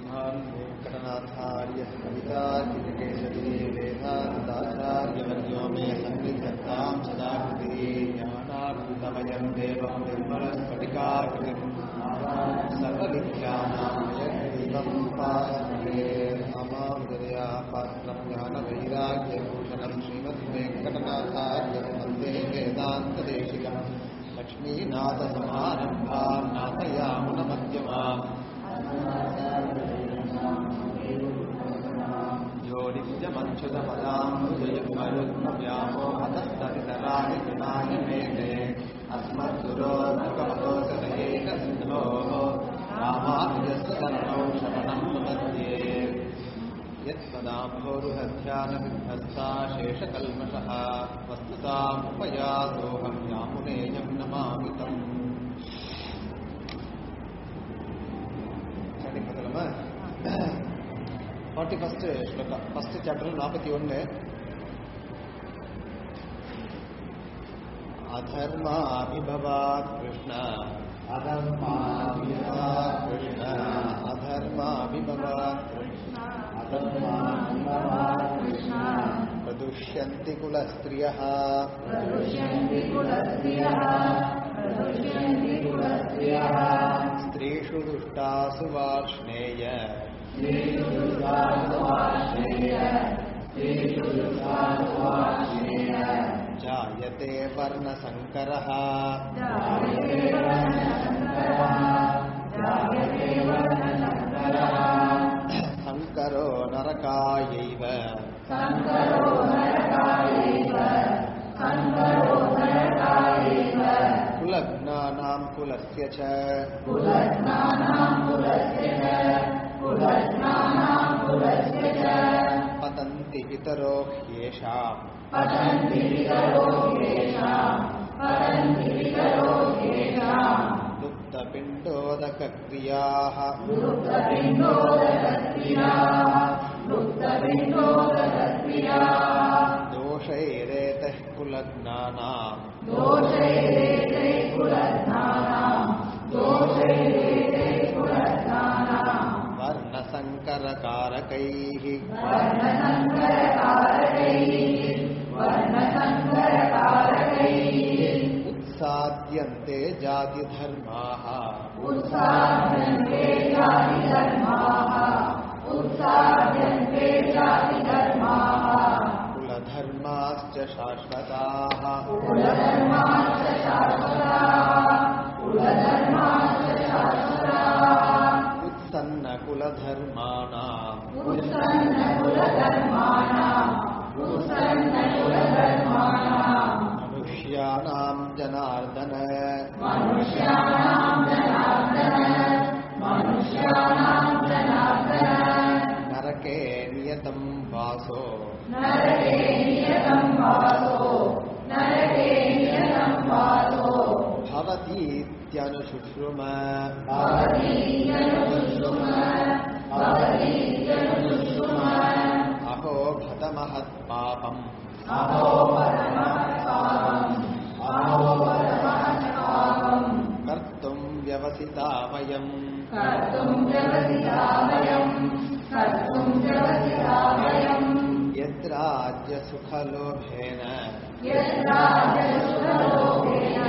श्रीमान् वेङ्कटनाथार्य कवितार्किकेशरी वेदान्ताचार्यवर्यो मे सन्निधत्तां सदा कृति ज्ञानानन्दमयं देवं निर्मलस्फटिकाकृतिम् सर्वविद्यानां यद्दीपम् उपासते अमामृदया पात्रं ज्ञानवैराग्यभूषणं श्रीमद्वेङ्कटनाथार्य वन्दे वेदान्तदेशिकम् लक्ष्मीनाथसमारम्भां नाथयामुनमध्यमाम् यो नित्यमच्युतपदाम्बुजयुग्मयुग्मव्यामो हतस्तरितराणि गुणानि मेघे अस्मद्गुरोर्भगवतोसदयेकसिन्धोः रामानुजस्य शरणौ शरणं प्रपद्ये यत्पदाम्भोरुहध्यानविध्वस्ता शेषकल्मषः वस्तुतामुपयातोऽहं यामुनेयं नमामि तम् ஸ்டார்டிங் பார்த்தலாமா forty first sloka first chapter நாற்பத்தி ஒன்று अधर्माभिभवात् कृष्ण अधर्माभिभवात् कृष्ण अधर्माभिभवात् कृष्ण अधर्माभिभवात् कृष्ण प्रदुष्यन्ति कुलस्त्रियः प्रदुष्यन्ति कुलस्त्रियः प्रदुष्यन्ति कुलस्त्रियः स्त्रीषु दुष्टासु वार्ष्णेय स्त्रीषु दुष्टासु वार्ष्णेय स्त्रीषु दुष्टासु वार्ष्णेय जायते वर्णसङ्करः जायते वर्णशङ्करः जायते वर्णशङ्करः सङ्करो नरकायैव सङ्करो नरकायैव सङ्करो नरकायैव कुलग्नानां कुलस्य च कुलस्नानां कुलस्य च कुलस्नानां कुलस्य च पतन्ति पितरो ह्येषाम् पठन्ति पितरो येषाम् पठन्ति पितरो येषाम् लुप्तपिण्डोदकक्रियाः लुप्तपिण्डोदकक्रियाः लुप्तपिण्डोदकक्रियाः दोषैरेतः कुलग्नानाम् दोषैरेते कुलस्नानाम् दोषैरेते कुलस्नानाम् वर्णसङ्करकारकैः वर्णसङ्करकारकैः वर्णसङ्करकारकैः उत्साद्यन्ते जातिधर्माः उत्साद्यन्ते जातिधर्माः उत्साद्यन्ते जातिधर्माः कुलधर्माश्च शाश्वताः कुलधर्माश्च शाश्वताः कुलधर्माश्च शाश्वताः उत्सन्नकुलधर्माणाम् उत्सन्नकुलधर्माणाम् उत्सन्नकुलधर्माणाम् मनुष्याणां जनार्दन मनुष्याणां जनार्दन मनुष्याणां जनार्दन नरके नियतं वासो नरके नियतं वासो नरके नियतं वासो भवतीत्यनुशुश्रुम भवतीत्यनुशुश्रुम भवतीत्यनुशुश्रुम अहो भतमहत्पापम् अहो परमपापम् अहो परमपापम् कर्तुं व्यवसिता वयम् कर्तुं व्यवसिता वयम् कर्तुं व्यवसिता वयम् यद्राज्यसुखलोभेन यत्राजसुखलोभेन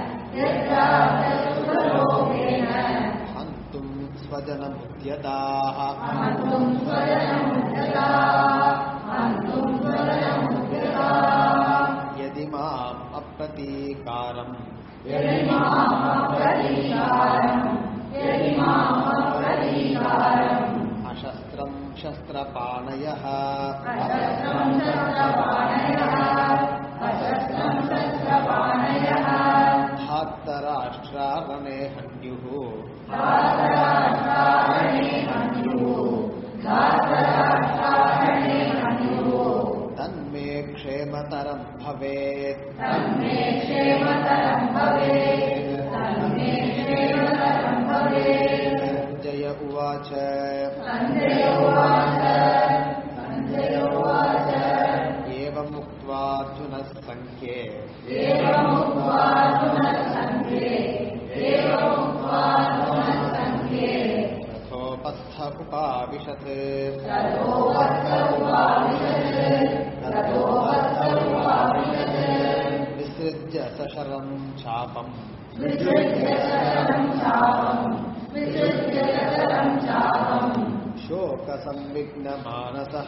यत्राजसुखलोभेन हन्तुं स्वजनमुद्यताः हन्तुं स्वजनमुद्यताः हन्तुं स्वजनमुद्यताः यदि माम् अप्रतीकारम् यदि मामप्रतीकारम् यदि मामप्रतीकारम् अशस्त्रं शस्त्रपाणयः अशस्त्रं शस्त्रपाणयः अशस्त्रं शस्त्रपाणयः धार्तराष्ट्रारणे हन्युः धातराष्ट्रारणे हन्युः धातराष्ट्रारणे हन्युः तन्मे क्षेमतरं भवेत् तन्मे क्षेमतरं भवेत् तन्मे क्षेमतरं भवेत् जय उवाच सञ्जय उवाच सञ्जय उवाच एवमुक्त्वार्जुनः सङ्ख्ये एवमुक्त्वार्जुनः सङ्ख्ये एवमुक्त्वार्जुनः सङ्ख्ये रथोपस्थ वत्थ उपाविशत् ततो वत्स उपाविशत् ततो वत्स उपाविशत् विसृज्य सशरं चापम् विसृज्य शरं चापम् विसृज्य शरं चापम् शोकसंविघ्नमानसः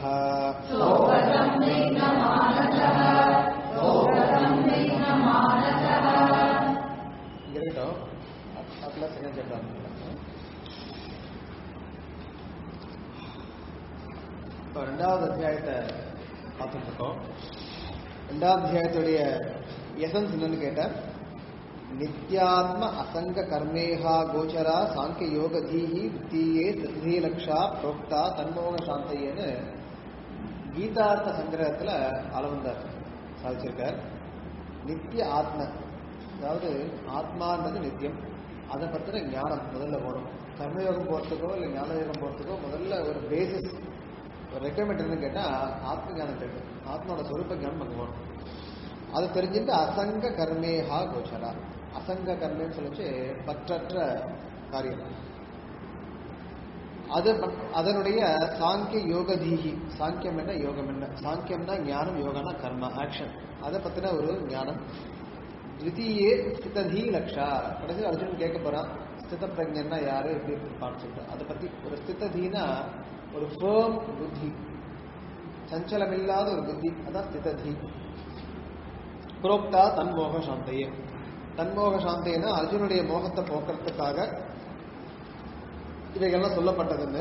शोकसंविघ्नमानसः शोकसंविघ्नमानसः இங்க இருக்கட்டும் அப்படிலாம் செகண்ட் சாப்டர் இப்போ ரெண்டாவது அத்தியாயத்தை பார்த்துட்டு இருக்கோம் ரெண்டாவது அத்தியாயத்துடைய எசன்ஸ் என்னன்னு கேட்டால் நித்யாத்ம அசங்க கர்மேஹா கோச்சரா சாங்கிய யோக தீஹி வித்தீயே சித்தீலக்ஷா புரோக்தா தன்மோக சாந்தையன்னு கீதார்த்த சங்கிரகத்தில் அளவந்தார் சாதிச்சிருக்கார் நித்திய ஆத்ம அதாவது ஆத்மான்றது நித்தியம் அதை பற்றின ஞானம் முதல்ல போகணும் கர்மயோகம் போகிறதுக்கோ இல்லை ஞான யோகம் போகிறதுக்கோ முதல்ல ஒரு பேசிஸ் ஒரு ரெக்குவயர்மெண்ட் என்னன்னு கேட்டால் ஆத்ம ஞானம் தெரியும் ஆத்மாவோட சொரூப ஞானம் அங்கே போகணும் அது தெரிஞ்சுட்டு அசங்க கர்மேஹா கோச்சரா அசங்க கர்மேன்னு சொல்லிச்சு பற்றற்ற காரியம் அது பட்- அதனுடைய சாங்கிய யோக தீஹி சாங்கியம் என்ன யோகம் என்ன சாங்கியம்னா ஞானம் யோகனா கர்மா ஆக்ஷன் அதை பத்தின ஒரு ஞானம் த்விதீயே ஸ்திததி லக்ஷா கடைசி அர்ஜுனன் கேட்க போறான் ஸ்தித பிரஜன்னா யாரு எப்படி இருப்பான்னு சொல்லிட்டு அதை பத்தி ஒரு ஸ்திததினா ஒரு ஃபேம் புத்தி சஞ்சலமில்லாத ஒரு புத்தி அதான் ஸ்திததி புரோக்தா தன்மோக சாந்தையே தன்மோக சாந்தைன்னா அர்ஜுனுடைய மோகத்தை போக்குறதுக்காக இவைகள்லாம் சொல்லப்பட்டதுன்னு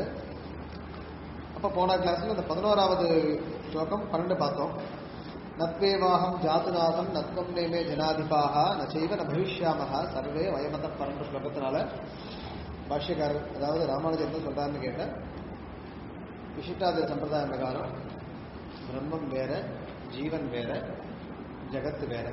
அப்ப போன கிளாஸ்ல இந்த பதினோராவது ஸ்லோகம் பன்னெண்டு பார்த்தோம் நத்வேவாகம் ஜாத்துநாதம் நத்வம் நேமே ஜனாதிபாக நச்சைவ ந பவிஷ்யாமஹ சர்வே வயமத பரண்ட ஸ்லோகத்தினால பாஷ்யக்காரர் அதாவது ராமானுஜர் என்ன சொல்றாருன்னு கேட்ட விசிஷ்டாத சம்பிரதாயம் பிரகாரம் பிரம்மம் வேற ஜீவன் வேற ஜகத்து வேற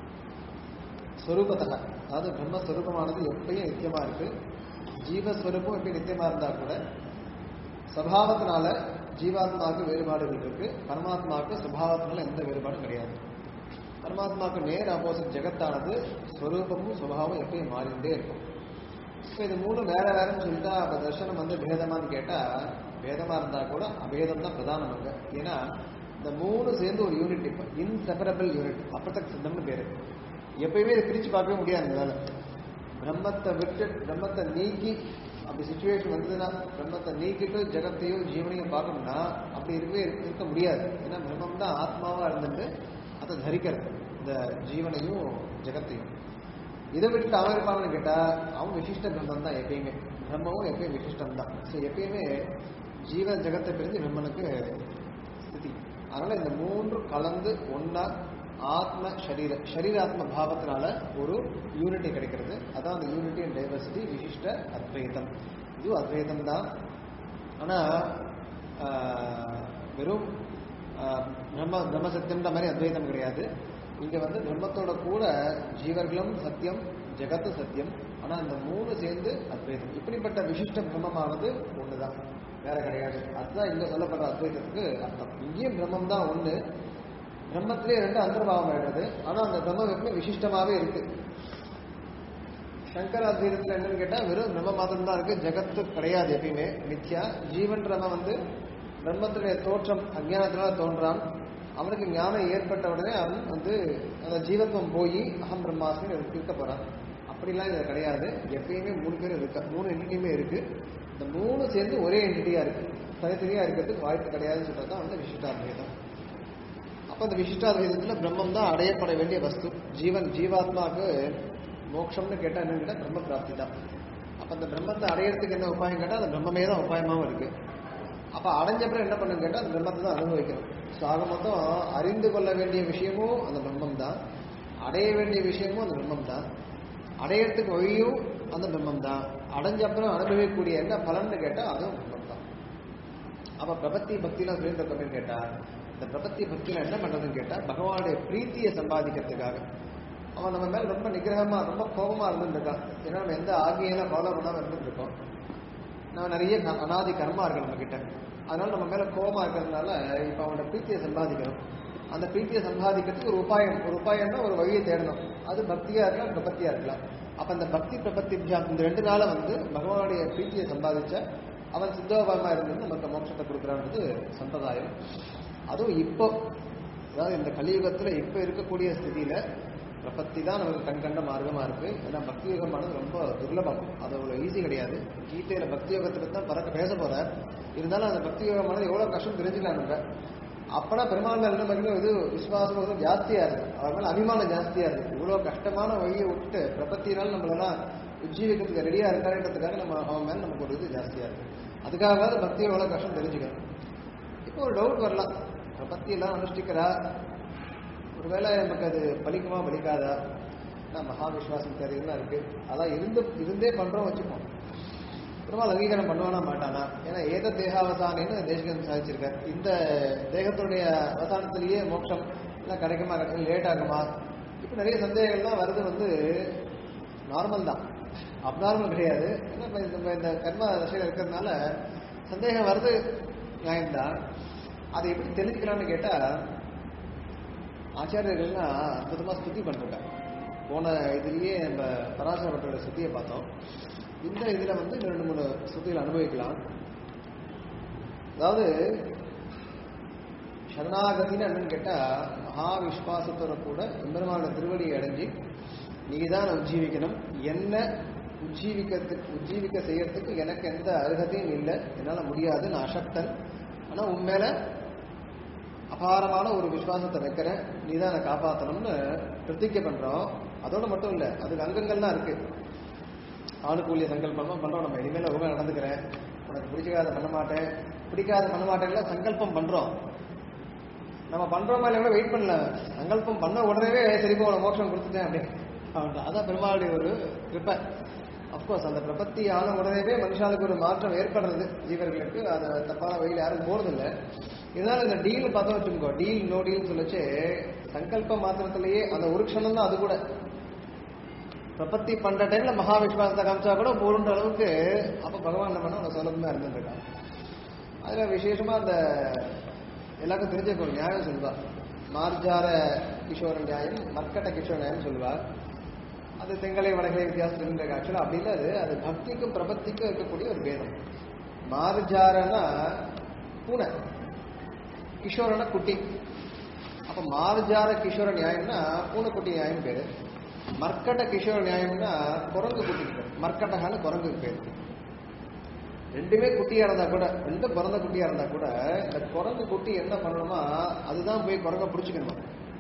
ஸ்வரூபத்தக அதாவது பிரம்மஸ்வரூபமானது எப்பயும் நித்தியமா இருக்கு ஜீவஸ்வரூபம் எப்படி நித்தியமா இருந்தா கூட சபாவத்தினால ஜீவாத்மாவுக்கு வேறுபாடுகள் இருக்கு பரமாத்மாவுக்கு சுபாவத்தினால எந்த வேறுபாடும் கிடையாது பரமாத்மாவுக்கு நேர் ஆப்போசிட் ஜெகத்தானது ஸ்வரூபமும் சுபாவமும் எப்பயும் மாறிண்டே இருக்கும் இப்போ இது மூணு வேற வேறன்னு சொல்லிட்டா அப்ப தர்சனம் வந்து பேதமான்னு கேட்டா பேதமா இருந்தா கூட அபேதம் தான் பிரதானம் அங்க ஏன்னா இந்த மூணு சேர்ந்து ஒரு யூனிட் இப்போ இன்செப்பரபிள் யூனிட் அப்பத்தக் சித்தம்னு பேரு எப்பயுமே இதை பிரிச்சு பார்க்கவே முடியாது எங்களால பிரம்மத்தை விட்டு பிரம்மத்தை நீக்கி அப்படி சுச்சுவேஷன் வந்ததுன்னா பிரம்மத்தை நீக்கிட்டு ஜெகத்தையும் ஜீவனையும் பார்க்கணும்னா அப்படி இருக்கவே இருக்க இருக்க முடியாது ஏன்னா பிரம்மம் தான் ஆத்மாவா இருந்துட்டு அதை தரிக்கிறது இந்த ஜீவனையும் ஜெகத்தையும் இதை விட்டு அவன் இருப்பான்னு கேட்டா அவன் விசிஷ்ட பிரம்மம் தான் எப்பயுமே பிரம்மமும் எப்பயும் விசிஷ்டம் தான் ஸோ எப்பயுமே ஜீவ ஜெகத்தை பிரிஞ்சு பிரம்மனுக்கு ஸ்திதி அதனால இந்த மூன்று கலந்து ஒன்னா ஆத்ம சரீர சரீராத்ம பாவத்தினால ஒரு யூனிட்டி கிடைக்கிறது அதான் அந்த யூனிட்டி அண்ட் டைவர்சிட்டி விசிஷ்ட அத்வைதம் இது அத்வைதம் தான் ஆனா ஆஹ், வெறும் ஆஹ், பிரம்ம பிரம்ம சத்தியம்ன்ற மாதிரி அத்வைதம் கிடையாது இங்க வந்து பிரம்மத்தோட கூட ஜீவர்களும் சத்தியம் ஜெகத்து சத்தியம் ஆனா அந்த மூணு சேர்ந்து அத்வைதம் இப்படிப்பட்ட விசிஷ்ட பிரம்மமானது ஒண்ணுதான் வேற கிடையாது அதுதான் இங்க சொல்லப்படுற அத்வைதத்துக்கு அர்த்தம் இங்கேயும் பிரம்மம் தான் ஒண்ணு பிரம்மத்திலே ரெண்டு அந்தர்பாவம் ஆயிடுறது ஆனா அந்த பிரம்மம் எப்பவுமே விசிஷ்டமாவே இருக்கு சங்கர அத்வைதத்துல என்னன்னு கேட்டா வெறும் பிரம்ம மாத்திரம் தான் இருக்கு ஜெகத்து கிடையாது எப்பயுமே மித்யா ஜீவன்றவன் வந்து பிரம்மத்துடைய தோற்றம் அஜ்ஞானத்தினால தோன்றான் அவனுக்கு ஞானம் ஏற்பட்ட உடனே அவன் வந்து அந்த ஜீவத்துவம் போய் அகம் பிரம்மாஸ்மி இருக்க போறான் அப்படிலாம் இது கிடையாது எப்பயுமே மூணு பேர் இருக்க மூணு எண்ணிக்கையுமே இருக்கு இந்த மூணு சேர்ந்து ஒரே என்டிட்டியா இருக்கு தனித்தனியா இருக்கிறதுக்கு வாய்ப்பு கிடையாதுன்னு சொல்றது தான் வந்து விசிஷ்டாத்வைதம் அப்ப அந்த விசிஷ்டாத்வைதத்துல பிரம்மம் தான் அடையப்பட வேண்டிய வஸ்து ஜீவன் ஜீவாத்மாவுக்கு மோட்சம்னு கேட்டா என்னன்னு கேட்டா பிரம்ம பிராப்தி தான் அப்ப அந்த பிரம்மத்தை அடையறதுக்கு என்ன உபாயம் கேட்டா அந்த பிரம்மமே தான் உபாயமாவும் இருக்கு அப்ப அடைஞ்ச அப்புறம் என்ன பண்ணுன்னு கேட்டா அந்த பிரம்மத்தை தான் அனுபவிக்கணும் ஸோ ஆக மொத்தம் அறிந்து கொள்ள வேண்டிய விஷயமும் அந்த பிரம்மம் தான் அடைய வேண்டிய விஷயமும் அந்த பிரம்மம் தான் அடையறதுக்கு வழியும் அந்த பிரம்மம் தான் அடைஞ்ச அப்புறம் அனுபவிக்கக்கூடிய என்ன பலன்னு கேட்டா அதுவும் பிரம்மம் தான் அப்ப பிரபத்தி பக்திலாம் சொல்லிட்டு இருக்கோம்னு கேட்டா இந்த பிரபத்தி பக்தியில என்ன பண்றதுன்னு கேட்டா பகவானுடைய பிரீத்தியை சம்பாதிக்கிறதுக்காக அவன் நம்ம மேல ரொம்ப நிகிரகமா ரொம்ப கோபமா இருந்துருக்கான் ஏன்னா நம்ம எந்த ஆகியெல்லாம் ஃபாலோ பண்ணாம இருந்துட்டு இருக்கோம் நம்ம நிறைய க- அனாதி கர்மா இருக்கு நம்ம கிட்ட அதனால நம்ம மேல கோபமா இருக்கிறதுனால இப்ப அவனோட பிரீத்தியை சம்பாதிக்கணும் அந்த பிரீத்தியை சம்பாதிக்கிறதுக்கு ஒரு உபாயம் ஒரு உபாயம்னா ஒரு வழியை தேடணும் அது பக்தியா இருக்கலாம் பிரபத்தியா இருக்கலாம் அப்ப அந்த பக்தி பிரபத்தி தியானம் இந்த ரெண்டு நாள வந்து பகவானுடைய பிரீத்தியை சம்பாதிச்ச அவன் சித்தோபாயமா இருந்து நமக்கு மோட்சத்தை கொடுக்குறான்றது சம்பிரதாயம் அதுவும் இப்போ அதாவது இந்த கலியுகத்துல இப்ப இருக்கக்கூடிய ஸ்திதியில பிரபத்தி தான் நமக்கு கண் கண்ட மார்க்கமா இருக்கு ஏன்னா பக்தி யோகமானது ரொம்ப துர்லபம் அது அவ்வளவு ஈஸி கிடையாது கீதையில பக்தி யோகத்தை தான் பறக்க பேச போறார் இருந்தாலும் அந்த பக்தி யோகமானது எவ்வளவு கஷ்டம் தெரிஞ்சுக்கலாம் நம்ம அப்பனா பெருமாள் மேல என்ன இது விசுவாசம் வந்து ஜாஸ்தியா இருக்கு அவர் மேல அபிமானம் ஜாஸ்தியா இருக்கு இவ்வளவு கஷ்டமான வழியை விட்டுட்டு பிரபத்தினால நம்மளெல்லாம் உஜ்ஜீவிக்கிறதுக்கு ரெடியா இருக்காருன்றதுக்காக நம்ம அவன் மேல நமக்கு ஒரு இது ஜாஸ்தியா இருக்கு அதுக்காக பக்தி எவ்வளவு கஷ்டம் தெரிஞ்சுக்கணும் இப்போ ஒரு டவுட் வரலாம் பிரபத்தி எல்லாம் அனுஷ்டிக்கிறா ஒருவேளை நமக்கு அது பலிக்குமா பலிக்காதா நான் மகா விஸ்வாசம் தெரியுதுலாம் இருக்கு அதான் இருந்து இருந்தே பண்றோம் வச்சுப்போம் பெருமாள் அங்கீகாரம் பண்ணுவானா மாட்டானா ஏன்னா ஏத தேகாவசானன்னு தேசிகன் சாதிச்சிருக்கார் இந்த தேகத்துடைய அவசானத்திலேயே மோட்சம் எல்லாம் கிடைக்குமா கிடைக்கும் லேட் ஆகுமா இப்போ நிறைய சந்தேகங்கள்லாம் வருது வந்து நார்மல் தான் அப்நார்மல் கிடையாது ஏன்னா இப்ப இந்த- நம்ம இந்த கர்ம தசையில் இருக்கிறதுனால சந்தேகம் வருது நியாயம்தான் அதை எப்படி தெரிஞ்சுக்கலாம்னு கேட்டா ஆச்சாரியர்கள்லாம் அற்புதமா ஸ்துதி பண்றாங்க போன இதுலயே நம்ம பராசரப்பட்டோட ஸ்துதியை பார்த்தோம் இந்த இதுல வந்து இன்னும் ரெண்டு மூணு ஸ்துதிகள் அனுபவிக்கலாம் அதாவது சரணாகதின்னு என்னன்னு கேட்டா மகா விஸ்வாசத்தோட கூட எம்பெருமான திருவடியை அடைஞ்சு நீதான் உஜ்ஜீவிக்கணும் என்ன உஜ்ஜீவிக்கிறதுக்கு உஜ்ஜீவிக்க செய்யறதுக்கு எனக்கு எந்த அருகதையும் இல்லை என்னால முடியாது நான் அசக்தன் ஆனா உன் மேல அபாரமான ஒரு விசுவாசத்தை வைக்கிறேன் நீ தான் என்னை காப்பாற்றணும்னு பிரதிஜை பண்றோம் அதோட மட்டும் இல்ல அதுக்கு அங்கங்கள்லாம் இருக்கு ஆணுக்கூலிய சங்கல்பம் பண்றோம் நம்ம இனிமேல் ஒழுங்கா நடந்துக்கிறேன் உனக்கு பிடிக்காத பண்ண மாட்டேன் பிடிக்காத பண்ண மாட்டேன்ல சங்கல்பம் பண்றோம் நம்ம பண்றோமா இல்லையா வெயிட் பண்ணல சங்கல்பம் பண்ண உடனே சரி போ உனக்கு மோட்சம் கொடுத்துட்டேன் அப்படி அவன்தான். அதான் பெருமாளுடைய ஒரு கிருப்பை அப்கோர்ஸ் அந்த பிரபத்தி ஆன உடனே மனுஷாளுக்கு ஒரு மாற்றம் ஏற்படுறது ஜீவர்களுக்கு அது தப்பான வழியில் யாரும் போறதில்லை இதனால இந்த டீல் பார்த்தா வச்சுக்கோ டீல் நோ டீல் சொல்லிச்சு சங்கல்ப மாத்திரத்திலேயே அந்த ஒரு க்ஷணம் தான் அது கூட பிரபத்தி பண்ற டைம்ல மகா விஸ்வாசத்தை காமிச்சா கூட போருன்ற அளவுக்கு அப்ப பகவான் என்ன பண்ணா அந்த சுலபமா இருந்துருக்கான் அதுல விசேஷமா அந்த எல்லாருக்கும் தெரிஞ்ச ஒரு நியாயம் சொல்லுவா மார்ஜார கிஷோர நியாயம் மர்க்கட்ட கிஷோர நியாயம் சொல்லுவா அது தெங்கலை வடகை வித்தியாசம் தெரிஞ்ச ஆக்சுவலா அப்படி இல்ல அது அது பக்திக்கும் பிரபத்திக்கும் இருக்கக்கூடிய ஒரு பேதம் மார்ஜாரனா பூனை கிஷோரனா குட்டி அப்ப மார்ஜார கிஷோர நியாயம்னா பூனைக்குட்டி நியாயம் பேரு மர்க்கட்ட கிஷோர நியாயம்னா குரங்கு குட்டிக்கு பேர் மர்க்கட்டகான்னு குரங்குக்கு பேர் ரெண்டுமே குட்டியா இருந்தா கூட ரெண்டும் பிறந்த குட்டியா இருந்தா கூட இந்த குரங்கு குட்டி என்ன பண்ணணுமா அதுதான் போய் குரங்க பிடிச்சிக்கணும்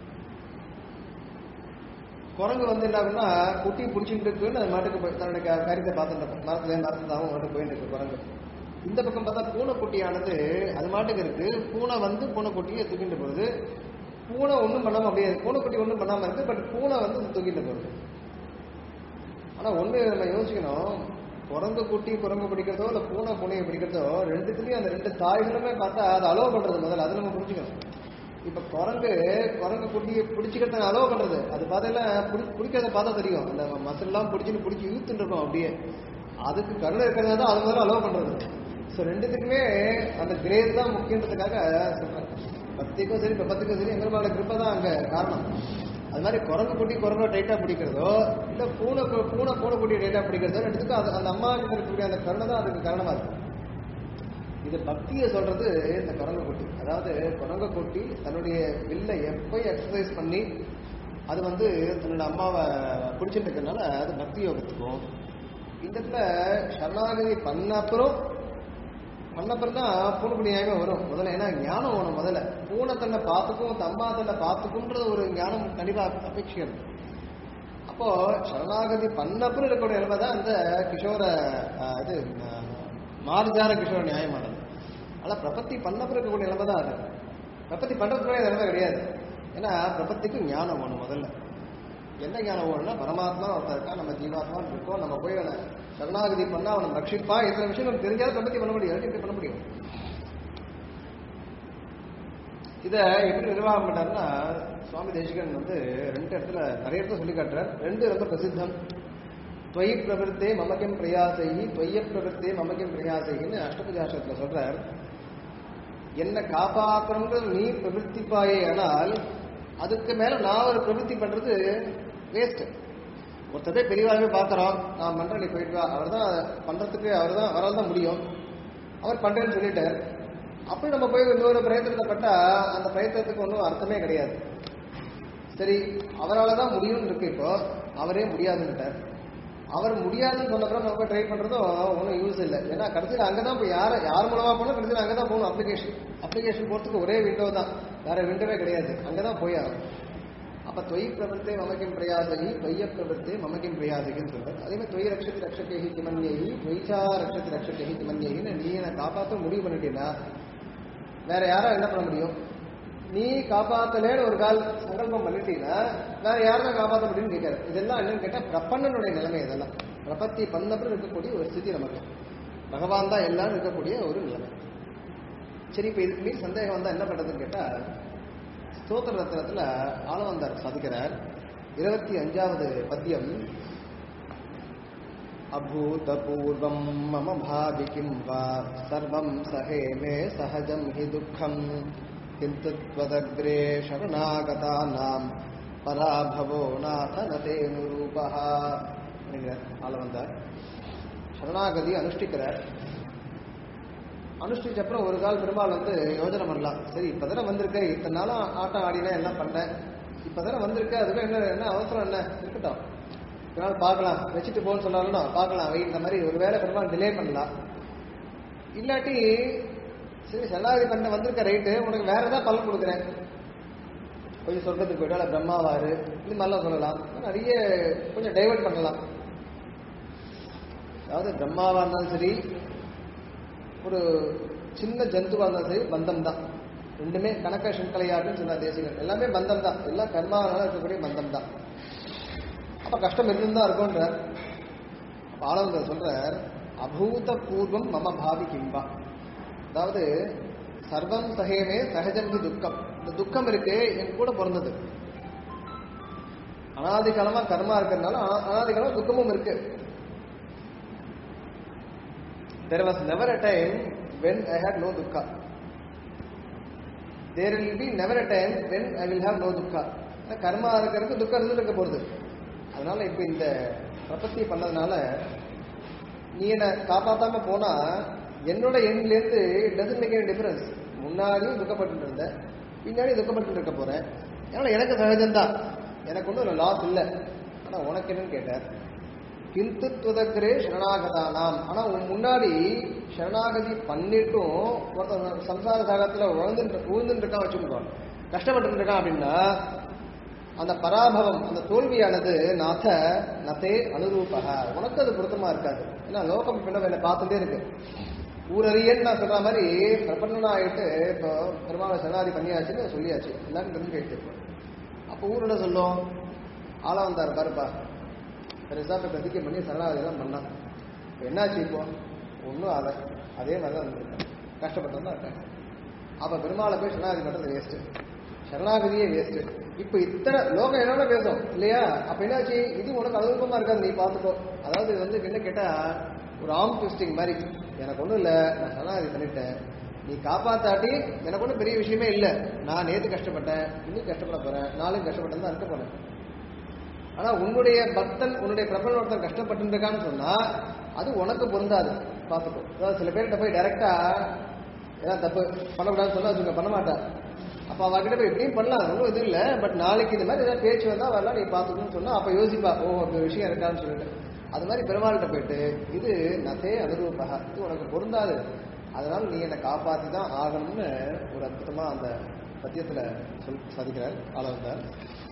குரங்கு வந்து என்ன ஆகும்னா குட்டி பிடிச்சிட்டு இருக்குன்னு அது மாட்டுக்கு போய் தன்னுடைய க- காரியத்தை பார்த்துட்டு இருக்கும். மரத்துல மரத்துதாவும் மாட்டுக்கு போயிட்டு இருக்கு குரங்கு இந்த பக்கம் பார்த்தா பூனை குட்டியானது அது மாட்டுக்கு இருக்கு பூனை வந்து பூனை குட்டியை தூக்கிட்டு போகுது பூனை ஒண்ணும் பண்ணாம அப்படியே இருக்கு. பூனை குட்டி ஒண்ணும் பண்ணாம இருக்கு பட் பூனை வந்து அது தூக்கிட்டு போகுது ஆனா ஒண்ணு நம்ம யோசிக்கணும் குரங்கு குட்டி குரங்கு பிடிக்கிறதோ இல்ல பூனை பூனையை பிடிக்கிறதோ ரெண்டுத்துலயும் அந்த ரெண்டு தாய்களுமே பார்த்தா அதை அலோவ் பண்றது முதல்ல அதை நம்ம புரிஞ்சுக்கணும் இப்ப குரங்கு குரங்கு குட்டியை பிடிச்சிக்கிறத அலோவ் பண்றது அது பார்த்தா பிடிக்கிறத பார்த்தா தெரியும் அந்த மசில் எல்லாம் பிடிச்சின்னு பிடிச்சி இழுத்துட்டு இருக்கோம் அப்படியே அதுக்கு கருணை இருக்கிறதா தான் அது முதல்ல அலோவ் பண்றது ஸோ ரெண்டுத்துக்குமே அந்த கிரேஸ் தான் முக்கியன்றதுக்காக சொல்றேன் பக்திக்கும் சரி பிரபத்துக்கும் சரி எங்க கிருப்பை தான் அங்க காரணம் அது மாதிரி குரங்கு குட்டி குரங்க டைட்டா பிடிக்கிறதோ இல்ல பூனை கு- பூனை பூனை குட்டி டைட்டா பிடிக்கிறதோ ரெண்டுத்துக்கும் அது அந்த அம்மா கிட்ட இருக்கக்கூடிய அந்த கருணை தான் அதுக்கு காரணமா இருக்கு இது பக்தியை சொல்றது இந்த குரங்கு குட்டி அதாவது குரங்கு குட்டி தன்னுடைய வில்லை எப்போ எக்ஸசைஸ் பண்ணி அது வந்து தன்னோட அம்மாவை பிடிச்சிட்டு இருக்கறனால அது பக்தி யோகத்துக்கும் இந்த இடத்துல சரணாகதி பண்ண அப்புறம் பண்ண அப்புறம் தான் பூனைக்குடி நியாயமே வரும் முதல்ல ஏன்னா ஞானம் வேணும் முதல்ல பூனை தன்னை பார்த்துக்கும் தம்மா தன்னை பார்த்துக்கும்ன்றது ஒரு ஞானம் கண்டிப்பா அபேட்சிக்கிறது அப்போ சரணாகதி பண்ண அப்புறம் இருக்கக்கூடிய நிலைமை தான் இந்த கிஷோர அஹ், இது அஹ், மார்ஜார கிஷோர நியாயமானது ஆனா பிரபத்தி பண்ண அப்புறம் இருக்கக்கூடிய நிலைமை தான் அது பிரபத்தி பண்றதுக்கு நிலைமை கிடையாது ஏன்னா பிரபத்திக்கு ஞானம் வேணும் முதல்ல என்ன ஞானம் வேணும்னா பரமாத்மா ஒருத்தர் இருக்கா நம்ம ஜீவாத்மா இருக்கோம் நம்ம போய் அவனை சரணாகதி பண்ணா அவனை ரட்சிப்பான் இத்தனை விஷயம் நமக்கு தெரிஞ்சாலும் பிரபத்தி பண்ண முடியும் இல்லாட்டி எப்படி பண்ண முடியும் இத எப்படி நிர்வாகம் பண்ணாருன்னா சுவாமி தேசிகன் வந்து ரெண்டு இடத்துல நிறைய இடத்துல சொல்லி காட்டுறார் ரெண்டு ரொம்ப பிரசித்தம் துவயி பிரவருத்தே மமக்கியம் பிரயாசைகி துவய்ய பிரவருத்தே மமக்கியம் பிரயாசைகின்னு அஷ்டபுஜாசத்துல சொல்றார் என்ன காப்பாற்றணுங்கிறது நீ பிரவருத்திப்பாயே ஆனால் அதுக்கு மேல நான் ஒரு பிரவருத்தி பண்றது வேஸ்ட் ஒருத்தர் பெரியவாகவே பார்க்கறோம் நான் பண்றேன் நீ போயிட்டு வா அவர் தான் பண்றதுக்கு அவர் தான் அவரால் தான் முடியும் அவர் பண்றேன்னு சொல்லிட்டார் அப்படி நம்ம போய் இன்னொரு பிரயத்தனத்தை பட்டா அந்த பிரயத்தனத்துக்கு ஒன்றும் அர்த்தமே கிடையாது சரி அவரால தான் முடியும்னு இருக்கு இப்போ அவரே முடியாதுன்னுட்டார் அவர் முடியாதுன்னு சொன்னப்பறம் நம்ம ட்ரை பண்றதும் ஒன்றும் யூஸ் இல்லை ஏன்னா கடைசியில் அங்கே தான் போய் யார் யார் மூலமா போனால் கடைசியில் அங்கே தான் போகணும் அப்ளிகேஷன் அப்ளிகேஷன் போகிறதுக்கு ஒரே விண்டோ தான் வேற விண்டோவே கிடையாது அங்கே தான் போய் ஆகணும் அப்ப தொய் பிரவர்த்தே மமக்கிம் பிரயாசகி தொய்ய பிரவர்த்தே மமக்கிம் பிரயாசகின்னு சொல்றாரு அதே மாதிரி தொய் ரக்ஷத்தி ரக்ஷகேஹி கிமன்யேஹி தொய்ச்சா ரக்ஷத்தி ரக்ஷகேஹி கிமன்யேஹின்னு நீ என்னை காப்பாற்ற முடிவு பண்ணிட்டீங்கன்னா வேற யாரா என்ன பண்ண முடியும் நீ காப்பாத்தலேன்னு ஒரு கால் சங்கல்பம் பண்ணிட்டீங்கன்னா வேற யாரும் காப்பாற்ற முடியும்னு கேட்காரு இதெல்லாம் என்னன்னு கேட்டா பிரபன்னனுடைய நிலைமை இதெல்லாம் பிரபத்தி பண்ணப்பறம் இருக்கக்கூடிய ஒரு ஸ்திதி நமக்கு பகவான் தான் எல்லாம் இருக்கக்கூடிய ஒரு நிலைமை சரி இப்ப இதுக்கு மீறி சந்தேகம் வந்தா என்ன பண்றதுன்னு கேட்டா ஸ்தோத்திர ரத்னத்துல ஆளவந்தார் சாதிக்கிறார் இருபத்தி அஞ்சாவது பத்தியம் अभूतपूर्वं मम भावि किं वा सर्वं सहे मे सहजं हि दुःखम् किन्तु त्वदग्रे शरणागतानां पराभवो नाथ न तेनुरूपः ஆளவந்தார் சரணாகதி அனுஷ்டிக்கிறார் அனுஷ்டிச்ச அப்புறம் ஒரு கால் பெருமாள் வந்து யோஜனை பண்ணலாம் சரி இப்பதானே வந்திருக்க இத்தனை நாளும் ஆட்டம் ஆடினேன் எல்லாம் பண்ணேன் இப்பதானே வந்திருக்க அதுக்கு என்ன என்ன அவசரம் என்ன இருக்கட்டும் ஒரு நாள் பார்க்கலாம் வச்சுட்டு போன்னு சொன்னாலும் பார்க்கலாம் வை இந்த மாதிரி ஒரு வேலை பெருமாள் டிலே பண்ணலாம் இல்லாட்டி சரி சரணாகதி பண்ண வந்திருக்க ரைட்டு உனக்கு வேற ஏதாவது பலன் கொடுக்குறேன் கொஞ்சம் சொர்க்கத்துக்கு போயிட்டு அல்ல பிரம்மாவாரு இது மாதிரிலாம் சொல்லலாம் நிறைய கொஞ்சம் டைவர்ட் பண்ணலாம் அதாவது பிரம்மாவா இருந்தாலும் சரி ஒரு சின்ன ஜந்துவா இருந்தாலும் சரி பந்தம் தான் ரெண்டுமே கணக்க சிங்கலையாட்டுன்னு சொன்ன தேசிகன் எல்லாமே பந்தம் தான் எல்லாம் கர்மாவனால இருக்கக்கூடிய பந்தம் தான் அப்ப கஷ்டம் இருந்தா இருக்கும்ன்றார் அப்ப ஆளவங்க சொல்றார் அபூத பூர்வம் மம பாவி கிம்பா அதாவது சர்வம் சகேமே சகஜம் ஹி துக்கம் இந்த துக்கம் இருக்கு என் கூட பிறந்தது அனாதி காலமா கர்மா இருக்கிறதுனால அனா- அனாதி காலமா துக்கமும் இருக்கு there was never a time when I had no dukkha. There will be never a time when I will have no dukkha. ஆனா கர்மா இருக்கிறதுக்கு துக்கம் இருந்து இருக்க போறது அதனால இப்ப இந்த பிரபத்தி பண்ணதுனால நீ என்ன காப்பாத்தாம போனா என்னோட எண்ட்ல இருந்து டசன் மேக் டிஃபரன்ஸ் முன்னாடியும் துக்கப்பட்டு இருந்தேன் பின்னாடி துக்கப்பட்டு இருக்க போறேன் அதனால எனக்கு சகஜம்தான் எனக்கு ஒன்றும் லாஸ் இல்லை ஆனா உனக்கு என்னன்னு கேட்டார் கிந்து துவதக்கிறே சரணாகதானாம் ஆனா உன் முன்னாடி சரணாகதி பண்ணிட்டும் ஒருத்தன் சம்சார சாகத்துல உழந்துட்டு உழுந்துட்டு இருக்கான் வச்சுக்கோ கஷ்டப்பட்டு இருக்கான் அப்படின்னா அந்த பராபவம் அந்த தோல்வியானது நாத நதே அனுரூபக உனக்கு அது பொருத்தமா இருக்காது ஏன்னா லோகம் இப்ப என்ன பார்த்துட்டே இருக்கு ஊரறியன்னு நான் சொல்ற மாதிரி பிரபன்னனா ஆயிட்டு இப்போ பெருமாளை சரணாதி பண்ணியாச்சுன்னு சொல்லியாச்சு எல்லாரும் தெரிஞ்சு போயிட்டு அப்போ ஊர் என்ன சொல்லும் ஆளா வந்தார் பாருப்பா பெருசா இப்போ பிரதிக்கை பண்ணி சரணாகதிலாம் பண்ணான் இப்போ என்னாச்சு இப்போ ஒன்றும் ஆகலை அதே மாதிரி தான் இருந்திருக்கேன் கஷ்டப்பட்டு தான் இருக்கேன் அப்போ பெருமாளை போய் சரணாகதி பண்ணுறது வேஸ்ட்டு சரணாகதியே வேஸ்ட்டு இப்போ இத்தனை லோகம் என்னோட பேசும் இல்லையா அப்போ என்னாச்சு இது உனக்கு அனுபவமா இருக்காது நீ பார்த்துக்கோ அதாவது இது வந்து என்ன கேட்டால் ஒரு ஆம் ட்விஸ்டிங் மாதிரி எனக்கு ஒன்றும் இல்லை நான் சரணாகதி பண்ணிட்டேன் நீ காப்பாத்தாட்டி எனக்கு ஒன்றும் பெரிய விஷயமே இல்லை நான் நேற்று கஷ்டப்பட்டேன் இன்னும் கஷ்டப்பட போறேன் நாளைக்கு கஷ்டப்பட்டேன் தான் இருக்க போறேன் ஆனா உன்னுடைய பக்தன் உன்னுடைய பிரபல ஒருத்தன் கஷ்டப்பட்டு இருக்கான்னு சொன்னா அது உனக்கு பொருந்தாது பார்த்துக்கோ அதாவது சில பேர்கிட்ட போய் டைரக்டா ஏதாவது தப்பு பண்ணக்கூடாதுன்னு சொன்னா வச்சுங்க பண்ண மாட்டேன் அப்ப அவகிட்ட போய் இப்படியும் பண்ணலாம் ஒன்றும் இது இல்லை பட் நாளைக்கு இந்த மாதிரி ஏதாவது பேச்சு வந்தா வரலாம் நீ பார்த்துக்கணும்னு சொன்னா அப்ப யோசிப்பா ஓ அப்படி விஷயம் இருக்கான்னு சொல்லிட்டு அது மாதிரி பெருமாள்கிட்ட போயிட்டு இது நசே அனுரூபகா இது உனக்கு பொருந்தாது அதனால நீ என்னை காப்பாத்தி தான் ஆகணும்னு ஒரு அற்புதமா அந்த பத்தியத்துல சொல் சாதிக்கிறார் ஆளவந்தார்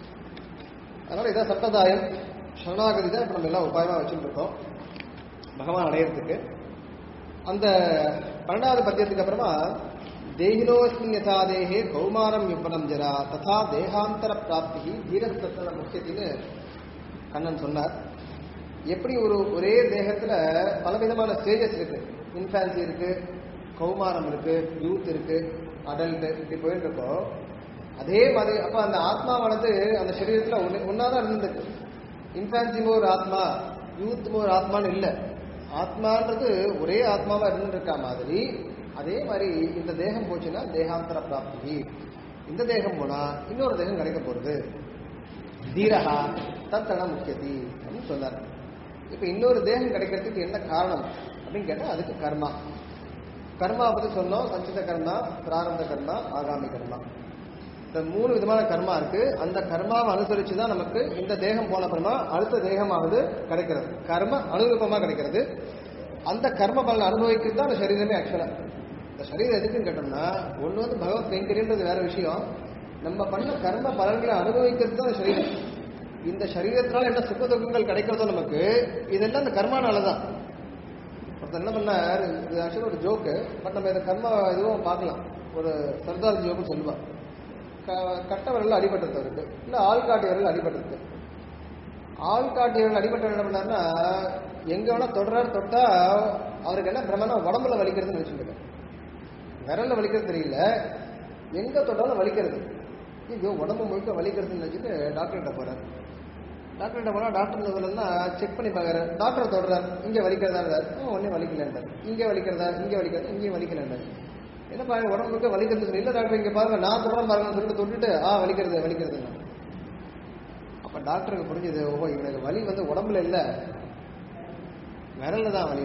அதனால இதான் சம்பிரதாயம் சரணாகதி தான் இப்ப நம்ம எல்லாம் உபாயமா வச்சுட்டு இருக்கோம் பகவான் அடையறதுக்கு அந்த பன்னெண்டாவது பத்தியத்துக்கு அப்புறமா தேகினோஸ்மின் யதா தேகே கௌமாரம் யுப்பனம் ஜரா ததா தேகாந்தர பிராப்தி தீரஸ்தன முக்கியத்தின்னு கண்ணன் சொன்னார் எப்படி ஒரு ஒரே தேகத்துல பலவிதமான ஸ்டேஜஸ் இருக்கு இன்ஃபான்சி இருக்கு கௌமாரம் இருக்கு யூத் இருக்கு அடல்ட் இப்படி போயிட்டு இருக்கோம் அதே மாதிரி அப்ப அந்த ஆத்மாவானது அந்த சரீரத்துல ஒன்னு ஒன்னாதான் இருந்திருக்கு இன்ஃபான்சிமோ ஒரு ஆத்மா யூத்துமோ ஒரு ஆத்மான்னு இல்லை ஆத்மான்றது ஒரே ஆத்மாவா இருந்துருக்கா மாதிரி அதே மாதிரி இந்த தேகம் போச்சுன்னா தேகாந்தர பிராப்தி இந்த தேகம் போனா இன்னொரு தேகம் கிடைக்க போறது தீரஹா தத்தன முக்கியதி அப்படின்னு சொன்னார் இப்ப இன்னொரு தேகம் கிடைக்கிறதுக்கு என்ன காரணம் அப்படின்னு கேட்டா அதுக்கு கர்மா கர்மா பத்தி சொன்னோம் சஞ்சித கர்மா பிராரந்த கர்மா ஆகாமி கர்மா இந்த மூணு விதமான கர்மா இருக்கு அந்த கர்மாவை அனுசரிச்சு தான் நமக்கு இந்த தேகம் போன அப்புறமா அடுத்த தேகமாவது கிடைக்கிறது கர்ம அனுரூபமா கிடைக்கிறது அந்த கர்ம பலனை அனுபவிக்கிறது தான் அந்த சரீரமே ஆக்சுவலா இந்த சரீரம் எதுக்குன்னு கேட்டோம்னா ஒண்ணு வந்து பகவத் கைங்கரியன்றது வேற விஷயம் நம்ம பண்ண கர்ம பலன்களை அனுபவிக்கிறது தான் இந்த சரீரம் இந்த சரீரத்தினால என்ன சுக துக்கங்கள் கிடைக்கிறதோ நமக்கு இதெல்லாம் இந்த கர்மானால தான் ஒருத்தர் என்ன பண்ணார் இது ஆக்சுவலாக ஒரு ஜோக்கு பட் நம்ம இதை கர்ம இதுவும் பார்க்கலாம் ஒரு சர்தார் ஜோக்கு சொல்லுவார் க- கட்ட விரல்ல அடிபட்டது அவருக்கு இல்ல ஆள்காட்டி விரல் அடிபட்டது ஆள்காட்டி விரல் அடிபட்ட என்ன பண்ணாருன்னா எங்க வேணா தொடரார் தொட்டா அவருக்கு என்ன பிரமனா உடம்புல வலிக்கிறதுன்னு வச்சுருக்காரு விரல்ல வலிக்கிறது தெரியல எங்க தொட்டாலும் வலிக்கிறது ஐயோ உடம்பு முழுக்க வலிக்கிறதுன்னு வச்சுட்டு டாக்டர்கிட்ட போறாரு டாக்டர்கிட்ட போனா டாக்டர் என்ன சொல்லணும்னா செக் பண்ணி பார்க்கறாரு டாக்டர் தொடுறாரு இங்க வலிக்கிறதா ஒன்னே வலிக்கலன்றார் இங்க வலிக்கிறதா இங்க வலிக்கிறதா இங்கேயும் வலிக்கலன்றார் என்ன பாருங்க உடம்பு முழுக்க வலிக்கிறது சொல்லி இல்ல டாக்டர் இங்க பாருங்க நான் தொடரம் பாருங்கன்னு சொல்லிட்டு தொட்டுட்டு ஆ வலிக்கிறது வலிக்கிறது அப்ப டாக்டருக்கு புரிஞ்சது ஓஹோ இவனுக்கு வலி வந்து உடம்புல இல்ல விரல்ல தான் வலி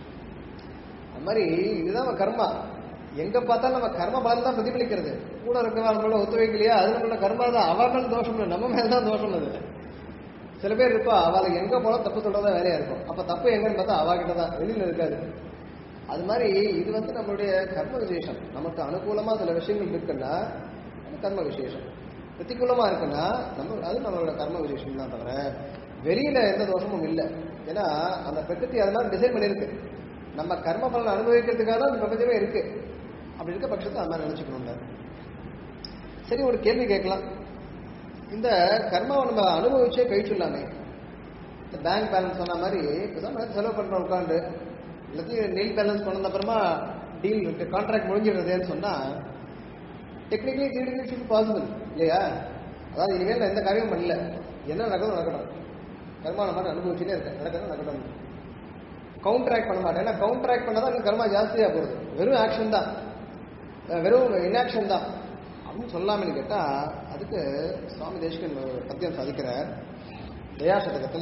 அது மாதிரி இதுதான் கர்மா எங்க பார்த்தாலும் நம்ம கர்ம பலன் தான் பிரதிபலிக்கிறது கூட இருக்கவா நம்மள ஒத்து வைக்கலையா அது நம்மள கர்மா தான் அவள் மேல தோஷம் இல்லை நம்ம மேல தான் தோஷம் அது சில பேர் இருப்பா அவளுக்கு எங்க போனா தப்பு சொல்றதா வேலையா இருக்கும் அப்ப தப்பு எங்கன்னு பார்த்தா அவகிட்ட தான் வெளியில இருக்காது அது மாதிரி இது வந்து நம்மளுடைய கர்ம விசேஷம் நமக்கு அனுகூலமா சில விஷயங்கள் இருக்குன்னா அது கர்ம விசேஷம் பிரதிகூலமா இருக்குன்னா நம்ம அது நம்மளோட கர்ம விசேஷம் தான் தவிர வெளியில எந்த தோஷமும் இல்லை ஏன்னா அந்த பிரகிருதி அது மாதிரி டிசைன் பண்ணியிருக்கு நம்ம கர்ம பலனை அனுபவிக்கிறதுக்காக தான் இந்த பிரபஞ்சமே இருக்கு அப்படி இருக்க பட்சத்தை அது மாதிரி நினைச்சுக்கணும் சரி ஒரு கேள்வி கேட்கலாம் இந்த கர்மாவை நம்ம அனுபவிச்சே கழிச்சுடலாமே இந்த பேங்க் பேலன்ஸ் சொன்ன மாதிரி இப்பதான் நம்ம செலவு பண்றோம் உட்காந்து எல்லாத்தையும் நெல் பேலன்ஸ் பண்ணது அப்புறமா டீல் இருக்கு கான்ட்ராக்ட் முடிஞ்சிடுறதுன்னு சொன்னா டெக்னிக்கலி தியரிட்டிக் இட் பாசிபிள் இல்லையா அதாவது இனிமேல் நான் எந்த காரியமும் பண்ணல என்ன நடக்கணும் நடக்கணும் கர்மா நம்ம அனுபவிச்சுட்டே இருக்கேன் நடக்கணும் நடக்கணும் கவுண்டராக்ட் பண்ண மாட்டேன் ஏன்னா கவுண்டராக்ட் பண்ணாதான் இன்னும் கர்மா ஜாஸ்தியா போகுது வெறும் ஆக்ஷன் தான் அஹ் வெறும் இன்ஆக்ஷன் தான் அப்படின்னு சொல்லாமன்னு கேட்டா அதுக்கு சுவாமி தேசிகன் ஒரு பத்தியம் சாதிக்கிறார் தயாசதகத்துல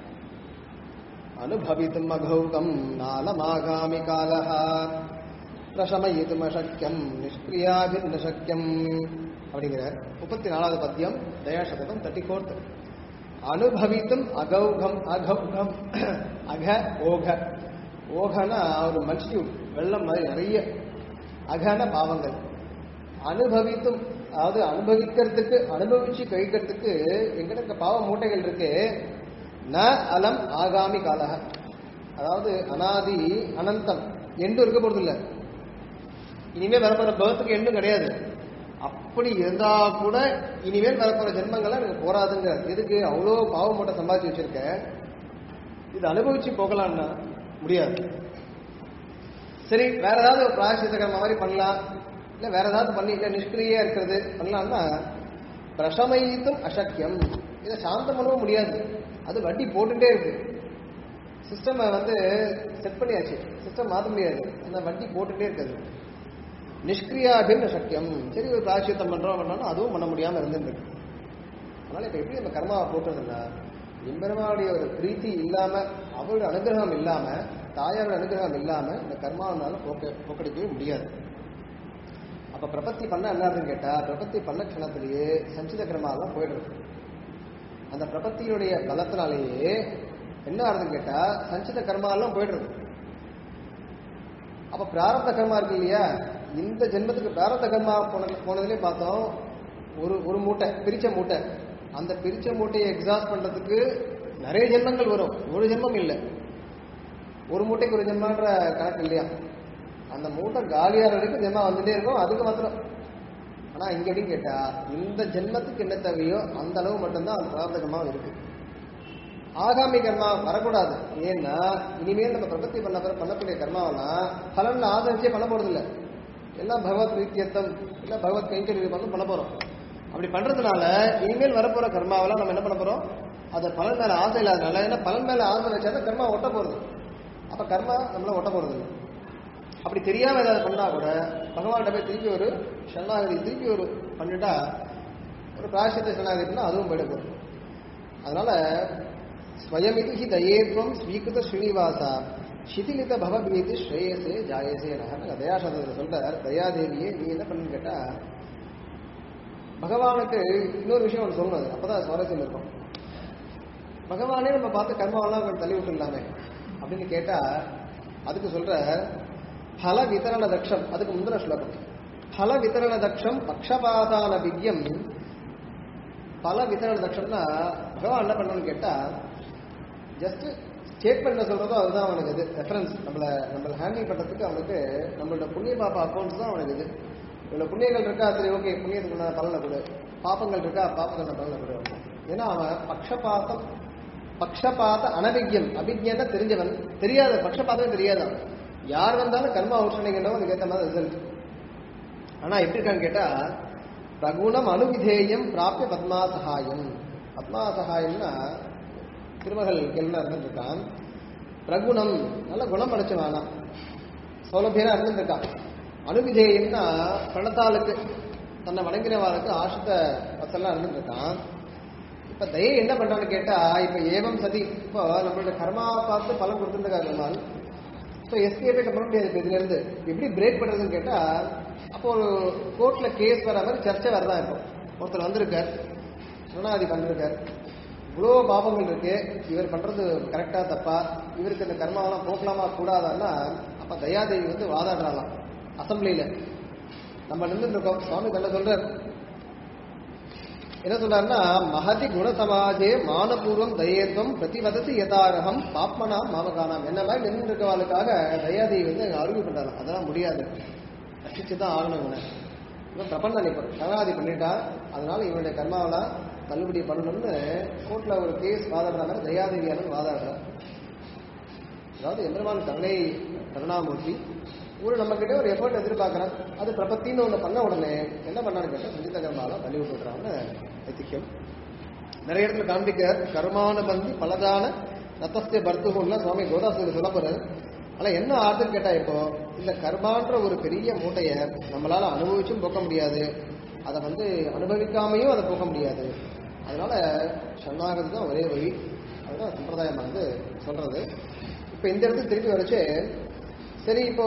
அனுபவித்தும் அகௌகம் நாலமாகாமி காலஹ பிரசமயித்தும் அசக்கியம் நிஷ்கிரியாபின் சக்கியம் அப்படிங்கிறார் முப்பத்தி நாலாவது பத்தியம் தயாசதகம் தேர்ட்டி ஃபோர்த் அனுபவித்தும் அகௌகம் அகௌகம் அக ஓக ஓகனா ஒரு மல்டிடியூட் வெள்ளம் மாதிரி நிறைய அகன பாவங்கள் அனுபவித்தும் அதாவது அனுபவிக்கிறதுக்கு அனுபவிச்சு கழிக்கிறதுக்கு எங்கிட்ட பாவ மூட்டைகள் இருக்கு ந அலம் ஆகாமி காலக அதாவது அனாதி அனந்தம் எண்டும் இருக்க போறது இல்ல இனிமே வரப்போற பேர்த்துக்கு எண்டும் கிடையாது அப்படி இருந்தா கூட இனிமேல் வரப்போற ஜென்மங்கள்லாம் எனக்கு போராதுங்க எதுக்கு அவ்வளோ பாவ மூட்டை சம்பாதிச்சு வச்சிருக்க இது அனுபவிச்சு போகலாம்னா முடியாது சரி வேற ஏதாவது ஒரு பிராயசித்த கர்ம மாதிரி பண்ணலாம் இல்ல வேற ஏதாவது பண்ணி இல்ல நிஷ்கிரியா இருக்கிறது பண்ணலாம்னா பிரசமயித்தும் அசக்கியம் இதை சாந்தம் பண்ணவும் முடியாது அது வட்டி போட்டுட்டே இருக்கு சிஸ்டம் வந்து செட் பண்ணியாச்சு சிஸ்டம் மாத்த முடியாது அந்த வட்டி போட்டுட்டே இருக்காது நிஷ்கிரியாபின் சக்கியம் சரி ஒரு பிராயசித்தம் பண்றோம் பண்ணாலும் அதுவும் பண்ண முடியாம இருந்துருக்கு அதனால இப்ப எப்படி நம்ம கர்மாவை போக்குறதுன்னா எம்பெருமாவுடைய ஒரு பிரீத்தி இல்லாம அவருடைய அனுகிரகம் இல்லாம தாயாரோட அனுகிரகம் இல்லாம இந்த கர்மாவனால போக்க போக்கடிக்கவே முடியாது அப்ப பிரபத்தி பண்ண என்னதுன்னு கேட்டா பிரபத்தி பண்ண க்ஷணத்திலேயே சஞ்சித கர்மாவெல்லாம் போயிடுறது அந்த பிரபத்தியுடைய பலத்தினாலேயே என்ன ஆகுதுன்னு கேட்டா சஞ்சித கர்மாவெல்லாம் போயிடுறது அப்ப பிராரப்த கர்மா இருக்கு இல்லையா இந்த ஜென்மத்துக்கு பிராரப்த கர்மா போன போனதுலேயே பார்த்தோம் ஒரு ஒரு மூட்டை பிரிச்ச மூட்டை அந்த பிரிச்ச மூட்டையை எக்ஸாஸ்ட் பண்றதுக்கு நிறைய ஜென்மங்கள் வரும் ஒரு ஜென்மம் இல்லை ஒரு மூட்டைக்கு ஒரு ஜென்மன்ற கணக்கு இல்லையா அந்த மூட்டை காலியாகிற வரைக்கும் ஜென்மா வந்துட்டே இருக்கும் அதுக்கு மாத்திரம் ஆனா இங்க எப்படின்னு கேட்டா இந்த ஜென்மத்துக்கு என்ன தேவையோ அந்த அளவு மட்டும்தான் அந்த பிரார்த்த கர்மா இருக்கு ஆகாமி கர்மா வரக்கூடாது ஏன்னா இனிமேல் நம்ம பிரபத்தி பண்ண பிற- பண்ணக்கூடிய கர்மாவெல்லாம் பலன்ல ஆதரிச்சே பண்ண போறது இல்ல எல்லாம் பகவத் பிரீத்தியத்தம் இல்ல பகவத் கைங்கரிய வந்து பண்ண போறோம் அப்படி பண்றதுனால இனிமேல் வரப்போற கர்மாவெல்லாம் நம்ம என்ன பண்ண போறோம் அது பலன் மேல ஆசை இல்லாதனால ஏன்னா பலன் மேல ஆசை வச்சா கர்மா ஒட்ட போறது அப்ப கர்மா நம்மள ஒட்ட போறது இல்லை அப்படி தெரியாம ஏதாவது பண்ணா கூட பகவான்கிட்ட போய் திருப்பி ஒரு சரணாகதி திருப்பி ஒரு பண்ணிட்டா ஒரு பிராயசத்தை சரணாகதி பண்ணா அதுவும் போயிட போகுது அதனால ஸ்வயமிது ஹி தயேத்வம் ஸ்வீகிருத ஸ்ரீனிவாசா சிதிலித பவபீதி ஸ்ரேயசே ஜாயசே நகர் தயாசதத்தில் சொல்றார் தயாதேவியே நீ என்ன பண்ணுன்னு கேட்டா பகவானுக்கு இன்னொரு விஷயம் ஒன்று சொல்லணும் அது. அப்பதான் சுவாரஸ்யம் இருக்கும் பகவானே நம்ம பார்த்து கர்மாவெல்லாம் கொஞ்சம் தள்ளி விட்டுடலாமே அப்படின்னு கேட்டா அதுக்கு சொல்ற பல விதரண தக்ஷம் அதுக்கு முந்தின ஸ்லோகம் பல விதரண தக்ஷம் பக்ஷபாதான வித்யம் பல விதரண தக்ஷம்னா பகவான் என்ன பண்ணணும்னு கேட்டா ஜஸ்ட் ஸ்டேட்மெண்ட் சொல்றதோ அதுதான் அவனுக்கு இது ரெஃபரன்ஸ் நம்மள நம்மள ஹேண்டில் பண்றதுக்கு அவனுக்கு நம்மளோட புண்ணிய பாப்பா அக்கௌண்ட்ஸ் தான் அவனுக்கு இது இவ்வளவு புண்ணியங்கள் இருக்கா சரி ஓகே புண்ணியத்துக்கு நான் பலனை கொடு பாப்பங்கள் இருக்கா பாப்பங்கள் பலனை கொடு ஏன்னா அவன் பக்ஷபாதம் பக்ஷபாத அனவிக்யம் அபிஜ்ஞான தெரிஞ்சவன் தெரியாத பக்ஷபாதமே தெரியாதவன் யார் வந்தாலும் கர்மா உஷணிங்கன்றவன் அதுக்கேற்ற மாதிரி ரிசல்ட் ஆனா எப்படி இருக்கான்னு கேட்டா பிரகுணம் அனுவிதேயம் பிராப்பிய பத்மா சகாயம் பத்மா சகாயம்னா திருமகள் கேள்வினா இருந்திருக்கான் பிரகுணம் நல்ல குணம் படைச்சவானா சௌலபியனா இருந்திருக்கான் அனுவிதேயம்னா பணத்தாளுக்கு தன்னை வணங்கினவாளுக்கு ஆசிரித்த வசல்லாம் இருந்திருக்கான் இப்ப தயை என்ன பண்றான்னு கேட்டா இப்ப ஏவம் சதி இப்போ நம்மளோட கர்மா பார்த்து பலன் கொடுத்துருக்காரு பெருமாள் ஸோ எஸ்கேபே பண்ண முடியாது இப்ப இதுல இருந்து எப்படி பிரேக் பண்றதுன்னு கேட்டா அப்போ ஒரு கோர்ட்ல கேஸ் வர மாதிரி சர்ச்சை வரதான் இப்போ ஒருத்தர் வந்திருக்கார் சரணாதி பண்ணிருக்கார் இவ்வளோ பாபங்கள் இருக்கு இவர் பண்றது கரெக்டா தப்பா இவருக்கு இந்த கர்மாவெல்லாம் போக்கலாமா கூடாதான்னா அப்ப தயாதேவி வந்து வாதாடுறாளாம் அசம்பிளியில நம்ம நின்று இருக்கோம் சுவாமி தன்னை சொல்றார் என்ன சொல்றாருன்னா மகதி குணசமாஜே மானபூர்வம் தயேத்வம் பிரதிவதசி யதாரகம் பாப்மனாம் மாமகானாம் என்ன மாதிரி நின்று இருக்கவாளுக்காக தயாதேவி வந்து அருள் பண்றாங்க அதெல்லாம் முடியாது ரசிச்சு தான் ஆகணும் இவனை இவன் பிரபந்தம் இப்போ சரணாதி பண்ணிட்டா அதனால இவனுடைய கர்மாவெல்லாம் தள்ளுபடி பண்ணணும்னு கோர்ட்ல ஒரு கேஸ் வாதாடுற மாதிரி தயாதேவியானு வாதாடுறார் அதாவது எம்பெருமான் கருணை கருணாமூர்த்தி ஒரு நம்ம கிட்ட ஒரு எஃபர்ட் எதிர்பார்க்கறான் அது பிரபத்தின்னு ஒண்ணு பண்ண உடனே என்ன பண்ணான்னு கேட்டா சஞ்சித கர்மால தள்ளி விட்டுறான்னு ஐத்தியம் நிறைய இடத்துல காண்பிக்க கர்மானுபந்தி பலதான நத்தஸ்திய பர்த்துகுன்னா சுவாமி கோதாசூரி சொல்ல போறாரு ஆனா என்ன ஆர்டர் கேட்டா இப்போ இந்த கர்மான்ற ஒரு பெரிய மூட்டைய நம்மளால அனுபவிச்சும் போக்க முடியாது அதை வந்து அனுபவிக்காமையும் அதை போக்க முடியாது அதனால சரணாகதி தான் ஒரே வழி அதுதான் சம்பிரதாயம் வந்து சொல்றது இப்ப இந்த இடத்துக்கு திருப்பி வரைச்சு சரி இப்போ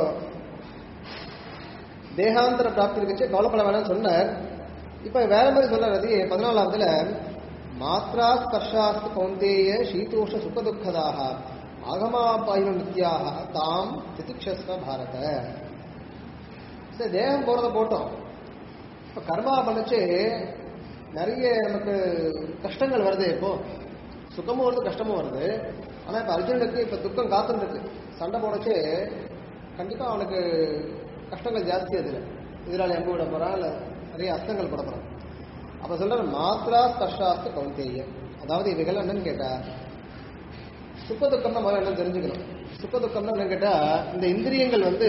தேகாந்தர பிராப்தி இருக்குச்சு கவலைப்பட வேணாம்னு சொன்னார் இப்ப வேற மாதிரி சொல்றாரு அது பதினாலாவதுல மாத்ரா ஸ்பர்ஷாஸ்து கௌந்தேய சீதோஷ சுக துக்கதாக ஆகமாபாயு நித்யாக தாம் திதிக்ஷஸ்வ பாரத சரி தேகம் போறத போட்டோம் இப்ப கர்மா பண்ணுச்சு நிறைய நமக்கு கஷ்டங்கள் வருது இப்போ சுகமும் வருது கஷ்டமும் வருது ஆனா இப்ப அர்ஜுனுக்கு இப்ப துக்கம் காத்துட்டு இருக்கு சண்டை போடச்சு கண்டிப்பா அவனுக்கு கஷ்டங்கள் ஜாஸ்தி அதுல எதிராளி அம்பு விட போறான் இல்ல நிறைய அஸ்தங்கள் போட போறான் அப்ப சொல்ற மாத்ரா ஸ்பர்ஷாஸ்து கௌந்தேய அதாவது இவைகள் என்னன்னு கேட்டா சுக்க துக்கம்னா முதல்ல என்ன தெரிஞ்சுக்கணும் சுக்க துக்கம்னா என்னன்னு கேட்டா இந்த இந்திரியங்கள் வந்து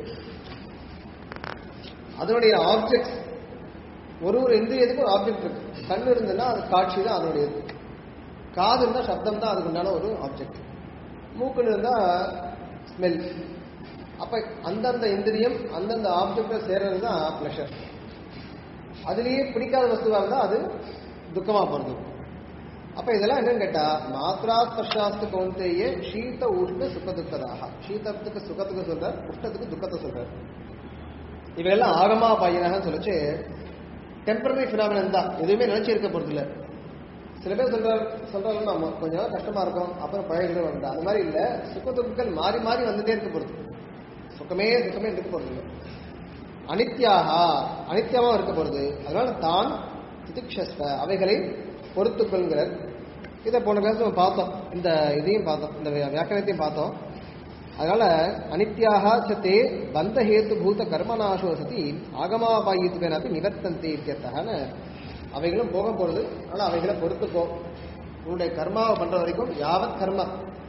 அதனுடைய ஆப்ஜெக்ட் ஒரு ஒரு இந்திரியத்துக்கும் ஒரு ஆப்ஜெக்ட் இருக்கு கண் இருந்ததுன்னா அது காட்சி தான் அதனுடையது காது இருந்தா சப்தம் தான் அதுக்கு உண்டான ஒரு ஆப்ஜெக்ட் மூக்குன்னு இருந்தா ஸ்மெல் அப்ப அந்தந்த இந்திரியம் அந்தந்த ஆப்ஜெக்ட சேர்றது தான் பிளஷர் அதுலயே பிடிக்காத வஸ்துவா இருந்தா அது துக்கமா போறது அப்ப இதெல்லாம் என்னன்னு கேட்டா மாத்ரா ஸ்பர்ஷாஸ்து கௌந்தேயே சீத உஷ்ண சுக துக்கதாக சீதத்துக்கு சுகத்துக்கு சொல்ற உஷ்ணத்துக்கு துக்கத்தை சொல்ற இவையெல்லாம் ஆகமா பையனாக சொல்லிச்சு டெம்பரரி பினாமினன் தான் எதுவுமே நினைச்சு இருக்க போறது இல்ல சில பேர் சொல்றாரு சொல்றாங்க நம்ம கொஞ்ச நாள் கஷ்டமா இருக்கும் அப்புறம் பழகிட்டு வந்தா அந்த மாதிரி இல்ல சுக துக்கங்கள் மாறி மாறி வந்துட்டே இருக்க போறது சுகமே சுகமே இருக்க போறது இல்லை அனித்யாக அனித்தியமா இருக்க போறது அதனால தான் திதிக்ஷஸ்வ அவைகளை பொறுத்துக்கொள்கிறார் இதை போன கிளாஸ் நம்ம பார்த்தோம் இந்த இதையும் பார்த்தோம் இந்த வியா- வியாக்கரணத்தையும் பார்த்தோம் அதனால அனித்யாக சத்தே பந்த ஹேத்து பூத கர்மநாசோ சதி ஆகமாபாயித்துவனாப்பி நிவர்த்தந்தி இத்தியர்த்தகன்னு அவைகளும் போக போறது ஆனா அவைகளை பொறுத்துக்கோ உன்னுடைய கர்மாவை பண்ற வரைக்கும் யாவத் கர்ம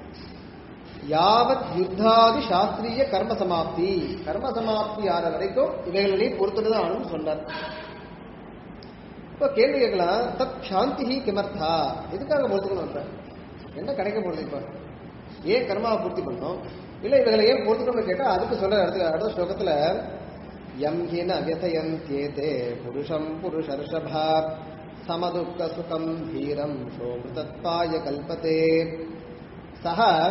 யாவத் யுத்தாதி சாஸ்திரிய கர்ம சமாப்தி கர்ம சமாப்தி ஆற வரைக்கும் இவைகளை பொறுத்துட்டு தான் ஆகணும்னு சொன்னார் இப்ப கேள்வி கேட்கலாம் தத் சாந்தி கிமர்த்தா எதுக்காக பொறுத்துக்கணும் இப்ப என்ன கிடைக்க போகுது இப்ப ஏன் கர்மாவை பூர்த்தி பண்ணணும் இல்ல இவைகளை ஏன் பொறுத்துக்கணும்னு கேட்டா அதுக்கு சொல்ற அடுத்த அடுத்த ஸ்லோகத்துல யம் ஹின வியதயந்தேதே புருஷம் புருஷர்ஷபா சமதுக்க சுகம் தீரம் சோமிருதத்பாய கல்பதே சக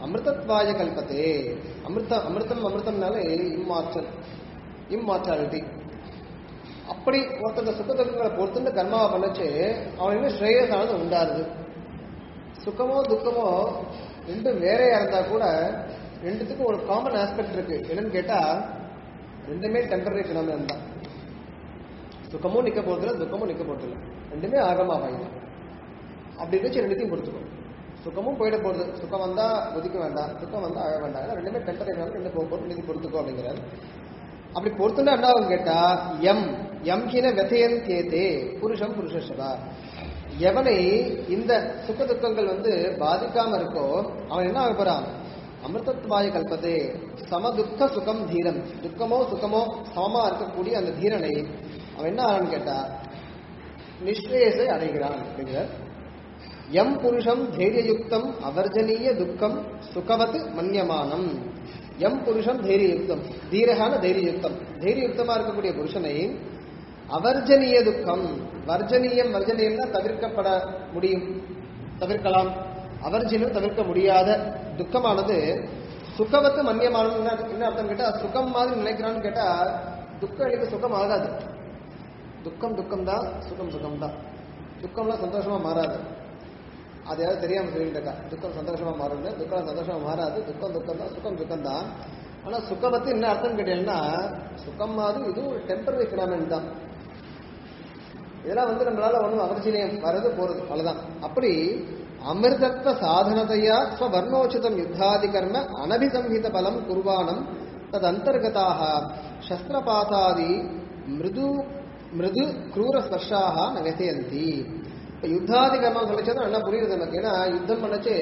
அமிர்தத்வாய கல்பத்தே அமிர்த அமிர்தம் அமிர்தம்னாலே இம்மாற்றல் இம்மார்டாலிட்டி அப்படி ஒருத்தங்க சுக துக்கங்களை பொறுத்துட்டு கர்மாவை பண்ணச்சு அவனுக்கு ஸ்ரேயஸானது உண்டாருது சுகமோ துக்கமோ ரெண்டும் வேறையா இருந்தா கூட ரெண்டுத்துக்கும் ஒரு காமன் ஆஸ்பெக்ட் இருக்கு என்னன்னு கேட்டா ரெண்டுமே டெம்பரரி பினாமினன் தான் சுகமும் நிக்க போறதில்ல துக்கமும் நிக்க போறதில்ல ரெண்டுமே ஆகமா வாய்தான் அப்படி இருந்துச்சு ரெண்டுத்தையும் பொறுத்துக்கும் சுகமும் போயிட போகுது சுகம் வந்தா ஒதுக்க வேண்டாம் துக்கம் வந்தா ஆக வேண்டாம் ஏன்னா ரெண்டுமே டெம்பரரி ரெண்டு போக போகுது ரெண்டுத்தையும் பொறுத்துக்கோ அப்படிங்கிறாரு அப்படி பொறுத்துனா என்ன ஆகும் கேட்டா எம் எம் ஹின வெதையன் கேதே புருஷம் புருஷா எவனை இந்த சுக துக்கங்கள் வந்து பாதிக்காம இருக்கோ அவன் என்ன ஆக போறான் அமிர்தத்வாய கல்பதே சம துக்க சுகம் தீரம் துக்கமோ சுகமோ சமமா இருக்கக்கூடிய அந்த தீரனை அவன் என்ன ஆகிறான்னு கேட்டா நிஷ்ரேயசை அடைகிறான் அப்படிங்கிறார் எம் புருஷம் தைரியயுக்தம் அவர்ஜனீய துக்கம் சுகவத் மன்யமானம் எம் புருஷம் தைரியயுக்தம் தீரகான தைரியயுக்தம் தைரியயுக்தமா இருக்கக்கூடிய புருஷனை அவர்ஜனீய துக்கம் வர்ஜனீயம் வர்ஜனீயம்னா தவிர்க்கப்பட முடியும் தவிர்க்கலாம் அவர்ஜினும் தவிர்க்க முடியாத துக்கமானது சுகவத்து மன்யமானம் என்ன என்ன அர்த்தம் கேட்டா சுகம் மாதிரி நினைக்கிறான்னு கேட்டா துக்கம் எனக்கு சுகம் ஆகாது துக்கம் துக்கம் தான் சுகம் சுகம் தான் துக்கம்லாம் சந்தோஷமா மாறாது அது யாரும் தெரியாம சொல்லிட்டு இருக்கா துக்கம் சந்தோஷமா மாறும்னு துக்கம் சந்தோஷமா மாறாது துக்கம் துக்கம் தான் சுகம் சுகம் தான் ஆனா சுகபத்து என்ன அர்த்தம் கேட்டீங்கன்னா சுகம் மாதிரி இது ஒரு டெம்பரரி பினாமின் தான் இதெல்லாம் வந்து நம்மளால ஒன்றும் அவர்ஜினியம் வர்றது போறது அவ்வளவுதான் அப்படி அமிர்தத்வ சாதனதையா ஸ்வர்ணோச்சிதம் யுத்தாதி கர்ம அனபிசம்ஹித பலம் குர்வானம் தது அந்தர்கதாக சஸ்திரபாதாதி மிருது மிருது கிரூர ஸ்பர்ஷாக ந வெசயந்தி இப்ப யுத்தாதி கர்மம் சொல்லிச்சது நல்லா புரியுது நமக்கு ஏன்னா யுத்தம் பண்ணச்சு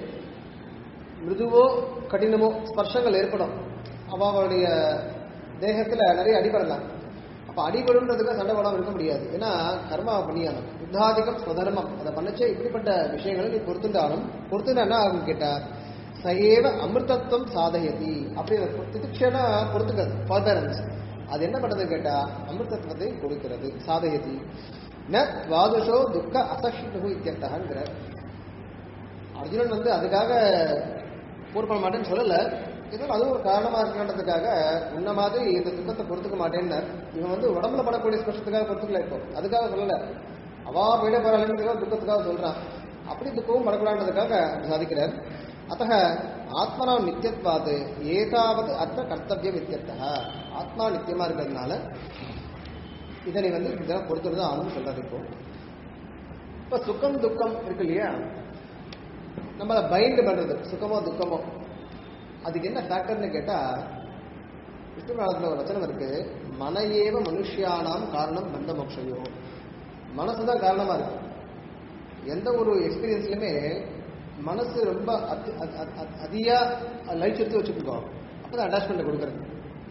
மிருதுவோ கடினமோ ஸ்பர்ஷங்கள் ஏற்படும் அவ அவளுடைய தேகத்துல நிறைய அடிபடலாம் அப்ப அடிபடுன்றதுக்கு சண்டை போடாம இருக்க முடியாது ஏன்னா கர்மாவை பண்ணியாலும் யுத்தாதிகம் ஸ்வதர்மம் அதை பண்ணச்சே இப்படிப்பட்ட விஷயங்களை நீ பொறுத்துட்டாலும் பொறுத்துட்டா என்ன ஆகும் கேட்டா சயேவ அமிர்தத்துவம் சாதயதி அப்படி திதிக்ஷனா பொறுத்துக்கிறது ஃபார்பரன்ஸ் அது என்ன பண்ணுறது கேட்டா அமிர்தத்துவத்தை கொடுக்கிறது சாதயதி ந துவாதசோ துக்க அசஹிஷ்ணு இத்தியர்த்தகாங்கிறார் அர்ஜுனன் வந்து அதுக்காக போர் பண்ண மாட்டேன்னு சொல்லல இருந்தாலும் அதுவும் ஒரு காரணமா இருக்கின்றதுக்காக உன்ன மாதிரி இந்த துக்கத்தை பொறுத்துக்க மாட்டேன்னார் இவன் வந்து உடம்புல படக்கூடிய ஸ்பர்ஷத்துக்காக பொறுத்துக்கல இப்போ அதுக்காக சொல்லல அவா போயிட போறாளுங்கிறத துக்கத்துக்காக சொல்றான் அப்படி துக்கமும் படக்கூடாதுக்காக சாதிக்கிறார் அத்தக ஆத்மனா நித்தியத்வாது ஏதாவது அர்த்த கர்த்தவியம் இத்தியர்த்தக ஆத்மா நித்தியமா இருக்கிறதுனால இதனை வந்து இதெல்லாம் பொறுத்துட்டு தான் ஆகணும்னு சொல்றாரு இப்போ இப்ப சுகம் துக்கம் இருக்கு இல்லையா நம்மள பைண்ட் பண்றது சுகமோ துக்கமோ அதுக்கு என்ன ஃபேக்டர்னு கேட்டா விஷ்ணு காலத்துல ஒரு வச்சனம் இருக்கு மனையேவ மனுஷியானாம் காரணம் பந்த மோட்சையோ மனசு தான் காரணமா இருக்கு எந்த ஒரு எக்ஸ்பீரியன்ஸ்லயுமே மனசு ரொம்ப அதி- அதி- அதி- அதி- அதிகா லைட் எடுத்து வச்சுக்கோ அப்பதான் அட்டாச்மெண்ட் கொடுக்கறது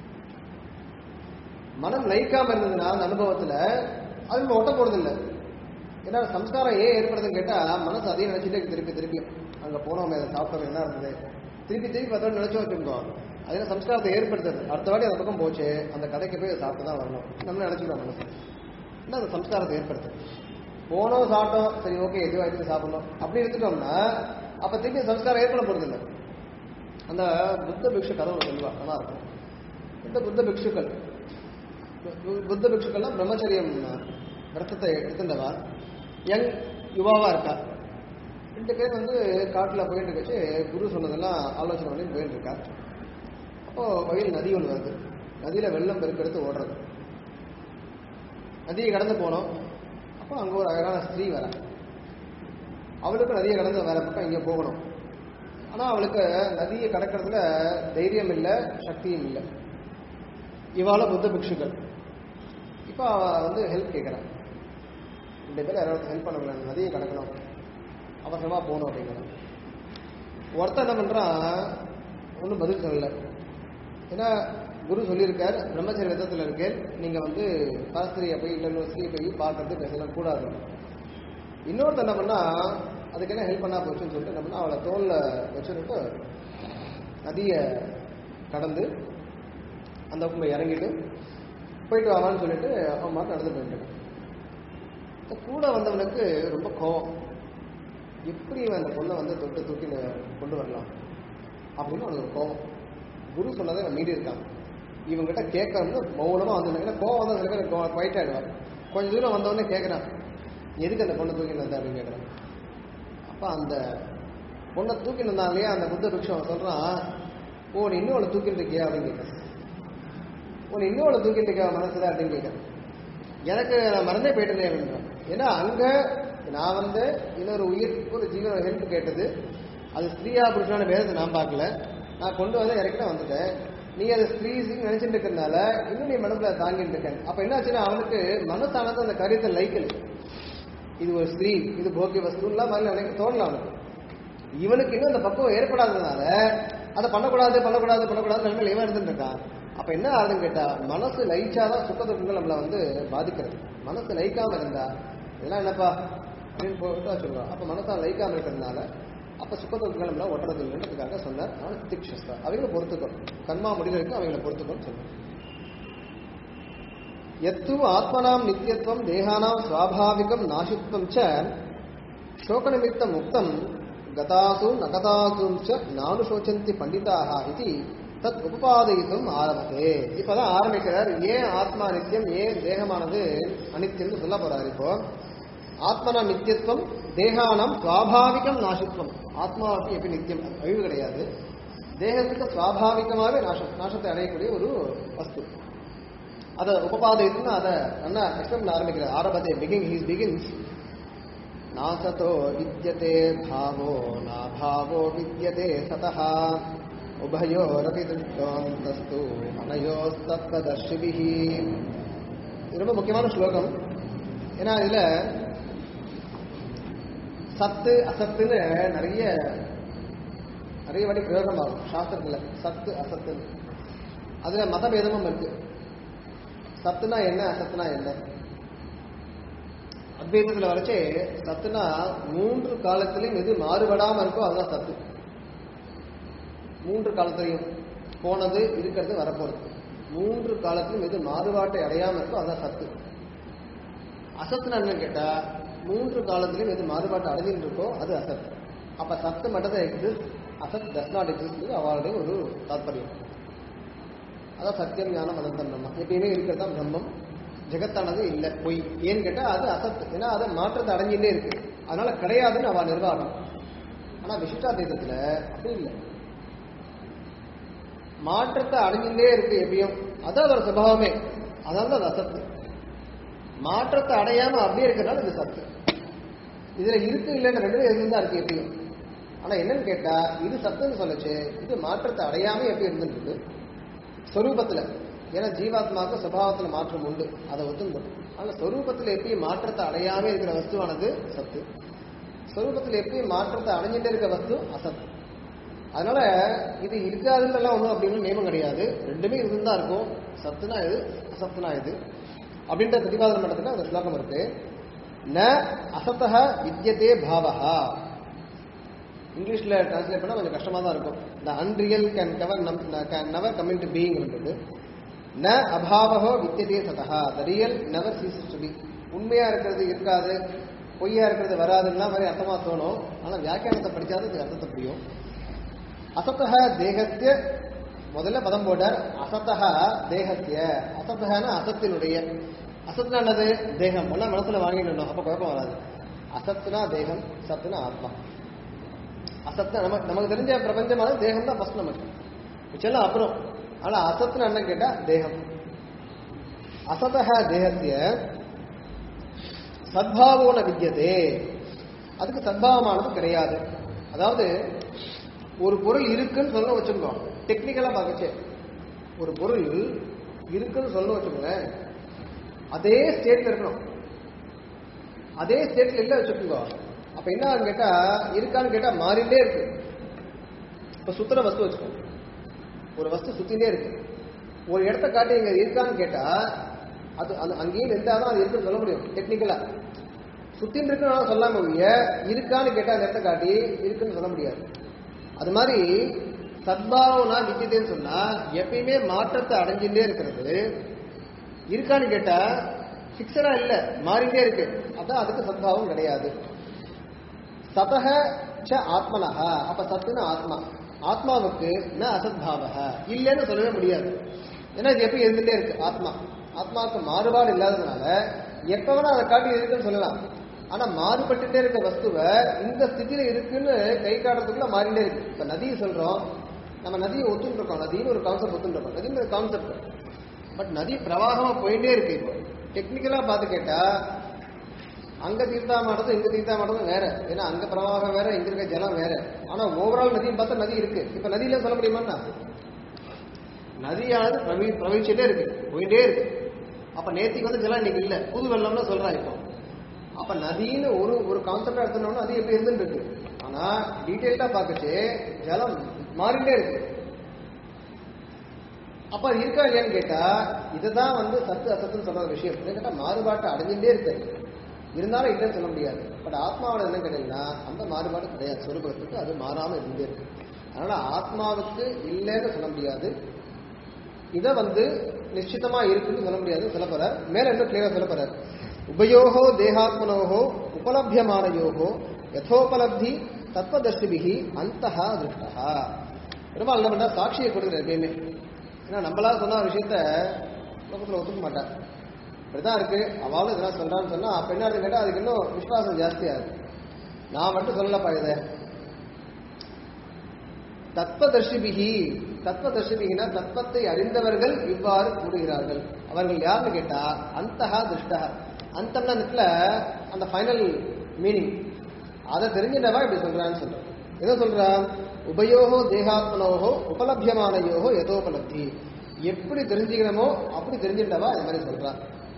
மனம் லயிக்காம இருந்ததுன்னா அந்த அனுபவத்துல அது நம்ம ஒட்ட போறது இல்ல ஏன்னா சம்ஸ்காரம் ஏன் ஏற்படுதுன்னு கேட்டா மனசு அதே நினைச்சிட்டே இருக்கு திருப்பி திருப்பி அங்க போனோமே அதை சாப்பிட்டோம் என்ன இருந்தது திருப்பி திருப்பி அதோட நினைச்சு வச்சிருந்தோம் அதே சம்ஸ்காரத்தை ஏற்படுத்துது அடுத்த வாட்டி அந்த பக்கம் போச்சு அந்த கதைக்கு போய் அதை சாப்பிட்டு தான் வரணும் நம்ம நினைச்சுக்கிறோம் மனசு என்ன அந்த சம்ஸ்காரத்தை ஏற்படுத்து போனோம் சாப்பிட்டோம் சரி ஓகே எதுவும் ஆயிடுச்சு சாப்பிடணும் அப்படி எடுத்துட்டோம்னா அப்ப திருப்பி சம்ஸ்காரம் ஏற்பட போறது இல்லை அந்த புத்த பிக்ஷு கதை ஒன்று சொல்லுவா நல்லா இருக்கும் இந்த புத்த பிக்ஷுக்கள் பு- புத்த பிக்ஷுக்கள்லாம் பிரம்மச்சரியம் விரதத்தை எடுத்துட்டவா யங் யுவாவா இருக்கா ரெண்டு பேர் வந்து காட்டுல போயிட்டு இருக்கச்சு குரு சொன்னதெல்லாம் ஆலோசனை பண்ணி போயிட்டு இருக்கா அப்போ வழியில் நதி ஒன்று வருது நதியில வெள்ளம் பெருக்கெடுத்து ஓடுறது நதியை கடந்து போனோம் அப்போ அங்க ஒரு அழகான ஸ்திரீ வர அவளுக்கு நதியை கடந்து வேற பக்கம் இங்கே போகணும் ஆனா அவளுக்கு நதியை கடக்கிறதுல தைரியம் இல்லை சக்தியும் இல்லை இவாள புத்த பிக்ஷுக்கள் இப்போ அவ வந்து ஹெல்ப் கேட்குறான் ரெண்டு பேரும் யாராவது ஹெல்ப் பண்ண முடியாது நதியை கடக்கணும் அவசரமா போகணும் அப்படிங்கிறான் ஒருத்தன் என்ன பண்றான் ஒன்றும் பதில் சொல்லல ஏன்னா குரு சொல்லியிருக்கார் பிரம்மச்சரிய விதத்தில் இருக்கேன் நீங்க வந்து சாஸ்திரியை போய் இல்லை இன்னொரு ஸ்திரியை போய் பார்க்கறது பேசலாம் கூடாது இன்னொருத்தன் என்ன பண்ணா அதுக்கு என்ன ஹெல்ப் பண்ணா போச்சுன்னு சொல்லிட்டு என்ன பண்ணா அவளை தோல்ல வச்சுட்டு நதியை கடந்து அந்த பக்கம் போய் இறங்கிட்டு போயிட்டு வாவான்னு சொல்லிட்டு அவன் மாட்டு நடந்து போயிட்டு இருக்கான். இந்த கூட வந்தவனுக்கு ரொம்ப கோவம் எப்படி இவன் அந்த பொண்ணை வந்து தொட்டு தூக்கி ந- கொண்டு வரலாம் அப்படின்னு அவனுக்கு ஒரு கோபம் குரு சொன்னதை அவன் மீறி இருக்கான் இவங்கிட்ட கேட்கணும்னு மௌனமா வந்து ஏன்னா கோவம் வந்து சில பேர் குவைட் ஆயிடுவார் கொஞ்சம் தூரம் வந்தவொடனே கேட்கறான் எதுக்கு அந்த பொண்ணை தூக்கிட்டு வந்த அப்படின்னு கேட்கறான் அப்ப அந்த பொண்ணை தூக்கிட்டு இருந்தான் இல்லையா அந்த புத்த பிக்ஷம் அவன் சொல்றான் ஓ நீ இன்னும் அவளை தூக்கிட்டு இருக்கியா அப்படின்னு கேட்கறான் ஓ நீ இன்னும் அவளை தூக்கிட்டு இருக்கியா மனசுல அப்படின்னு கேட்கறான் எனக்கு நான் மறந்தே போயிட்டேனே அப்படின்றான் ஏன்னா அங்க நான் வந்து இன்னொரு உயிர் ஒரு ஜீவன ஹெல்ப் கேட்டது அது ஸ்திரீயா புருஷனான வேதத்தை நான் பார்க்கல நான் கொண்டு வந்து இறக்கிட்ட வந்துட்டேன் நீ அது ஸ்திரீ நினைச்சிட்டு இருக்கிறதுனால இன்னும் நீ மனசுல தாங்கிட்டு இருக்க அப்ப என்ன ஆச்சுன்னா அவனுக்கு மனசானது அந்த காரியத்தை லைக்கல இது ஒரு ஸ்திரீ இது போக்கிய வஸ்துலாம் மாதிரி எனக்கு தோணல அவனுக்கு இவனுக்கு இன்னும் அந்த பக்குவம் ஏற்படாததுனால அதை பண்ணக்கூடாது பண்ணக்கூடாது பண்ணக்கூடாது நிலைமையில இவன் இருந்துட்டு இருக்கான் அப்ப என்ன ஆகுதுன்னு கேட்டா மனசு லைச்சாதான் சுத்த துக்கங்கள் நம்மள வந்து பாதிக்கிறது மனசு லைக்காம இருந்தா இதெல்லாம் என்னப்பா அப்படின்னு போட்டா சொல்றோம் அப்ப மனசா லைக்காம இருக்கிறதுனால அப்ப சுத்த துக்கங்கள் நம்மள ஒட்டுறது இல்லைன்றதுக்காக சொன்னார் அவன் திக்ஷஸ்தா அவங்கள பொறுத்துக்கணும் கர்மா முடிவு வரைக்கும் அவங்கள பொறுத்துக்கணும் சொன்னார் எத்து ஆத்மனாம் நித்தியத்துவம் தேகானாம் சுவாபாவிகம் நாசித்வம் ச சோகநிமித்த முக்தம் கதாசு நகதாசும் ச நானுசோச்சந்தி பண்டிதாக இது தத் உபபாதயித்தும் ஆரம்பத்தே இப்பதான் ஆரம்பிக்கிறார் ஏன் ஆத்மா நித்தியம் ஏன் தேகமானது அனித்தியம்னு சொல்ல போறாரு இப்போ ஆத்மனா நித்தியத்துவம் தேகானம் சுவாபாவிகம் நாசித்வம் ஆத்மாவுக்கு எப்படி நித்தியம் அழிவு கிடையாது தேகத்துக்கு சுவாபாவிகமாகவே நாசம் நாசத்தை அடையக்கூடிய ஒரு வஸ்து அதை உபபாதயித்துன்னு அதை நல்லா எக்ஸ்பிளைன் பண்ண ஆரம்பிக்கிறார் ஆரம்பத்தை பிகிங் ஹீஸ் பிகின்ஸ் நாசதோ வித்யதே பாவோ நாபாவோ வித்யதே சதः உபயோரபி திருஷ்டாந்தஸ்து அனயோஸ்தத்வதர்ஷிபிஹி இது ரொம்ப முக்கியமான ஸ்லோகம் ஏன்னா இதுல சத்து அசத்துன்னு நிறைய நிறைய வாட்டி பிரயோகம் ஆகும் சாஸ்திரத்துல சத்து அசத்துன்னு அதுல மதபேதமும் இருக்கு சத்துனா என்ன அசத்துனா என்ன அத்வைதத்துல வரைச்சே சத்துனா மூன்று காலத்திலையும் எது மாறுபடாம இருக்கோ அதுதான் சத்து மூன்று காலத்திலையும் போனது இருக்கிறது வரப்போறது மூன்று காலத்திலும் எது மாறுபாட்டை அடையாம இருக்கோ அதுதான் சத்து அசத்துனா என்னன்னு கேட்டா மூன்று காலத்திலும் எது மாறுபாட்டை அடைஞ்சிட்டு இருக்கோ அது அசத் அப்ப சத்து மட்டும் தான் எக்ஸிஸ்ட் அசத் டஸ் நாட் எக்ஸிஸ்ட் அவளுடைய ஒரு தாற்பயம் அதான் சத்தியம் ஞானம் அனந்தம் பிரம்மம் எப்பயுமே இருக்கிறது தான் பிரம்மம் ஜெகத்தானது இல்லை பொய் ஏன்னு கேட்டா அது அசத்து ஏன்னா அது மாற்றத்தை அடைஞ்சிட்டே இருக்கு அதனால கிடையாதுன்னு அவ நிர்வாகம் ஆனா விசிஷ்டாத்வைதத்துல அப்படி இல்லை மாற்றத்தை அடைஞ்சுட்டே இருக்கு எப்பயும் அதான் அதோட சுபாவமே அதனால அது அசத்து மாற்றத்தை அடையாம அப்படியே இருக்கிறதுனால இது சத்து இதுல இருக்கு இல்லைன்னு ரெண்டு எதுவும் தான் இருக்கு எப்பயும் ஆனா என்னன்னு கேட்டா இது சத்துன்னு சொல்லுச்சு இது மாற்றத்தை அடையாம எப்படி இருந்துட்டு இருக்கு ஸ்வரூபத்துல ஏன்னா ஜீவாத்மாவுக்கு சுபாவத்துல மாற்றம் உண்டு அதை ஒத்துந்தோம் ஆனா ஸ்வரூபத்துல எப்பயும் மாற்றத்தை அடையாம இருக்கிற வஸ்துவானது சத்து ஸ்வரூபத்துல எப்பயும் மாற்றத்தை அடைஞ்சிட்டே இருக்க வஸ்து அசத் அதனால இது இருக்காதுன்னு எல்லாம் ஒண்ணும் அப்படின்னு நியமம் கிடையாது ரெண்டுமே இருந்தா இருக்கும் சத்துனா இது அசத்துனா இது அப்படின்ற பிரதிபாதனம் பண்றதுக்கு அந்த ஸ்லோகம் இருக்கு ந அசத்தக வித்யதே பாவஹா இங்கிலீஷ்ல டிரான்ஸ்லேட் பண்ணா கொஞ்சம் கஷ்டமா தான் இருக்கும் the unreal can cover can never come in to பீங்கிறது ந அபாவகோ வித்தியதே சதா the real never ceases to be உண்மையா இருக்கிறது இருக்காது பொய்யா இருக்கிறது வராதுன்னா மாதிரி அர்த்தமா தோணும் ஆனா வியாக்கியானத்தை படிச்சாதான் இதுக்கு அர்த்தத்தை புரியும் அசத்தக தேகத்திய முதல்ல பதம் போட்டார் அசத்தக தேகத்திய அசத்தகன அசத்தினுடைய அசத்துனா என்னது தேகம் ஒன்னா மனசுல வாங்கிடணும் அப்ப குழப்பம் வராது அசத்துனா தேகம் சத்துனா ஆத்மா அசத்து நமக்கு நமக்கு தெரிஞ்ச பிரபஞ்சமானது தேகம் தான் ஃபர்ஸ்ட் நமக்கு மிச்சம் அப்புறம் ஆனா அசத்துன்னு என்ன கேட்டா தேகம் அசதக தேகத்திய சத்பாவோன வித்தியதே அதுக்கு சத்பாவமானது கிடையாது அதாவது ஒரு பொருள் இருக்குன்னு சொல்ல வச்சுக்கோ டெக்னிக்கலா பார்க்கச்சே ஒரு பொருள் இருக்குன்னு சொல்ல வச்சுக்கோங்களேன் அதே ஸ்டேட்ல இருக்கணும் அதே ஸ்டேட்ல இல்ல வச்சுக்கோங்க அப்ப என்ன ஆகுன்னு கேட்டா இருக்கான்னு கேட்டா மாறிட்டே இருக்கு இப்ப சுத்துற வஸ்து வச்சுக்கோங்க ஒரு வஸ்து சுத்தினே இருக்கு ஒரு இடத்த காட்டி இங்க இருக்கான்னு கேட்டா அது அது அங்கேயே நின்றாதான் அது இருக்குன்னு சொல்ல முடியும் டெக்னிக்கலா சுத்தின் இருக்குன்னு சொல்லாம ஒழிய இருக்கான்னு கேட்டா அந்த இடத்த காட்டி இருக்குன்னு சொல்ல முடியாது அது மாதிரி சத்பாவனா வித்தியதேன்னு சொன்னா எப்பயுமே மாற்றத்தை அடைஞ்சுட்டே இருக்கிறது இருக்கான்னு கேட்டா பிக்சரா இல்ல மாறிட்டே இருக்கு அதான் அதுக்கு சத்பாவம் கிடையாது சதக ச ஆத்மனஹா அப்ப சத்துன்னு ஆத்மா ஆத்மாவுக்கு ந அசத்பாவக இல்லைன்னு சொல்லவே முடியாது ஏன்னா இது எப்பயும் இருந்துட்டே இருக்கு ஆத்மா ஆத்மாவுக்கு மாறுபாடு இல்லாததுனால எப்ப வேணா அதை காட்டி இருக்குன்னு சொல்லலாம் ஆனா மாறுபட்டுட்டே இருக்க வஸ்துவை இந்த ஸ்திதியில இருக்குன்னு கை காட்டுறதுக்குள்ள மாறிட்டே இருக்கு இப்ப நதியை சொல்றோம் நம்ம நதியை ஒத்துட்டு இருக்கோம் நதின்னு ஒரு கான்செப்ட் ஒத்துட்டு இருக்கோம் நதின்னு ஒரு கான்செப்ட் பட் நதி பிரவாகமா போயிட்டே இருக்கு இப்போ டெக்னிக்கலா பார்த்து கேட்டா அங்க தீர்த்தா மாட்டதும் இங்க தீர்த்தா மாட்டதும் வேற ஏன்னா அங்க பிரவாகம் வேற இங்க இருக்க ஜலம் வேற ஆனா ஓவரால் நதியும் பார்த்தா நதி இருக்கு இப்ப நதியில சொல்ல முடியுமா நதியானது பிரவி பிரவகிச்சுட்டே இருக்கு போயிட்டே இருக்கு அப்ப நேத்திக்கு வந்து ஜலம் இன்னைக்கு இல்ல புது வெள்ளம்னு சொல்றா இப்போ அப்ப நதின்னு ஒரு ஒரு கான்செப்டா எடுத்தோம்னா அது எப்படி இருந்துட்டு இருக்கு ஆனா டீட்டெயில்டா பார்க்கச்சு ஜலம் மாறிட்டே இருக்கு அப்ப அது இருக்கா இல்லையான்னு கேட்டா இதுதான் வந்து சத்து அசத்துன்னு சொல்ற விஷயம் என்ன கேட்டா மாறுபாட்டை அடைஞ்சுட்டே இருக்கு இருந்தாலும் இல்லைன்னு சொல்ல முடியாது பட் ஆத்மாவோட என்ன கேட்டீங்கன்னா அந்த மாறுபாடு கிடையாது சொரூபத்துக்கு அது மாறாம இருந்தே இருக்கு அதனால ஆத்மாவுக்கு இல்லைன்னு சொல்ல முடியாது இதை வந்து நிச்சயமா இருக்குன்னு சொல்ல முடியாது சொல்ல போறார் மேல இன்னும் கிளியரா சொல்ல போறார் உபயோகோ தேகாத்மனோகோ உபலபியமானயோகோ யதோபலப்தி தத்வதர்ஷிபிகி அந்தஹா திருஷ்டா பெருமாள் என்ன பண்ணா சாட்சியை கொடுக்குற எப்பயுமே ஏன்னா நம்மளா சொன்ன ஒரு விஷயத்த லோகத்தில் ஒத்துக்க மாட்டார் இப்படிதான் இருக்கு அவளும் இதெல்லாம் சொல்றான்னு சொன்னா அப்ப என்ன இருக்கு கேட்டா அதுக்கு இன்னும் விசுவாசம் ஜாஸ்தியாகுது நான் மட்டும் சொல்லலப்பா இதை தத்வதர்ஷிபிகி தத்வதர்ஷிபிகினா தத்வத்தை அறிந்தவர்கள் இவ்வாறு கூறுகிறார்கள் அவர்கள் யாருன்னு கேட்டா அந்தஹா திருஷ்டா அந்தம்னா இடத்துல அந்த ஃபைனல் மீனிங் அதை தெரிஞ்சிட்டவா இப்படி சொல்றான்னு சொல்றான் என்ன சொல்றான் உபயோகோ தேகாத்மனோகோ உபலபியமானயோகோ எதோபலப்தி எப்படி தெரிஞ்சுக்கணுமோ அப்படி தெரிஞ்சிட்டவா இந்த மாதிரி சொல்றான்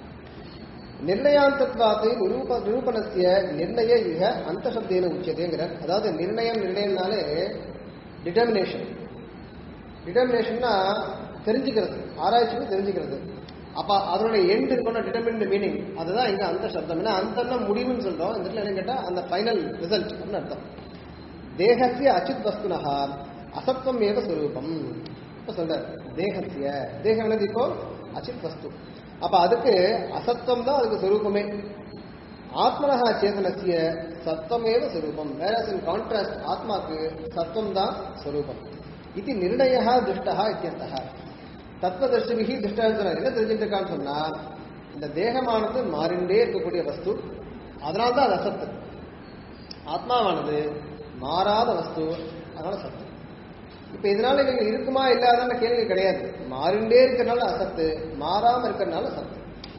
நிர்ணயாந்தத்வாத்தை நிரூப நிரூபணத்திய நிர்ணய இக அந்த சப்தேன உச்சதேங்கிற அதாவது நிர்ணயம் நிர்ணயம்னாலே டிட்டர்மினேஷன் டிட்டர்மினேஷன்னா தெரிஞ்சுக்கிறது ஆராய்ச்சிக்கு தெரிஞ்சுக்கிறது அப்ப அதனுடைய எண்ட் இருக்கணும் டிட்டர்மின் மீனிங் அதுதான் இங்க அந்த சப்தம் ஏன்னா அந்த முடிவுன்னு சொல்றோம் இந்த இடத்துல என்ன கேட்டா அந்த ஃபைனல் ரிசல்ட் அப்படின்னு அர்த்தம் தேகசிய அச்சித் வஸ்துனஹா அசத்வம் ஏவ ஸ்வரூபம் இப்ப சொல்றார் தேகசிய தேகம் என்னது இப்போ அச்சித் வஸ்து அப்ப அதுக்கு அசத்வம் தான் அதுக்கு சொரூபமே ஆத்மனஹா சேதனசிய சத்வமேவ சொரூபம் வேற இன் கான்ட்ராஸ்ட் ஆத்மாக்கு சத்வம் தான் சொரூபம் இது நிர்ணய துஷ்டா இத்தியர்த்தா தத்துவதர்ஷிபிகி துஷ்டான்னு என்ன தெரிஞ்சுட்டு இருக்கான்னு சொன்னா இந்த தேகமானது மாறிண்டே இருக்கக்கூடிய வஸ்து அதனால தான் அது அசத்து ஆத்மாவானது மாறாத வஸ்து அதனால சத்து இப்ப இதனால இவங்க இருக்குமா இல்லாதான கேள்வி கிடையாது மாறிண்டே இருக்கிறனால அசத்து மாறாம இருக்கிறனால சத்து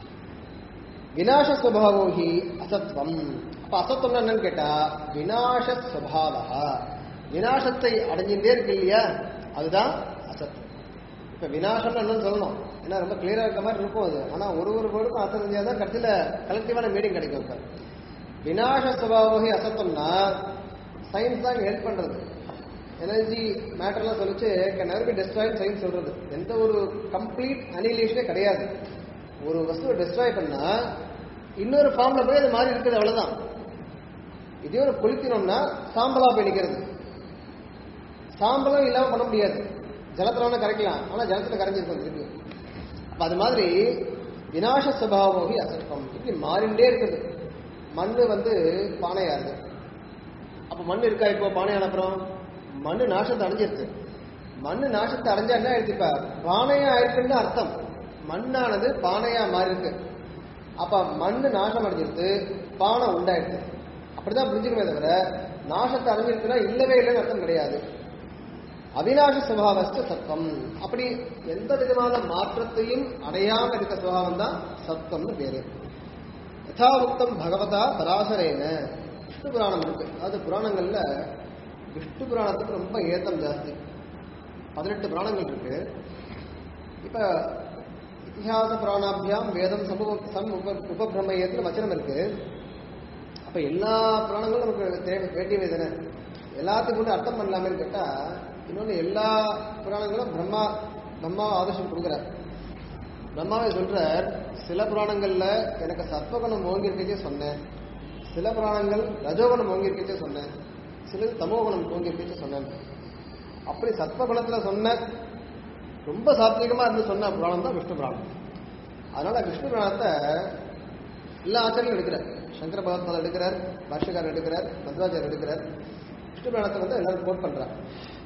விநாச சுவாவோஹி அசத்வம் அப்ப அசத்துவம் என்னன்னு கேட்டா விநாச சுவாவா விநாசத்தை அடைஞ்சுட்டே இருக்கு இல்லையா அதுதான் அசத்து இப்ப விநாசம்னு என்னன்னு சொல்லணும் ஏன்னா ரொம்ப கிளியரா இருக்க மாதிரி இருக்கும் அது ஆனா ஒரு ஒரு வேர்டுக்கும் அர்த்தம் தெரிஞ்சாதான் கடைசியில கலெக்டிவான மீனிங் கிடைக்கும் இப்ப விநாச சுபாவோகி அசத்தம்னா சயின்ஸ் தான் ஹெல்ப் பண்றது எனர்ஜி மேட்டர்லாம் சொல்லிச்சு கேன் நெவர் பி டெஸ்ட்ராய்னு சயின்ஸ் சொல்றது எந்த ஒரு கம்ப்ளீட் அனிலேஷனே கிடையாது ஒரு வஸ்துவை டெஸ்ட்ராய் பண்ணா இன்னொரு ஃபார்ம்ல போய் அது மாதிரி இருக்குது அவ்வளவுதான் இதே ஒரு கொளுத்தினோம்னா சாம்பலா போய் நிக்கிறது சாம்பலும் இல்லாம பண்ண முடியாது ஜலத்துல வேணா கரைக்கலாம் ஆனா ஜலத்துல கரைஞ்சிருக்கும் திருப்பி அப்ப அது மாதிரி விநாச சுபாவோகி அசத்வம் இப்படி மாறிண்டே இருக்குது மண்ணு வந்து பானையாருது அப்ப மண் இருக்கா இப்போ பானையான அப்புறம் மண்ணு நாசத்தை அடைஞ்சிருச்சு மண்ணு நாசத்தை அடைஞ்சா என்ன ஆயிடுச்சு இப்ப பானையா ஆயிருக்குன்னு அர்த்தம் மண்ணானது பானையா மாறி இருக்கு அப்ப மண்ணு நாசம் அடைஞ்சிருச்சு பானை உண்டாயிடுச்சு அப்படிதான் புரிஞ்சுக்கணுமே தவிர நாசத்தை அடைஞ்சிருக்குன்னா இல்லவே இல்லைன்னு அர்த்தம் கிடையாது அவிநாச சுபாவஸ்து சத்வம் அப்படி எந்த விதமான மாற்றத்தையும் அடையாம இருக்க சுபாவம் தான் சத்வம்னு பேரு யதாவுக்தம் பகவதா பராசரேன விஷ்ணு புராணம் இருக்கு அதாவது புராணங்கள்ல விஷ்ணு புராணத்துக்கு ரொம்ப ஏத்தம் ஜாஸ்தி பதினெட்டு புராணங்கள் இருக்கு இப்ப இத்திஹாச புராணாபியாம் வேதம் சமூக சம் உப உபபிரமயத்துல வச்சனம் இருக்கு அப்ப எல்லா புராணங்களும் நமக்கு தேவை வேண்டியவை தானே எல்லாத்துக்கும் வந்து அர்த்தம் பண்ணலாமேன்னு கேட்டா இன்னொன்று எல்லா புராணங்களும் பிரம்மா பிரம்மா ஆதர்சம் கொடுக்குறார் பிரம்மாவை சொல்றார் சில புராணங்கள்ல எனக்கு சத்வகுணம் ஓங்கியிருக்கச்சே சொன்னேன் சில புராணங்கள் ரஜோகுணம் ஓங்கியிருக்கச்சே சொன்னேன் சிலது தமோகுணம் ஓங்கியிருக்கச்சே சொன்னேன் அப்படி சத்வகுணத்துல சொன்ன ரொம்ப சாத்விகமா இருந்து சொன்ன புராணம் தான் விஷ்ணு புராணம் அதனால விஷ்ணு புராணத்தை எல்லா ஆச்சாரியும் எடுக்கிறார் சங்கர பகவத்பாதர் எடுக்கிறார் பாஷ்யக்காரர் எடுக்கிறார் மத்ராச்சாரியர் எடுக்கிறார் விஷ்ணு புராணத்தை வந்து எல்லாரும் கோட் பண்றாங்க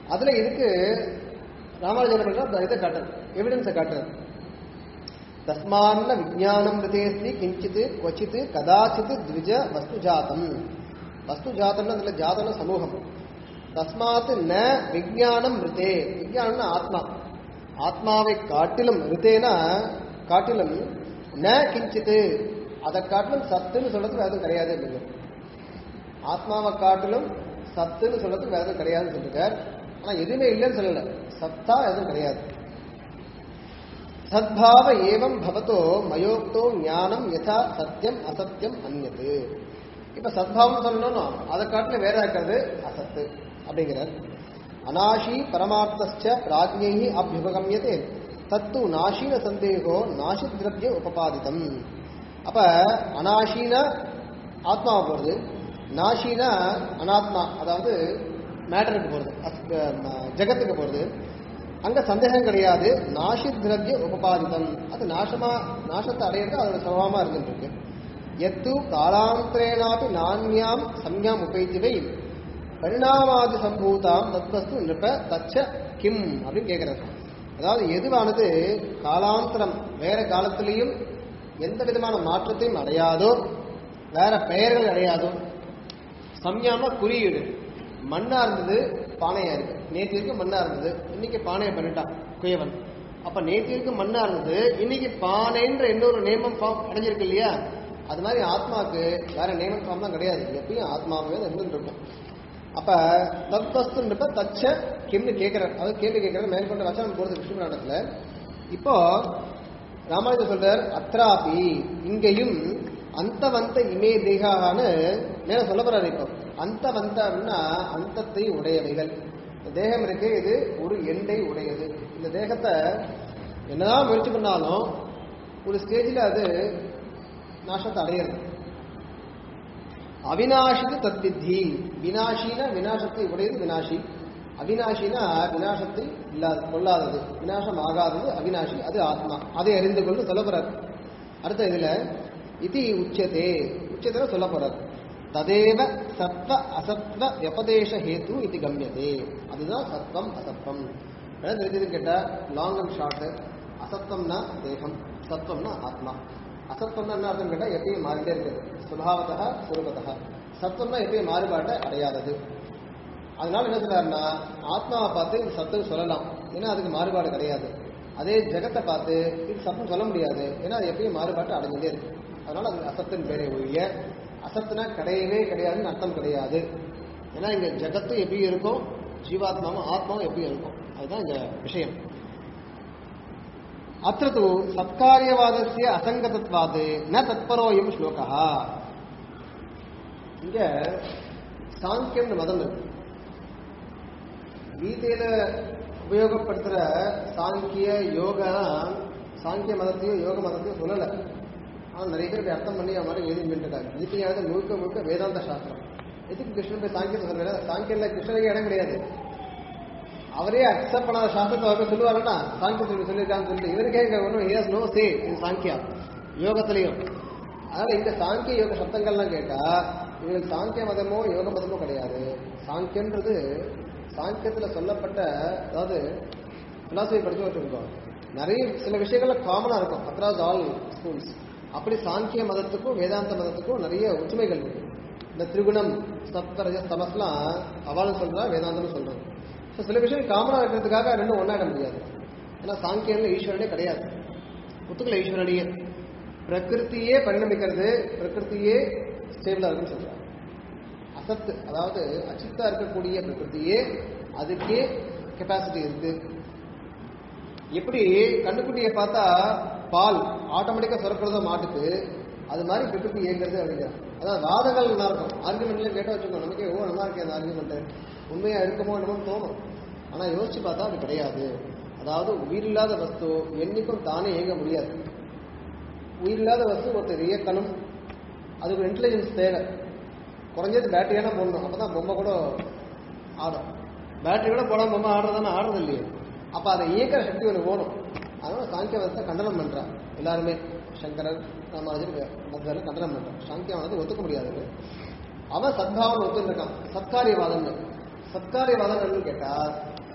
அதுல இதுக்கு ராமானுஜன் பண்ற இதை காட்டுறது எவிடன்ஸை காட்டுறது தஸ்மான்ன விஜயானம் ஹிருதேஸ்தி கிஞ்சித் கொச்சித் கதாச்சித் த்விஜ வஸ்து ஜாதம் வஸ்து ஜாதம்னு அதுல ஜாதன சமூகம் தஸ்மாத் ந விஜயானம் ரிதே விஜயானம்னா ஆத்மா ஆத்மாவை காட்டிலும் ரிதேனா காட்டிலும் ந கிஞ்சித் அதை காட்டிலும் சத்துன்னு சொல்றது வேற எதுவும் கிடையாது அப்படிங்க ஆத்மாவை காட்டிலும் சத்துன்னு சொல்றது வேற எதுவும் கிடையாதுன்னு சொல்லிருக்கார் ஆனா எதுவுமே இல்லைன்னு சொல்லல சத்தா எதுவும் கிடையாது சத்பாவ ஏவம் பவதோ மயோக்தோ ஞானம் யதா சத்தியம் அசத்தியம் அந்நது இப்ப சத்பாவம் சொல்லணும்னா அதை காட்டில வேற இருக்கிறது அசத்து அப்படிங்கிறார் அநாஷி பரமார்த்தச்ச பிராஜ்யை அபியுபகமியதே தத்து நாஷீன சந்தேகோ நாசி திரவிய உபபாதிதம் அப்ப அநாஷீன ஆத்மாவை போறது நாஷீன அனாத்மா அதாவது மேட்டருக்கு போறது அஸ்- அஹ் ஜெகத்துக்கு போறது அங்க சந்தேகம் கிடையாது நாசி திரவிய உபபாதிதம் அது நாசமா நாசத்தை அடையிறது அதோட சுபாவமா இருந்துருக்கு எத்து காலாந்தரேனாபி நான்யாம் சம்யாம் உபைத்திவை பரிணாமாதி சம்பூதாம் தத்வஸ்து நிருப தச்ச கிம் அப்படின்னு கேட்கிறார் அதாவது எதுவானது காலாந்தரம் வேற காலத்திலையும் எந்த விதமான மாற்றத்தையும் அடையாதோ வேற பெயர்கள் அடையாதோ சம்யாம குறியீடு மண்ணா இருந்தது பானையா இருக்கு நேத்திற்கு மண்ணா இருந்தது இன்னைக்கு பானையை பண்ணிட்டான் குயவன் அப்ப நேத்திற்கு மண்ணா இருந்தது இன்னைக்கு பானைன்ற இன்னொரு நேமம் ஃபார்ம் அடைஞ்சிருக்கு இல்லையா அது மாதிரி ஆத்மாக்கு வேற நேமம் ஃபார்ம் தான் கிடையாது எப்பயும் ஆத்மாவே தான் இருந்துட்டு இருக்கும் அப்ப தத்வஸ்துன்றப்ப தச்ச கிம்னு கேட்கிறார் அது கேள்வி கேட்கிறார் மேற்கொண்ட வச்சனம் போறது விஷ்ணு நாடகத்துல இப்போ ராமானுஜர் சொல்றார் அத்ராபி இங்கேயும் அந்தவந்த இமே தேகான்னு மேல சொல்ல போறாரு இப்போ அந்தவந்த அப்படின்னா அந்தத்தை உடையவைகள் இந்த தேகம் இருக்கு இது ஒரு எண்டை உடையது இந்த தேகத்தை என்னதான் முயற்சி பண்ணாலும் ஒரு ஸ்டேஜில் அது நாசத்தை அடையிறது அவினாஷிக்கு தத்வித்தி வினாஷினா வினாசத்தை உடையது வினாஷி அவினாஷினா வினாசத்தை இல்லாத கொள்ளாதது வினாசம் ஆகாதது அவினாஷி அது ஆத்மா அதை அறிந்து கொண்டு சொல்ல போறார் அடுத்த இதுல இது உச்சதே உச்சத்தை சொல்ல போறார் ததேவ சத்வ அசத்வ வியபதேச ஹேத்து இது கம்யதே அதுதான் சத்வம் அசத்வம் என்ன தெரிஞ்சதுன்னு கேட்டா லாங் அண்ட் ஷார்ட் அசத்வம்னா தேகம் சத்வம்னா ஆத்மா அசத்வம்னா என்ன அர்த்தம் கேட்டா எப்பயும் மாறிட்டே இருக்குது சுபாவத்தா சுரூபத்தா சத்வம்னா எப்பயும் மாறுபாட்டை அடையாதது அதனால என்ன சொல்றாருன்னா ஆத்மாவை பார்த்து இது சத்துன்னு சொல்லலாம் ஏன்னா அதுக்கு மாறுபாடு கிடையாது அதே ஜெகத்தை பார்த்து இது சத்துன்னு சொல்ல முடியாது ஏன்னா அது எப்பயும் மாறுபாட்டு அடைஞ்சுட்டே இருக்கு அதனால அது அசத்தின் பேரே ஒழிய அசத்துனா கிடையவே கிடையாதுன்னு அர்த்தம் கிடையாது ஏன்னா இங்க ஜெகத்தும் எப்பயும் இருக்கும் ஜீவாத்மாவும் ஆத்மாவும் எப்பயும் இருக்கும் அதுதான் இந்த விஷயம் அத்த தூ சத்காரியவாதசிய அசங்கதத்வாது ந தத்பரோயம் ஸ்லோகா இங்க சாங்கியம் மதம் இருக்கு கீதையில உபயோகப்படுத்துற சாங்கிய யோகா சாங்கிய மதத்தையும் யோக மதத்தையும் சொல்லல ஆனா நிறைய பேர் இப்படி அர்த்தம் பண்ணி அவன் மாதிரி எழுதி பண்ணிருக்காங்க கீதையாவது முழுக்க முழுக்க வேதாந்த சாஸ்திரம் எதுக்கு கிருஷ்ணன் போய் சாங்கியத்தை சொல்லல சாங்கியம்ல கிருஷ்ணனுக்கு இடம் கிடையாது அவரே அக்செப்ட் பண்ணாத சாஸ்திரத்தை அவர் சொல்லுவாருன்னா சாங்கியத்தில் சொல்லியிருக்கான்னு சொல்லிட்டு இவருக்கே இங்க ஒன்றும் here's no say in Sankhya யோகத்திலையும் அதனால இந்த சாங்கிய யோக சப்தங்கள்லாம் கேட்டா இவங்களுக்கு சாங்கிய மதமோ யோக மதமோ கிடையாது சாங்கியன்றது சாங்கியத்துல சொல்லப்பட்ட அதாவது பிலாசபி படிச்சு வச்சிருக்கோம் நிறைய சில விஷயங்கள்ல காமனா இருக்கும் அக்ராஸ் ஆல் ஸ்கூல்ஸ் அப்படி சாங்கிய மதத்துக்கும் வேதாந்த மதத்துக்கும் நிறைய ஒற்றுமைகள் இருக்கு இந்த திரிகுணம் சப்தரஜ தமஸ்லாம் அவளும் சொல்றா வேதாந்தம்னு சொல்றாங்க ஸோ சில விஷயம் காமனா இருக்கிறதுக்காக ரெண்டும் ஒன்னாயிட முடியாது ஏன்னா சாங்கியம்ல ஈஸ்வரனே கிடையாது புத்துக்களை ஈஸ்வரனையே பிரகிருத்தியே பரிணமிக்கிறது பிரகிருத்தியே ஸ்டேபிளா இருக்குன்னு சொல்றாங்க அசத்து அதாவது அச்சித்தா இருக்கக்கூடிய பிரகிருத்தியே அதுக்கே கெப்பாசிட்டி இருக்கு எப்படி கண்ணுக்குட்டியை பார்த்தா பால் ஆட்டோமேட்டிக்கா சுரக்கிறதோ மாட்டுக்கு அது மாதிரி பிரகிருதி இயங்குறது அப்படிங்க அதாவது வாதங்கள் நல்லா இருக்கும் ஆர்குமெண்ட்ல கேட்ட வச்சுக்கோ நமக்கே ஓ நல்லா இருக்கே அந்த ஆர்குமெண்ட் உண்மையா இருக்குமோ என்னமோ தோணும் ஆனா யோசிச்சு பார்த்தா அது கிடையாது அதாவது உயிரில்லாத வஸ்து என்னைக்கும் தானே இயங்க முடியாது உயிரில்லாத வஸ்து ஒருத்தர் இயக்கணும் அதுக்கு ஒரு இன்டெலிஜென்ஸ் தேவை குறைஞ்சது பேட்டரியான போடணும் அப்பதான் பொம்மை கூட ஆடும் பேட்டரி கூட போடாம பொம்மை ஆடுறதானே ஆடுறது இல்லையே அப்ப அதை இயக்கிற சக்தி ஒன்று வேணும் அதனால சாங்கியவாதத்தை கண்டனம் பண்றான் எல்லாருமே சங்கரர் ராமானுஜர் மத்தியில் கண்டனம் பண்றான் சாங்கியவாதத்தை ஒத்துக்க முடியாது அவன் சத்பாவனை ஒத்துருக்கான் சத்காரியவாதம்னு சத்காரியவாதம் என்னன்னு கேட்டா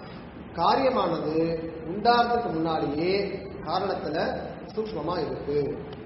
காரியமானது உண்டாகிறதுக்கு முன்னாடியே காரணத்துல சூக்ஷ்மமா இருக்கு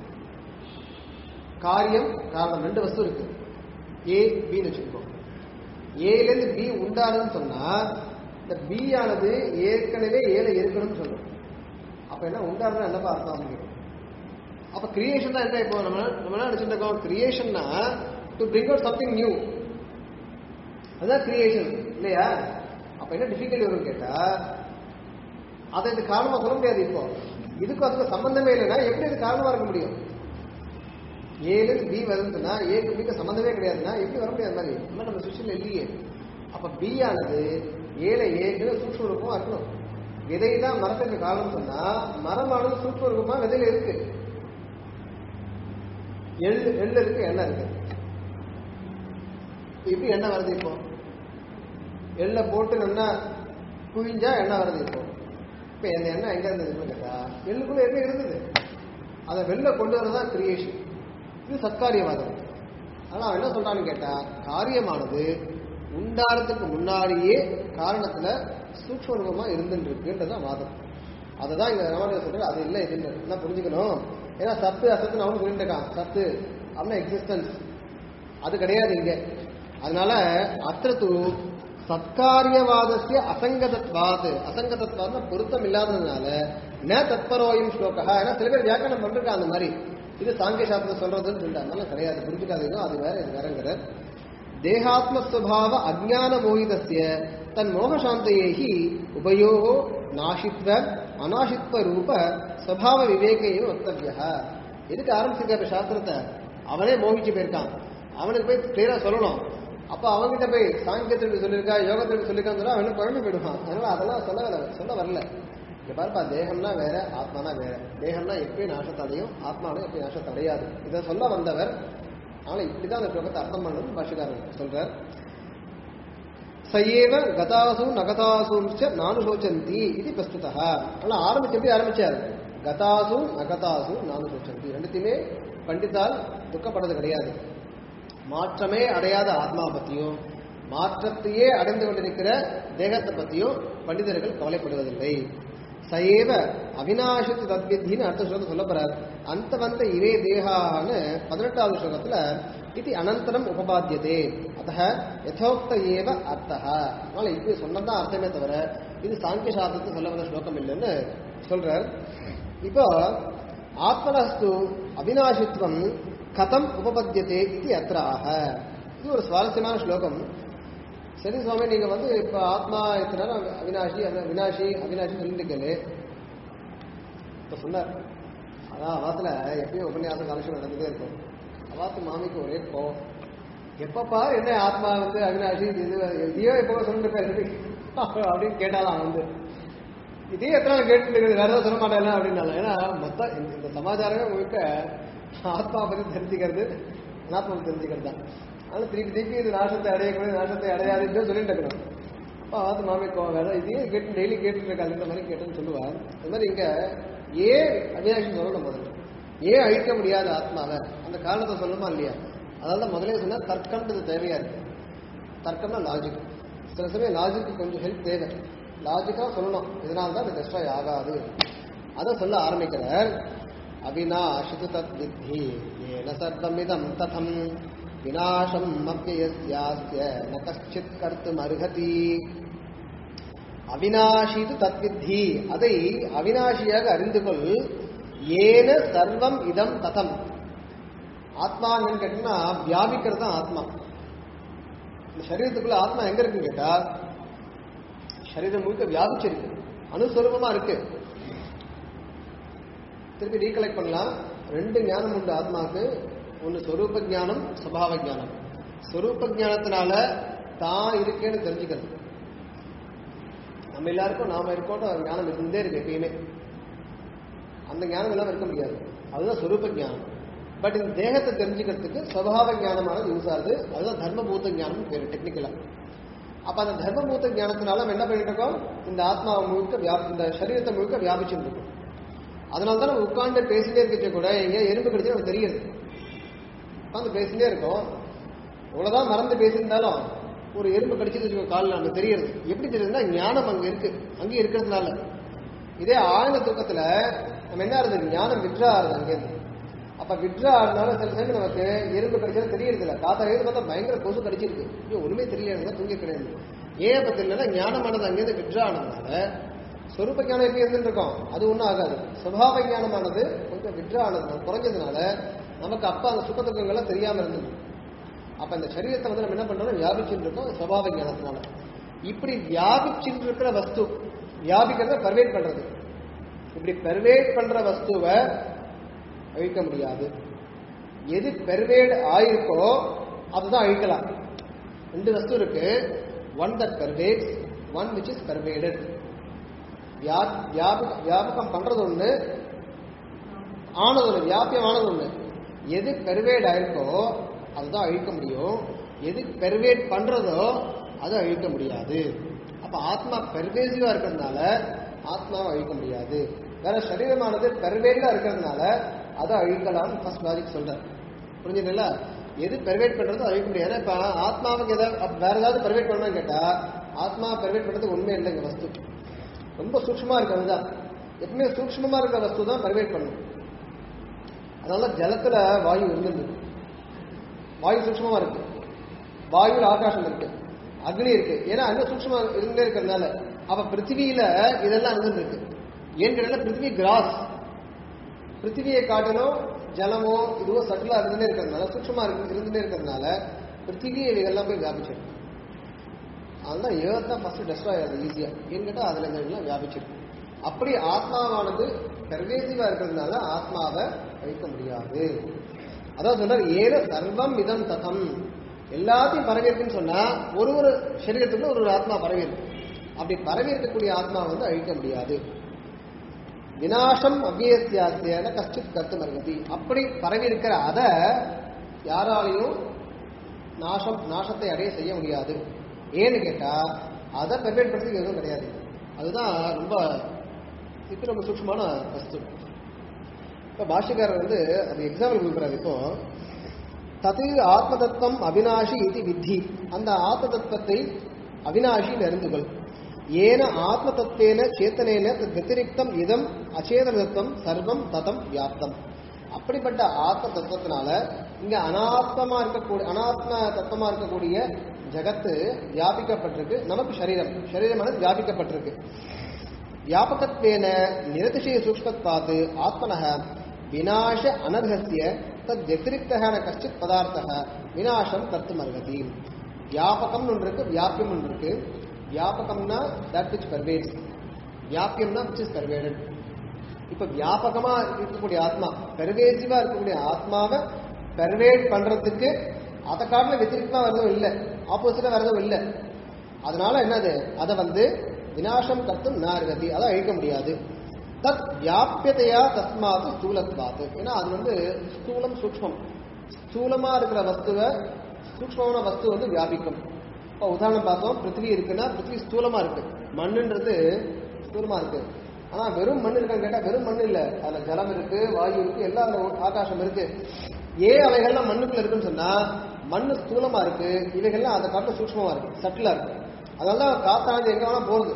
காரியம் காரணம் ரெண்டு வஸ்து இருக்கு ஏ பின்னு வச்சுக்கோ ஏல இருந்து பி உண்டானதுன்னு சொன்னா இந்த பி ஆனது ஏற்கனவே ஏல இருக்கணும்னு சொல்லும் அப்ப என்ன உண்டாடுறது என்னப்பா அர்த்தம் அப்படின்னு அப்ப கிரியேஷன் தான் என்ன இப்போ நம்ம நம்ம என்ன நினைச்சிட்டு இருக்கோம் கிரியேஷன்னா to bring out something new அதுதான் கிரியேஷன் இல்லையா அப்ப என்ன டிஃபிகல்ட்டி வரும்னு கேட்டா அதை இது காரணமா சொல்ல முடியாது இப்போ இதுக்கும் அதுக்கு சம்பந்தமே இல்லைன்னா எப்படி இது காரணமா இருக்க முடியும் ஏழு பி வருதுன்னா ஏக்கு பிக்கு சம்பந்தமே கிடையாதுன்னா எப்படி வர முடியாது மாதிரி இந்த மாதிரி நம்ம சுவிட்சில் இல்லையே அப்ப பி ஆனது ஏழை ஏக்கு சூக்ஷ்ம ரூபமா இருக்கணும் விதை தான் மரத்துக்கு காரணம் சொன்னா மரமானது சூக்ஷ்ம ரூபமா விதையில இருக்கு எள்ளு எள்ளு இருக்கு எண்ணெய் இருக்கு இப்படி எண்ணெய் வருது இப்போ எள்ளை போட்டு நல்லா குவிஞ்சா எண்ணெய் வருது இப்போ இப்போ இந்த எண்ணெய் எங்க இருந்ததுன்னு கேட்டா எள்ளுக்குள்ள என்ன இருந்தது அதை வெளில கொண்டு வரதான் கிரியேஷன் இது சத்காரியவாதம் ஆனா அவன் என்ன சொல்றான்னு கேட்டா காரியமானது உண்டாறதுக்கு முன்னாடியே காரணத்துல சூக்ஷ்ம ரூபமா இருந்துட்டு இருக்குன்றதான் வாதம் அதுதான் இங்க ராமானுஜர் சொல்றாரு அது இல்லை இதுன்னு என்ன புரிஞ்சுக்கணும் ஏன்னா சத்து அசத்துன்னு அவனு சொல்லிட்டு இருக்கான் சத்து அப்படின்னா எக்ஸிஸ்டன்ஸ் அது கிடையாது இங்க அதனால அத்திரத்து சத்காரியவாதசிய அசங்கதத்வாத் அசங்கதத்வாத்னா பொருத்தம் இல்லாததுனால ந தத்பரோயம் ஸ்லோகா ஏன்னா சில பேர் வியாக்கரணம் பண்ணிருக்காங்க அந்த மாதிரி இது சாங்கிய சாஸ்திரம் சொல்றதுன்னு சொல்லிட்டு அதனால கிடையாது புரிஞ்சுக்காதீங்க அது வேற இது வேறங்கிற தேகாத்மஸ்வபாவ அஜான மோகிதஸ்ய தன் மோகசாந்தையேஹி உபயோ நாஷித்வ அநாஷித்வ ரூப ஸ்வபாவ விவேகையோ வக்தவிய எதுக்கு ஆரம்பிச்சிருக்க சாஸ்திரத்தை அவனே மோகிச்சு போயிருக்கான் அவனுக்கு போய் கிளியரா சொல்லணும் அப்ப அவன்கிட்ட போய் சாங்கியத்திற்கு சொல்லியிருக்கா யோகத்திற்கு சொல்லியிருக்கான்னு சொன்னா அவன் குழம்பு போயிடுவான் அதனால அதெல்லாம் சொல்ல வரல சொல்ல வரல இங்க பாருப்பா தேகம்னா வேற ஆத்மானா வேற தேகம்னா எப்பயும் நாசத்தை அடையும் ஆத்மானா எப்பயும் நாசத்தை அடையாது இதை சொல்ல வந்தவர் ஆனா இப்படிதான் அந்த ஸ்லோகத்தை அர்த்தம் பண்ணணும் பாஷகாரன் சொல்றார் சையேவ கதாசு நகதாசுச்ச நானுசோச்சந்தி இது பிரஸ்துதா ஆனா ஆரம்பிச்சு எப்படி ஆரம்பிச்சார் கதாசு நகதாசு நானுசோச்சந்தி ரெண்டுத்தையுமே பண்டித்தால் துக்கப்படுறது கிடையாது மாற்றமே அடையாத ஆத்மா பத்தியும் மாற்றத்தையே அடைந்து கொண்டிருக்கிற தேகத்தை பத்தியும் பண்டிதர்கள் கவலைப்படுவதில்லை சயேவ அவினாசித்து தத்வித்தின்னு அடுத்த ஸ்லோகம் சொல்ல போறார் அந்த வந்த இரே தேகான்னு பதினெட்டாவது ஸ்லோகத்துல இது அனந்தரம் உபபாத்தியதே அத்த யதோக்த ஏவ அர்த்தः அதனால இப்படி சொன்னதான் அர்த்தமே தவிர இது சாங்கிய சாஸ்திரத்தை சொல்ல வந்த ஸ்லோகம் இல்லைன்னு சொல்றார் இப்போ ஆத்மனஸ்து அவினாசித்வம் கதம் உபபத்தியதே இது அத்திர ஆக இது ஒரு சுவாரஸ்யமான ஸ்லோகம் சரி சுவாமி நீங்க வந்து இப்ப ஆத்மா இத்தனை நேரம் அவினாஷி அவி- வினாஷி அவினாஷி சொல்லிட்டு இப்ப சொன்னார் அதான் அவாத்துல எப்பயும் உபன்யாசம் காலட்சம் நடந்துட்டே இருக்கும் அவாத்து மாமிக்கு ஒரே கோவம் எப்பப்பா என்ன ஆத்மா வந்து அவினாஷி இது இது- இதையோ எப்போ சொல்லிட்டு இருக்காரு அப்படின்னு கேட்டாலாம் வந்து இதே எத்தனை நாள் கேட்டுட்டு இருக்குது வேற ஏதாவது சொல்ல மாட்டேன் அப்படின்னால ஏன்னா மொத்த இந்த- இந்த சமாச்சாரமே முழுக்க ஆத்மா பத்தி தெரிஞ்சுக்கிறது அனாத்மா தெரிஞ்சுக்கிறது தான் அதனால திருப்பி திருப்பி இது நாசத்தை அடையக்கூடிய நாசத்தை அடையாதுன்னு சொல்லிட்டு இருக்கணும் அப்பா ஆத்து மாமி கோவம் வேற இதையே கேட்டு டெய்லி கேட்டுட்டு இருக்காது இந்த மாதிரி கேட்டேன்னு சொல்லுவார் அது மாதிரி இங்க ஏன் அவினாஷி சொல்லணும் முதல்ல ஏன் அழிக்க முடியாத ஆத்மாவை அந்த காரணத்தை சொல்லணுமா இல்லையா அதனால தான் முதலே சொன்னா தர்க்கம்ன்றது தேவையா இருக்கு தர்க்கம்னா லாஜிக் சில சமயம் லாஜிக்கு கொஞ்சம் ஹெல்ப் தேவை லாஜிக்கா சொல்லணும் இதனால தான் இது டெஸ்ட்ராய் ஆகாது அதை சொல்ல ஆரம்பிக்கிறார் அவினாஷிது தத் வித்தி ஏன சர்வமிதம் ததம் விநாசம் அப்பியஸ்யாஸ்ய ந கஷ்டித் கர்த்தும் அருகதி அவினாஷிது தத்வித்தி அதை அவினாஷியாக அறிந்து கொள் ஏன சர்வம் இதம் ததம் ஆத்மா என்னன்னு கேட்டீங்கன்னா வியாபிக்கிறது தான் ஆத்மா இந்த சரீரத்துக்குள்ள ஆத்மா எங்க இருக்குன்னு கேட்டா சரீரம் முழுக்க வியாபிச்சிருக்கு அணுஸ்வரூபமா இருக்கு திருப்பி ரீகலெக்ட் பண்ணலாம் ரெண்டு ஞானம் உண்டு ஆத்மாவுக்கு ஒன்னு ஸ்வரூப ஞானம் சுபாவ ஞானம் ஸ்வரூப ஞானத்தினால தான் இருக்கேன்னு தெரிஞ்சுக்கிறது நம்ம எல்லாருக்கும் நாம இருக்கோன்ற ஒரு ஞானம் இருந்தே இருக்கு எப்பயுமே அந்த ஞானம் எல்லாம் இருக்க முடியாது அதுதான் ஸ்வரூப ஞானம் பட் இந்த தேகத்தை தெரிஞ்சுக்கிறதுக்கு சுபாவ ஞானமானது யூஸ் ஆகுது அதுதான் தர்மபூத ஞானம் பேரு டெக்னிக்கலா அப்ப அந்த தர்மபூத ஞானத்தினால நம்ம என்ன பண்ணிட்டு இருக்கோம் இந்த ஆத்மாவை முழுக்க வியாபி இந்த சரீரத்தை முழுக்க வியாபிச்சுட்டு இருக்கோம் அதனால தான் நம்ம உட்கார்ந்து பேசிட்டே இருக்கச்ச கூட எங்க எறும்பு கடிச்சு நமக்கு தெரியுது உட்காந்து பேசிட்டே இருக்கோம் இவ்வளவுதான் மறந்து பேசியிருந்தாலும் ஒரு எறும்பு கடிச்சது வச்சுக்கோ காலில் நமக்கு தெரியுது எப்படி தெரியுதுன்னா ஞானம் அங்க இருக்கு அங்கே இருக்கிறதுனால இதே ஆழ்ந்த தூக்கத்துல நம்ம என்ன ஆகுது ஞானம் விட்ரா ஆகுது அங்கேருந்து அப்ப விட்ரா ஆகுனால சில சமயம் நமக்கு எறும்பு கடிச்சது தெரியறது இல்ல காத்தா எழுந்து பார்த்தா பயங்கர கொசு கடிச்சிருக்கு ஐயோ ஒண்ணுமே தெரியல தூங்கி கிடையாது ஏன் பத்தி இல்லைன்னா ஞானமானது அங்கேருந்து விட்ரா ஆனதுனால சொரூப ஞானம் எப்படி இருந்துட்டு இருக்கோம் அது ஒன்றும் ஆகாது சுபாவ ஞானமானது கொஞ்சம் விட்ரா ஆனது குறைஞ்சதுனால நமக்கு அப்ப அந்த சுக துக்கங்கள்லாம் தெரியாம இருந்தது அப்ப இந்த சரீரத்தை வந்து நம்ம என்ன பண்றோம் வியாபிச்சுட்டு இருக்கோம் சுபாவ ஞானத்தினால இப்படி வியாபிச்சுட்டு இருக்கிற வஸ்து வியாபிக்கிறத பர்வேட் பண்றது இப்படி பெர்வேட் பண்ற வஸ்துவை அழிக்க முடியாது எது பெர்வேட் ஆயிருக்கோ அதுதான் அழிக்கலாம் ரெண்டு வஸ்து இருக்கு one that pervades one which is pervaded வியாபகம் பண்றது ஒண்ணு ஆனது ஒண்ணு வியாபியம் ஆனது ஒண்ணு எது பெர்வேட் ஆயிருக்கோ அதுதான் அழிக்க முடியும் எது பெர்வேட் பண்றதோ அதை அழிக்க முடியாது அப்ப ஆத்மா பெர்வேசிவா இருக்கிறதுனால ஆத்மாவை அழிக்க முடியாது வேற சரீரமானது பெர்வேட்ல இருக்கிறதுனால அதை அழிக்கலாம் ஃபர்ஸ்ட் லாஜிக் சொல்றேன் புரிஞ்சுங்களா எது பெர்வேட் பண்றதோ அதை அழிக்க முடியாது ஏன்னா இப்ப ஆத்மாவுக்கு ஏதாவது அப்ப வேற ஏதாவது பெர்வேட் பண்ணணும்னு கேட்டா ஆத்மா பெர்வேட் பண்றதுக்கு உண்மை இல்லைங்க வஸ்து ரொம்ப சூக்ஷ்மமா இருக்கு அதுதான் எப்பவுமே சூக்ஷ்மமா இருக்கிற வஸ்து தான் பெர்வேட் பண்ணும் அதனால ஜலத்துல வாயு இருந்தது வாயு சூக்ஷ்மமா இருக்கு வாயுல ஆகாசம் இருக்கு அக்னி இருக்கு ஏன்னா அங்க சூக்ஷ்மமா இருந்தே இருக்கிறதுனால அப்ப பிருத்திவியில இதெல்லாம் இருந்துட்டு இருக்கு ஏன்னு கேட்டால் பிருத்திவி கிராஸ் பிருத்திவியை காட்டிலும் ஜலமோ இதுவோ சட்டிலா இருந்துட்டே இருக்கிறதுனால சூக்ஷ்மமா இருக்கு இருந்துட்டே இருக்கிறதுனால பிருத்திவி இவைகள்லாம் போய் வியாபிச்சிருக்கு அதனால ஏர்த் தான் ஃபர்ஸ்ட் டெஸ்ட்ராய் ஆகுது ஈஸியா ஏன்னு கேட்டா அதுல இந்த இதெல்லாம் வியாபிச்சிருக்கு அப்படி ஆத்மாவானது பெர்வேசிவா இருக்கிறதுனால ஆத்மாவை அழிக்க முடியாது அதான் சொல்றாரு ஏன சர்வம் இதம் ததம் எல்லாத்தையும் பரவி இருக்குன்னு சொன்னா ஒரு ஒரு சரீரத்துக்குள்ள ஒரு ஒரு ஆத்மா பரவி இருக்கு அப்படி பரவி இருக்கக்கூடிய ஆத்மா வந்து அழிக்க முடியாது வினாசம் அவ்வியத்தியாசியான கஷ்டித் கருத்து மருகதி அப்படி பரவி இருக்கிற அதை யாராலையும் நாசம் நாசத்தை அடைய செய்ய முடியாது ஏன்னு கேட்டா அதை பெர்வேட் பண்றதுக்கு எதுவும் கிடையாது அதுதான் ரொம்ப இப்போ ரொம்ப சூக்ஷ்மமான வஸ்து இப்போ பாஷ்யக்காரர் வந்து அது எக்ஸாம்பிள் கொடுக்குறாரு இப்போ தது ஆத்ம தத்துவம் அவினாஷி இது வித்தி அந்த ஆத்ம தத்துவத்தை அவினாஷி அறிந்து கொள் ஏன ஆத்ம தத்துவேன சேத்தனேன தத் வத்திரிக்தம் இதம் அச்சேதன தத்துவம் சர்வம் ததம் வியாப்தம் அப்படிப்பட்ட ஆத்ம தத்துவத்தினால இங்க அனாத்மமா இருக்கக்கூடிய அனாத்ம தத்துவமா இருக்கக்கூடிய ஜகத்து வியாபிக்கப்பட்டிருக்கு நமக்கு சரீரம் சரீரமானது வியாபிக்கப்பட்டிருக்கு வியாபகத்வேன நிரதிசய சூக்ஷ்மத்வாத் ஆத்மனः விநாச அனர்ஹஸ்ய தத் வத்திரிக்தः ந கஷ்டித் பதார்த்தः விநாசம் கர்த்தும் அர்ஹதி வியாபகம் ஒன்று இருக்கு வியாபியம் ஒன்று இருக்கு வியாபகம்னா தட் விச் பர்வேட்ஸ் வியாபியம்னா விச் இஸ் பர்வேடட் இப்ப வியாபகமா இருக்கக்கூடிய ஆத்மா பெர்வேசிவா இருக்கக்கூடிய ஆத்மாவை பெர்வேட் பண்றதுக்கு அதை காட்டில வெத்திரிக்கமா வரதும் இல்லை ஆப்போசிட்டா வரதும் இல்லை அதனால என்னது அதை வந்து விநாசம் கர்த்தும் நார்கதி அதை அழிக்க முடியாது தத் வியாபியதையா தஸ்மாத் ஸ்தூலத்வாத் ஏன்னா அது வந்து ஸ்தூலம் சூக்ஷ்மம் ஸ்தூலமா இருக்கிற வஸ்துவை சூக்ஷ்மமான வஸ்து வந்து வியாபிக்கும் இப்போ உதாரணம் பார்த்தோம் பிருத்திவி இருக்குன்னா பிருத்திவி ஸ்தூலமா இருக்கு மண்ணுன்றது ஸ்தூலமா இருக்கு ஆனா வெறும் மண் இருக்கான்னு கேட்டா வெறும் மண் இல்ல அதுல ஜலம் இருக்கு வாயு இருக்கு எல்லா அதுல ஆகாசம் இருக்கு ஏன் அவைகள்லாம் மண்ணுக்குள்ள இருக்குன்னு சொன்னா மண்ணு ஸ்தூலமா இருக்கு இவைகள்லாம் அதை காட்டில சூக்ஷ்மமா இருக்கு சட்டிலா இருக்கு அதனால காத்தானது எங்க வேணா போகுது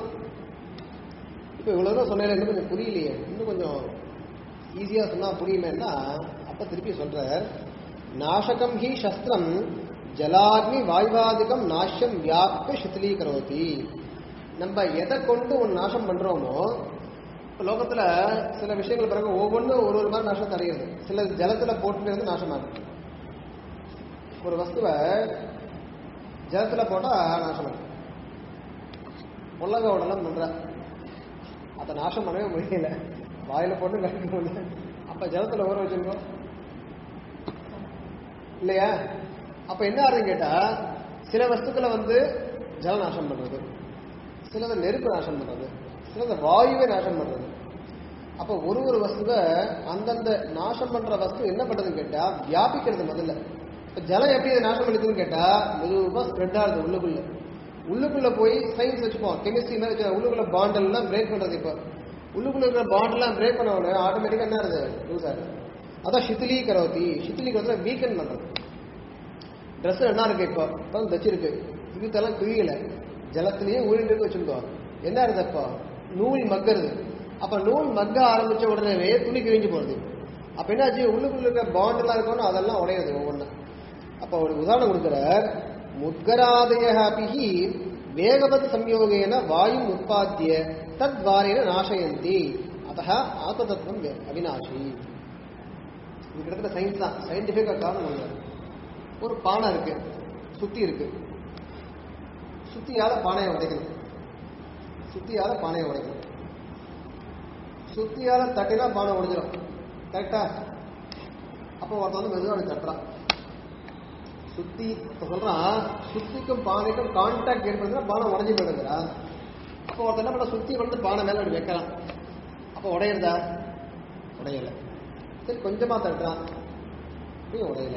இப்ப இவ்வளவு தூரம் சொன்னேன் இன்னும் கொஞ்சம் புரியலையே இன்னும் கொஞ்சம் ஈஸியா சொன்னா புரியுமேன்னா அப்ப திருப்பி சொல்றார் நாசகம் ஹி சஸ்திரம் ஜலாக்னி வாய்வாதிகம் நாஷ்யம் வியாப்ய சித்திலீகரோதி நம்ம எதை கொண்டு ஒன்று நாசம் பண்றோமோ இப்ப லோகத்துல சில விஷயங்கள் பிறகு ஒவ்வொன்றும் ஒரு ஒரு மாதிரி நாசம் அடைகிறது சில ஜலத்துல போட்டுட்டு வந்து நாசமாகும் ஒரு வஸ்துவை ஜலத்துல போட்டா நாசமாகும் உள்ளங்க உடலாம் பண்ற அதை நாசம் பண்ணவே முடியல வாயில போட்டு கழிக்க முடியல அப்ப ஜலத்துல ஊற வச்சிருக்கோம் இல்லையா அப்ப என்ன ஆகுதுன்னு கேட்டா சில வஸ்துக்களை வந்து ஜல நாசம் பண்றது சிலது நெருப்பு நாசம் பண்றது சிலது வாயுவை நாசம் பண்றது அப்ப ஒரு ஒரு வஸ்துவை அந்தந்த நாசம் பண்ற வஸ்து என்ன பண்றதுன்னு கேட்டா வியாபிக்கிறது முதல்ல இப்ப ஜலம் எப்படி இதை நாசம் பண்ணுதுன்னு கேட்டா மெதுவா ஸ்ப்ரெட் ஆகுது உள்ளுக்குள்ள உள்ளுக்குள்ள போய் சயின்ஸ் வச்சுப்போம் கெமிஸ்ட்ரி மாதிரி வச்சு உள்ளுக்குள்ள பாண்டல் எல்லாம் பிரேக் பண்றது இப்போ உள்ளுக்குள்ள இருக்கிற பாண்ட் எல்லாம் பிரேக் பண்ண உடனே ஆட்டோமேட்டிக்கா என்ன ஆகுது லூஸ் ஆகுது அதான் சித்திலி கரோத்தி சித்திலி கரோத்துல வீக்கன் பண்றது ட்ரெஸ் என்ன இருக்கு இப்போ இப்போ தச்சிருக்கு இதுக்கெல்லாம் கிரியல ஜலத்திலேயே ஊறிட்டு இருக்கு வச்சுக்கோ என்ன இருந்தது அப்போ நூல் மக்கறது அப்ப நூல் மக்க ஆரம்பிச்ச உடனே துணி கிழிஞ்சு போறது அப்ப என்னாச்சு உள்ளுக்குள்ள இருக்க பாண்ட் எல்லாம் இருக்கணும் அதெல்லாம் உடையுது ஒவ்வொன்றா அப்ப ஒரு உதாரணம் கொடுக்கிறார் முத்கராதயபிஹி வேகவத் சம்யோகேன வாயு உற்பத்திய தத்வாரேன நாசயந்தி அத்த ஆத்மதத்துவம் வே- அவிநாசி இது கிட்டத்தட்ட சயின்ஸ் தான் சயின்டிபிக்கா காரணம் இல்லை ஒரு பானை இருக்கு சுத்தி இருக்கு சுத்தியால பானையை உடைக்கணும் சுத்தியால பானையை உடைக்கணும் சுத்தியால தட்டினா பானை உடைஞ்சிடும் கரெக்டா அப்போ ஒருத்தன் வந்து மெதுவாக அப்படி தட்டுறான் சுத்தி இப்ப சொல்றான் சுத்திக்கும் பானைக்கும் கான்டாக்ட் ஏற்படுதுன்னா பானை உடஞ்சி போயிடுங்கிறா அப்போ ஒருத்தன் என்ன பண்ண சுத்தி வந்து பானை மேல அப்படி வைக்கிறான் அப்போ உடையிறதா உடையல சரி கொஞ்சமா தட்டுறான் அப்படியும் உடையல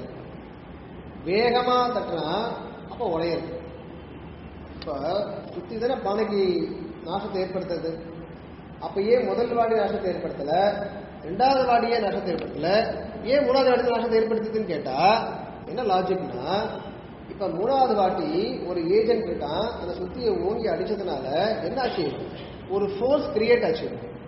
வேகமா தட்டுறான் அப்போ உடையது இப்ப சுத்தி தானே பானைக்கு நாசத்தை ஏற்படுத்துறது அப்ப ஏன் முதல் வாடி நாசத்தை ஏற்படுத்தல ரெண்டாவது வாடியே நாசத்தை ஏற்படுத்தல ஏன் மூணாவது வாடி நாசத்தை ஏற்படுத்துதுன்னு கேட்டா என்ன லாஜிக்னா இப்ப மூணாவது வாட்டி ஒரு ஏஜென்ட் இருக்கான் அந்த சுத்தியை ஓங்கி அடிச்சதுனால என்ன ஆச்சு ஒரு ஃபோர்ஸ் கிரியேட் ஆச்சு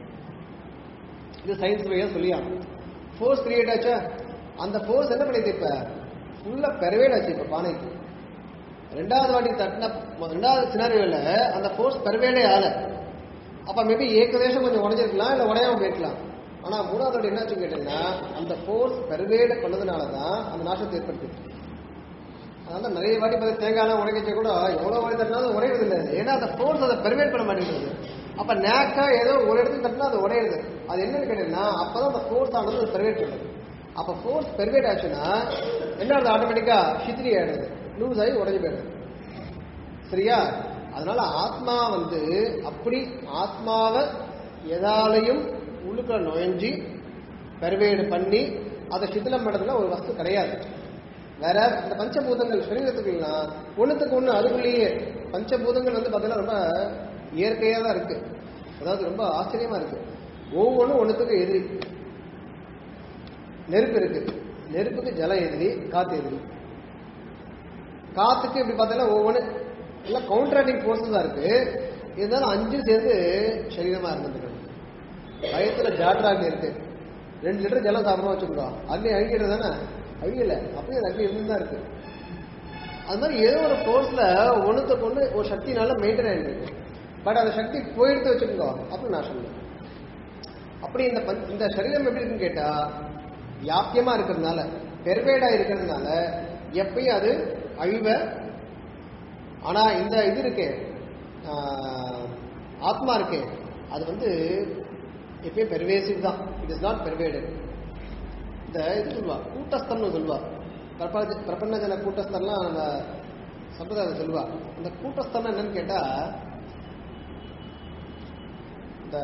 இது சயின்ஸ் வழியா சொல்லியாங்க ஃபோர்ஸ் கிரியேட் ஆச்சா அந்த ஃபோர்ஸ் என்ன பண்ணிது இப்ப ஃபுல்லா பெரவேட் ஆச்சு இப்ப பானைக்கு ரெண்டாவது வாட்டி தட்டின ரெண்டாவது சினாரியோல அந்த ஃபோர்ஸ் பெரவேடே ஆல அப்ப மேபி ஏகதேசம் கொஞ்சம் உடஞ்சிருக்கலாம் இல்ல உடையாம போயிருக்கலாம் ஆனா மூணாவது வாட்டி என்னாச்சு கேட்டீங்கன்னா அந்த ஃபோர்ஸ் பெருவேட பண்ணதுனால தான் அந்த நாசத்தை ஏற்படுத்திச்சு அதனால நிறைய வாட்டி பார்த்து தேங்காய்லாம் உடைக்கச்ச கூட எவ்வளவு வாட்டி தட்டினாலும் உடையிறது இல்லை ஏன்னா அந்த ஃபோர்ஸ் அதை பெருவேட் பண்ண மாட்டேங்குது அப்ப நேக்கா ஏதோ ஒரு இடத்துல தட்டினா அது உடையுது அது என்னன்னு கேட்டீங்கன்னா அப்பதான் அந்த ஃபோர்ஸ் ஆனது அது பெருவேட் பண்ணுது அப்ப ஃபோர்ஸ் பெருவேட் ஆச்சுன்னா என்ன ஆகுது ஆட்டோமேட்டிக்கா சித்திரி ஆயிடுது லூஸ் ஆகி உடஞ்சி போயிடுது சரியா அதனால ஆத்மா வந்து அப்படி ஆத்மாவை எதாலையும் உள்ளுக்குள்ள நுழைஞ்சி பெருவேடு பண்ணி அதை சிதிலம் பண்ணுறதுல ஒரு வஸ்து கிடையாது வேற இந்த பஞ்சபூதங்கள் சரீரத்துக்குலாம் ஒண்ணுத்துக்கு ஒண்ணு அதுக்குள்ளேயே பஞ்சபூதங்கள் வந்து பார்த்தீங்கன்னா ரொம்ப இயற்கையா தான் இருக்கு அதாவது ரொம்ப ஆச்சரியமா இருக்கு ஒவ்வொன்றும் ஒண்ணுத்துக்கு எதிரி நெருப்பு இருக்கு நெருப்புக்கு ஜலம் எதிரி காத்து எதிரி காத்துக்கு இப்படி பார்த்தீங்கன்னா ஒவ்வொன்று எல்லாம் கவுண்டராக்டிங் ஃபோர்ஸஸ் தான் இருக்கு இருந்தாலும் அஞ்சு சேர்ந்து சரீரமா இருந்துருக்கு வயத்துல ஜாட்ராக் இருக்கு ரெண்டு லிட்டர் ஜலம் சாப்பிடணும் வச்சுக்கோ அக்னி அழிக்கிறது தானே அழியல அப்படியே அது அக்னி இருந்து தான் இருக்கு அது மாதிரி ஏதோ ஒரு ஃபோர்ஸ்ல ஒண்ணுத்துக்கு ஒண்ணு ஒரு சக்தினால மெயின்டைன் ஆயிட்டு இருக்கு பட் அந்த சக்தி போயிடுத்து வச்சுக்கோ அப்படி நான் சொல்லுவேன் அப்படி இந்த பஞ்ச- இந்த சரீரம் எப்படி இருக்குன்னு கேட்டா வியாபியமா இருக்கிறதுனால பெர்வேடா இருக்கிறதுனால எப்பயும் அது அழிவ ஆனா இந்த இது இருக்கே ஆஹ், ஆத்மா இருக்கே அது வந்து எப்பயும் பெர்வேசிவ் தான் இட் இஸ் நாட் பெர்வேடட் இந்த இது சொல்லுவா கூட்டஸ்தம்னு சொல்லுவா பிரபஞ்ச பிரபஞ்ச ஜன கூட்டஸ்தம்லாம் நம்ம சம்பிரதாயம் சொல்லுவா இந்த கூட்டஸ்தம் என்னன்னு கேட்டா இந்த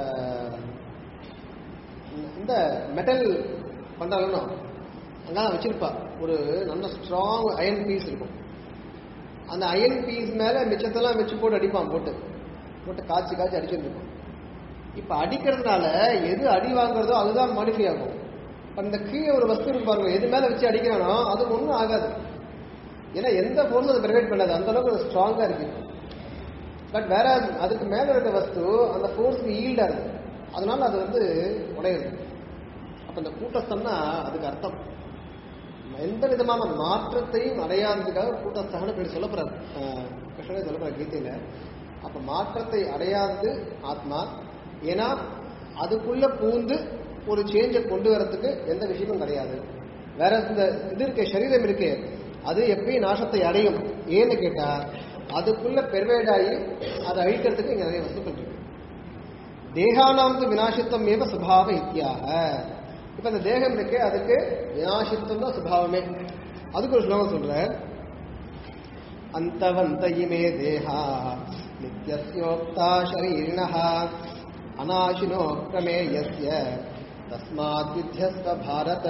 இந்த மெட்டல் பண்றாலும் அங்கதான் வச்சிருப்பா ஒரு நல்ல ஸ்ட்ராங் அயன் பீஸ் இருக்கும் அந்த அயன் பீஸ் மேல மிச்சத்தெல்லாம் வச்சு போட்டு அடிப்பான் போட்டு போட்டு காய்ச்சி காய்ச்சி அடிச்சுட்டு இருக்கும் இப்ப அடிக்கிறதுனால எது அடி வாங்குறதோ அதுதான் மாடிஃபை ஆகும் இப்ப இந்த கீழே ஒரு வஸ்து இருக்கு பாருங்க எது மேல வச்சு அடிக்கிறானோ அது ஒன்றும் ஆகாது ஏன்னா எந்த ஃபோர்ஸும் அதை பிரைவேட் பண்ணாது அந்த அளவுக்கு ஸ்ட்ராங்கா இருக்கு பட் வேற அதுக்கு மேல இருக்க வஸ்து அந்த ஃபோர்ஸ்க்கு ஈல்டா இருக்கு அதனால அது வந்து உடையுது அப்ப இந்த கூட்டஸ்தம்னா அதுக்கு அர்த்தம் எந்த விதமான மாற்றத்தையும் அடையாததுக்காக கூட்டஸ்தகன்னு பேர் சொல்லப்படுறாரு அஹ் கிருஷ்ணரே சொல்லப்படுற கீதையில அப்ப மாற்றத்தை அடையாதது ஆத்மா ஏன்னா அதுக்குள்ள பூந்து ஒரு சேஞ்சை கொண்டு வரதுக்கு எந்த விஷயமும் கிடையாது வேற இந்த இது இருக்க சரீரம் இருக்கு அது எப்பயும் நாசத்தை அடையும் ஏன்னு கேட்டா அதுக்குள்ள பெருவேடாகி அதை அழிக்கிறதுக்கு இங்க நிறைய வஸ்துக்கள் இருக்கு தேகானாம் து வினாசித்தம் ஏவ சுபாவ இத்தியாக இப்ப இந்த தேகம் இருக்கு அதுக்கு வினாசித்தம் தான் சுபாவமே அதுக்கு ஒரு ஸ்லோகம் சொல்றேன் அந்தவந்த இமே தேஹா நித்யஸ்யோக்தா ஷரீரிணः அநாசினோ பிரமேயஸ்ய தஸ்மாத் வித்யஸ்வ பாரத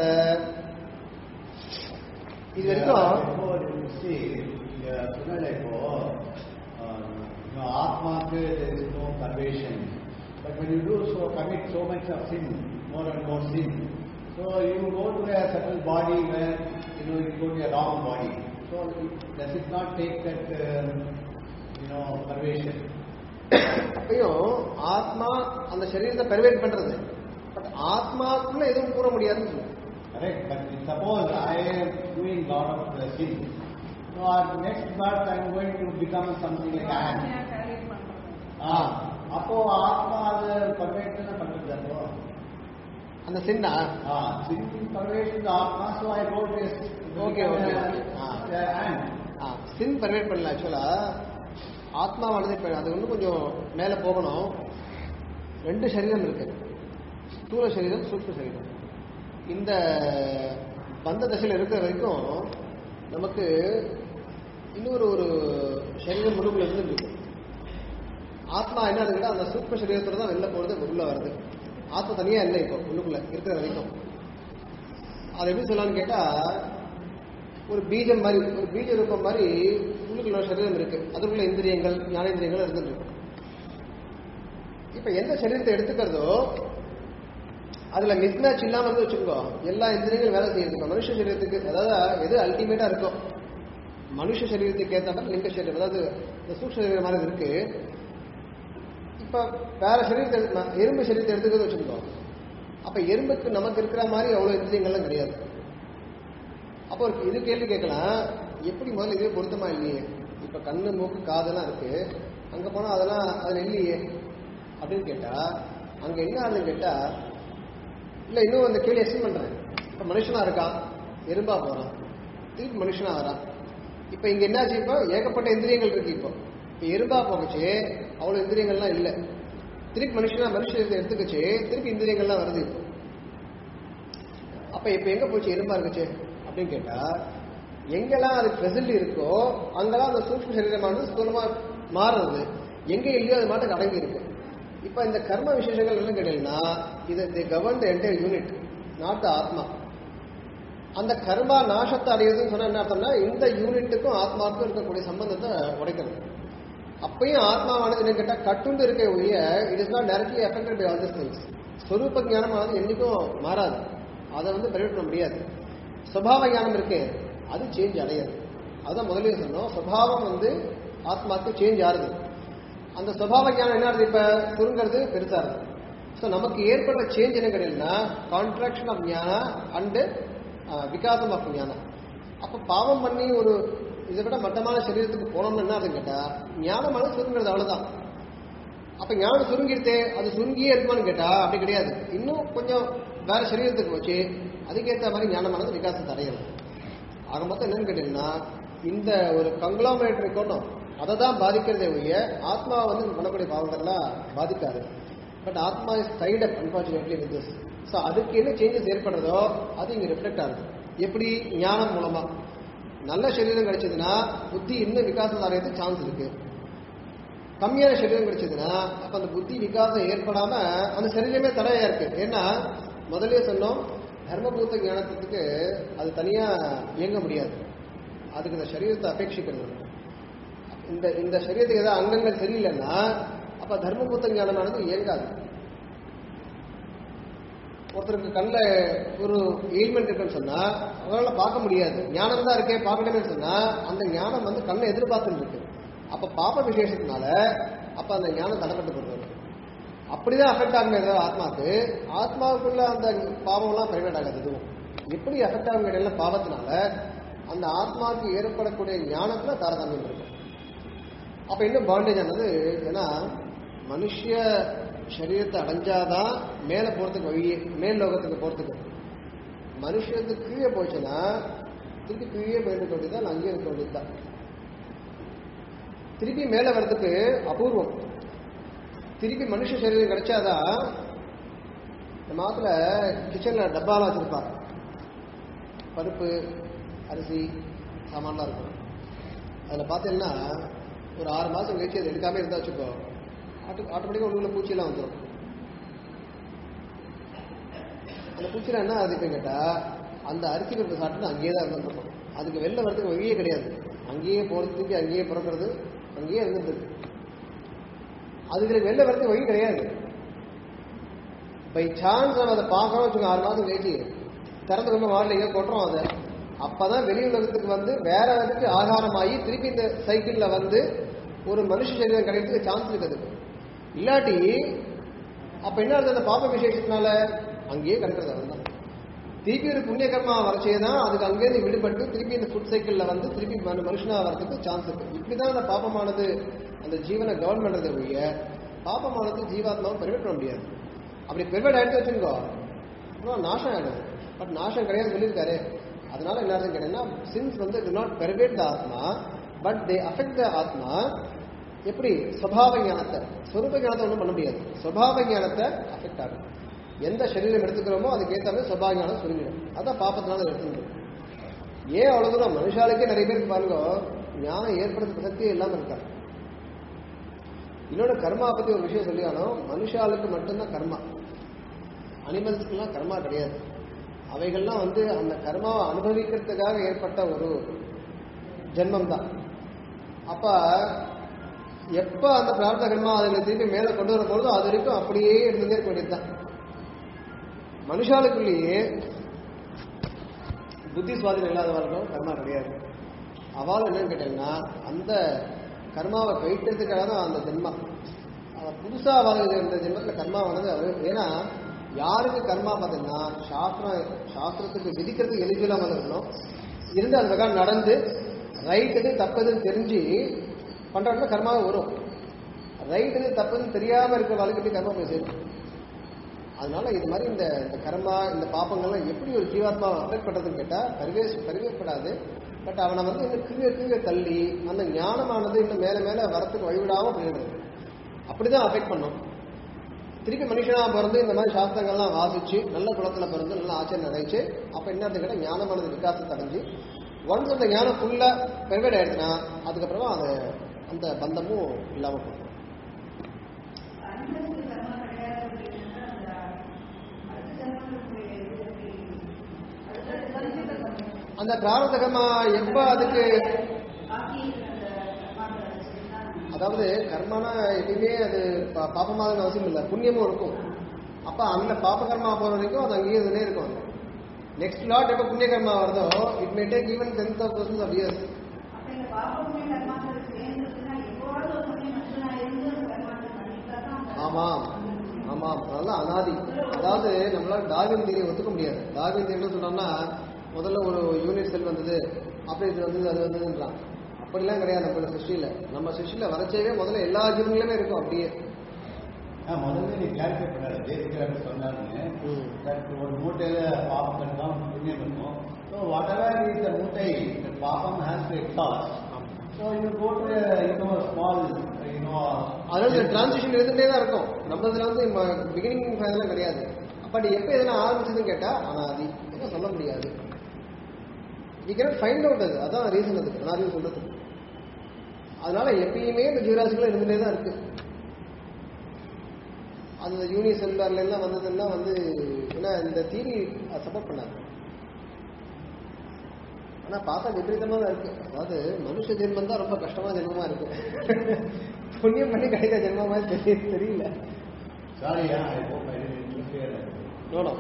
இது வரைக்கும் Before you see, yeah, similarly for, um, you know, Atma, there is no pervasion. But when you do so, commit so much of sin, more and more sin, so you go to a certain body where, you know, you go to a wrong body. So it, does it not take that, uh, you know, pervasion? அப்பயும் ஆத்மா அந்த சரீரத்தை பெர்வேட் பண்றது but ஆத்மாக்குள்ள எதுவும் கூற முடியாதுன்னு சொல்லுங்க Correct. But suppose I am doing lot of the sin. So at next birth I am going to become something like ant. ஆ, அப்போ ஆத்மா அது பர்வேஷன் பண்றது அப்போ அந்த சின்னா ஆ, sin pervation ஆத்மா so I go to Okay, okay, okay. Ah. ant. சின் பெர்வேட் பண்ணல ஆக்சுவலா ஆத்மாவானது இப்ப அது இன்னும் கொஞ்சம் மேல போகணும் ரெண்டு சரீரம் இருக்கு ஸ்தூல சரீரம் சூக்ஷ்ம சரீரம் இந்த பந்த தசையில் இருக்கிற வரைக்கும் நமக்கு இன்னொரு ஒரு சரீரம் உடம்புல இருந்து இருக்கு ஆத்மா என்ன இருக்குன்னா அந்த சூக்ம சரீரத்துல தான் வெளில போறது உள்ள வருது ஆத்மா தனியா இல்லை இப்போ உள்ளுக்குள்ள இருக்கிற வரைக்கும் அது எப்படி சொல்லலாம்னு கேட்டா ஒரு பீஜம் மாதிரி ஒரு பீஜ ரூபம் மாதிரி உள்ளுக்குள்ள ஒரு சரீரம் இருக்கு அதுக்குள்ள இந்திரியங்கள் ஞானேந்திரியங்கள் இருந்துட்டு இருக்கு இப்ப எந்த சரீரத்தை எடுத்துக்கிறதோ அதுல மிஸ்மேட்ச் இல்லாம வந்து வச்சுக்கோ எல்லா இந்திரியங்களும் வேலை செய்யுது இப்ப மனுஷ சரீரத்துக்கு அதாவது எது அல்டிமேட்டா இருக்கும் மனுஷ சரீரத்துக்கு ஏற்ற மாதிரி லிங்க சரீரம் அதாவது இந்த சூக்ஷ சரீரம் மாதிரி இருக்கு இப்ப வேற சரீரத்தை எடுத்து- எறும்பு சரீரத்தை எடுத்துக்கிறது வச்சுக்கோ அப்ப எறும்புக்கு நமக்கு இருக்கிற மாதிரி அவ்வளவு இந்திரியங்கள்லாம் கிடையாது அப்போ ஒரு இது கேள்வி கேட்கலாம் எப்படி முதல்ல இதுவே பொருத்தமா இல்லையே இப்ப கண்ணு மூக்கு காதெல்லாம் இருக்கு அங்க போனா அதெல்லாம் அதுல இல்லையே அப்படின்னு கேட்டா அங்க என்ன ஆகுதுன்னு கேட்டா இல்ல இன்னும் அந்த கேள்வி எக்ஸ்பிளைன் பண்றேன் இப்ப மனுஷனா இருக்கான் எறும்பா போறான் திருப்பி மனுஷனா வரான் இப்ப இங்க என்னாச்சு இப்போ ஏகப்பட்ட இந்திரியங்கள் இருக்கு இப்போ இப்ப எறும்பா போகச்சு அவ்வளவு இந்திரியங்கள்லாம் இல்ல திருப்பி மனுஷனா மனுஷ எடுத்துக்கச்சு திருப்பி இந்திரியங்கள்லாம் வருது இப்போ அப்ப இப்ப எங்க போச்சு எறும்பா இருக்குச்சு அப்படின்னு கேட்டா எங்கெல்லாம் அது பிரசன்ட் இருக்கோ அங்கெல்லாம் அந்த சூக்ஷ்ம சரீரமானது ஸ்தூலமா மாறுறது எங்க இல்லையோ அது மாட்டுக்கு அடங்கி இருக்கு இப்ப இந்த கர்ம விசேஷங்கள் என்ன கேட்டீங்கன்னா இது the govern the entire unit not the ஆத்மா அந்த கர்மா நாசத்தை அடையுதுன்னு சொன்னா என்ன அர்த்தம்னா இந்த யூனிட்டுக்கும் ஆத்மாவுக்கும் இருக்கக்கூடிய சம்பந்தத்தை உடைக்கிறது அப்பயும் ஆத்மாவானது என்ன கேட்டா கட்டுண்டு இருக்க ஒழிய it is not directly affected by all this things ஸ்வரூப ஞானமானது என்னைக்கும் மாறாது அதை வந்து பெருவிட முடியாது சுபாவ ஞானம் இருக்கு அது சேஞ்ச் அடையாது அதான் முதல்ல சொன்னோம் சுபாவம் வந்து ஆத்மாக்கு சேஞ்ச் ஆகுது அந்த சுபாவ ஞானம் என்ன ஆகுது இப்ப சுருங்கிறது பெருசா இருக்கு ஸோ நமக்கு ஏற்படுற சேஞ்ச் என்ன கிடையாதுன்னா கான்ட்ராக்ஷன் ஆஃப் ஞானா அண்டு விகாசம் ஆஃப் ஞானம் அப்ப பாவம் பண்ணி ஒரு இதை விட மட்டமான சரீரத்துக்கு போனோம்னு என்ன ஆகுதுன்னு கேட்டா ஞானமானது சுருங்கிறது அவ்வளவுதான் அப்ப ஞானம் சுருங்கிடுதே அது சுருங்கியே இருக்குமான்னு கேட்டா அப்படி கிடையாது இன்னும் கொஞ்சம் வேற சரீரத்துக்கு வச்சு அதுக்கேற்ற மாதிரி ஞானமானது விகாசத்தை அடையணும் ஆக மொத்தம் என்னன்னு கேட்டீங்கன்னா இந்த ஒரு கங்க்ளாமரேட் இருக்கணும் அதை தான் பாதிக்கிறதே ஒழிய ஆத்மா வந்து இங்க பண்ணக்கூடிய பாவங்கள்லாம் பாதிக்காது பட் ஆத்மா is tied up unfortunately with this so அதுக்கு என்ன சேஞ்சஸ் ஏற்படுறதோ அது இங்க ரிஃப்ளெக்ட் ஆகுது எப்படி ஞானம் மூலமா நல்ல சரீரம் கிடைச்சதுன்னா புத்தி இன்னும் விகாசம் அடையிறதுக்கு சான்ஸ் இருக்கு கம்மியான சரீரம் கிடைச்சதுன்னா அப்ப அந்த புத்தி விகாசம் ஏற்படாம அந்த சரீரமே தடையா இருக்கு ஏன்னா முதல்லயே சொன்னோம் தர்மபூத்த ஞானத்துக்கு அது தனியா இயங்க முடியாது அதுக்கு இந்த சரீரத்தை அபேட்சிக்கிறது இந்த இந்த சரீரத்துக்கு ஏதாவது அங்கங்கள் சரியில்லைன்னா அப்ப தர்மபூத்த ஞானமானது இயங்காது ஒருத்தருக்கு கண்ணில் ஒரு எயில்மெண்ட் இருக்குன்னு சொன்னா அவரால் பார்க்க முடியாது ஞானம் தான் இருக்கே பார்க்கணும்னு சொன்னா அந்த ஞானம் வந்து கண்ணை எதிர்பார்த்துட்டு இருக்கு அப்ப பாப விசேஷத்தினால அப்ப அந்த ஞானம் தடைப்பட்டு போடுறது அப்படிதான் அஃபெக்ட் ஆகுமே தவிர ஆத்மாவுக்கு ஆத்மாவுக்குள்ள அந்த பாவம்லாம் பிரைவேட் ஆகாது எதுவும் எப்படி அஃபெக்ட் ஆகும் கேட்டீங்கன்னா பாவத்தினால அந்த ஆத்மாவுக்கு ஏற்படக்கூடிய ஞானத்துல தாரதமியம் இருக்கும் அப்ப இன்னும் பாண்டேஜ் ஆனது ஏன்னா மனுஷ சரீரத்தை அடைஞ்சாதான் மேல போறதுக்கு வழி மேல் லோகத்துக்கு போறதுக்கு மனுஷத்துக்கு கீழே போச்சுன்னா திருப்பி கீழே போயிருக்க வேண்டியதான் அங்கேயே இருக்க வேண்டியதுதான் திருப்பி மேல வர்றதுக்கு அபூர்வம் திருப்பி மனுஷ சரீரம் கிடைச்சாதான் இந்த மாத்துல கிச்சன்ல டப்பாலாம் வச்சிருப்பாங்க பருப்பு அரிசி சாமான்லாம் இருக்கும் அதில் பார்த்தீங்கன்னா ஒரு ஆறு மாதம் கழிச்சு அதை எடுக்காம இருந்தா வச்சுக்கோ ஆட்டோ ஆட்டோமேட்டிக்காக உள்ள பூச்சியெல்லாம் வந்துடும் அந்த பூச்சிலாம் என்ன ஆகுது கேட்டா அந்த அரிசி பருப்பு சாப்பிட்டு அங்கேயே தான் இருந்துருக்கும் அதுக்கு வெளில வரதுக்கு வழியே கிடையாது அங்கேயே போகிறதுக்கு அங்கேயே பிறக்கிறது அங்கேயே இருந்துருக்கு அதுக்கு வெளில வரதுக்கு வழி கிடையாது பை சான்ஸ் நம்ம அதை பார்க்கணும் வச்சுக்கோங்க ஆறு மாதம் கழிச்சு திறந்து கொண்டு வாரில் எங்கே கொட்டுறோம் அதை அப்பதான் வெளி உலகத்துக்கு வந்து வேற இதுக்கு ஆகாரமாகி திருப்பி இந்த சைக்கிள்ல வந்து ஒரு மனுஷ சரீரம் கிடைக்கிறதுக்கு சான்ஸ் இருக்குது இல்லாட்டி அப்ப என்ன அர்த்தம் அந்த பாப விசேஷத்தினால அங்கேயே கிடக்கிறது அதுதான் திருப்பி ஒரு புண்ணிய கர்மா வரச்சே தான் அதுக்கு அங்கேயிருந்து விடுபட்டு திருப்பி இந்த ஃபுட் சைக்கிள்ல வந்து திருப்பி மனு- மனுஷனா வரதுக்கு சான்ஸ் இருக்கு இப்படிதான் அந்த பாபமானது அந்த ஜீவனை கவர்ன் பண்றதை ஒழிய பாபமானது ஜீவாத்மாவை பெருமிட் பண்ண முடியாது அப்படி பெருமிட் ஆயிடுச்சு வச்சுக்கோ அப்புறம் நாசம் ஆயிடும் பட் நாசம் கிடையாது சொல்லியிருக்காரு அதனால என்ன அர்த்தம் கேட்டீங்கன்னா சின்ஸ் வந்து டு நாட் பெர்வேட் த ஆத்மா பட் தே அஃபெக்ட் த ஆத்மா எப்படி சுவாவ ஞானத்தை சொரூப ஞானத்தை ஒன்றும் பண்ண முடியாது சுவாவ ஞானத்தை அஃபெக்ட் ஆகும் எந்த சரீரம் எடுத்துக்கிறோமோ அதுக்கு ஏற்ற மாதிரி சுபாவ ஞானம் சுருங்கிடும் அதான் பாப்பத்தினால எடுத்துக்கணும் ஏன் அவ்வளவு தூரம் மனுஷாளுக்கே நிறைய பேருக்கு பாருங்க ஞானம் ஏற்படுத்த சக்தியே இல்லாம இருக்காங்க இன்னொரு கர்மா பத்தி ஒரு விஷயம் சொல்லியாலும் மனுஷாளுக்கு மட்டும்தான் கர்மா அனிமல்ஸ்க்குலாம் கர்மா கிடையாது அவைகள்லாம் வந்து அந்த கர்மாவை அனுபவிக்கிறதுக்காக ஏற்பட்ட ஒரு ஜென்மம் தான் அப்ப எப்ப அந்த பிரார்த்த கர்மா அதுல திருப்பி மேல கொண்டு வரும்பொழுதோ அது வரைக்கும் அப்படியே இருந்துட்டே இருக்க வேண்டியதுதான் மனுஷாளுக்குள்ளேயே புத்தி சுவாதீனம் இல்லாதவர்களும் கர்மா கிடையாது அவள் என்னன்னு கேட்டீங்கன்னா அந்த கர்மாவை கைட்டதுக்காக தான் அந்த ஜென்மம் அவன் புதுசா வாழ்கிற இந்த ஜென்மத்தில் கர்மாவானது அவர் ஏன்னா யாருக்கு கர்மா பார்த்தீங்கன்னா சாஸ்திரம் சாஸ்திரத்துக்கு விதிக்கிறதுக்கு எலிஜிபிளாக இருக்கணும் இருந்து அந்த பிரகாரம் நடந்து ரைட்டுது தப்புதுன்னு தெரிஞ்சு பண்றதுல கர்மாவே வரும் ரைட்டுது தப்புன்னு தெரியாம இருக்கிற வாழ்க்கை கர்மா போய் சேரும் அதனால இது மாதிரி இந்த இந்த கர்மா இந்த பாப்பங்கள்லாம் எப்படி ஒரு ஜீவாத்மா அஃபெக்ட் பண்றதுன்னு கேட்டா பரிவே பரிவேற்படாது பட் அவனை வந்து இன்னும் கீழே கீழே தள்ளி அந்த ஞானமானது இன்னும் மேல மேல வரத்துக்கு வழிவிடாம பண்ணிடுது அப்படிதான் அஃபெக்ட் பண்ணும் திருப்பி மனுஷனா பிறந்து இந்த மாதிரி சாஸ்திரங்கள்லாம் வாசிச்சு நல்ல குலத்துல பிறந்து நல்ல ஆச்சரியம் நிறைச்சு அப்ப என்ன கேட்டா ஞானமானது விகாசத்தை அடைஞ்சு ஒன்ஸ் அந்த ஞானம் ஃபுல்லா பெர்வேட் ஆயிடுச்சுன்னா அதுக்கப்புறமா அது அந்த பந்தமும் இல்லாம போகும் அந்த பிராரதகமா எப்ப அதுக்கு அதாவது கர்மானா எப்பயுமே அது பா- பாபமாக அவசியம் இல்லை புண்ணியமும் இருக்கும் அப்ப அந்த பாப கர்மா போற வரைக்கும் அது அங்கேயே இதுலயே இருக்கும் நெக்ஸ்ட் லாட் எப்ப புண்ணிய கர்மா வருதோ it may take even tens of thousand of years ஆமாம் ஆமாம் அதெல்லாம் அனாதி அதாவது நம்மளால டார்வின் தியரி ஒத்துக்க முடியாது டார்வின் தியரி என்ன சொன்னோம்னா முதல்ல ஒரு யூனிட் செல் வந்தது அப்புறம் இது வந்தது அது வந்ததுன்றான் அப்படிலாம் கிடையாது நம்ம சிருஷ்டியில நம்ம சிருஷ்டியில வரைச்சவே முதல்ல எல்லா ஜீவன்களுமே இருக்கும் அப்படியே நான் முதல்ல நீ கிளாரிஃபை பண்ணாரு தேசிகராக சொன்னாருன்னு ம். that ஒரு மூட்டையில பாப்பம் இருக்கும் புண்ணியம் இருக்கும் ஸோ வாட் எவர் இஸ் த மூட்டை the பாப்பம் has to exhaust so you go to you know small you know அதனால இந்த டிரான்சிஷன் இருந்துட்டே தான் இருக்கும் நம்ம இதுல வந்து பிகினிங் இதெல்லாம் கிடையாது பட் எப்ப இதெல்லாம் ஆரம்பிச்சதுன்னு கேட்டா அனாதி என்ன சொல்ல முடியாது வி கேன் ஃபைண்ட் அவுட் அது அதான் ரீசன் அதுக்கு அனாதின்னு சொல்றது அதனால எப்பயுமே இந்த ஜீவராசிகள் இருந்துட்டே தான் இருக்கு அந்த யூனி செல்வார்ல எல்லாம் வந்ததெல்லாம் வந்து ஏன்னா இந்த தீரி சப்போர்ட் பண்ணாங்க ஆனா பார்த்தா விபரீதமா தான் இருக்கு அதாவது மனுஷ ஜென்மம் தான் ரொம்ப கஷ்டமான ஜென்மமா இருக்கு புண்ணியம் பண்ணி கிடைக்கிற ஜென்மம் மாதிரி தெரிய- தெரியல sorry I hope I didn't interfere நோடம்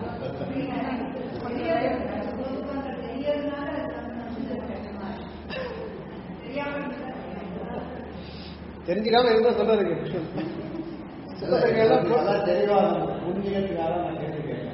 தெரிஞ்சுக்காம இருந்தா சொல்றாரு எல்லாம் போ- அதான் தெளிவா புரிஞ்சுக்கிறதுக்காக நான் கேட்டுருக்கேன்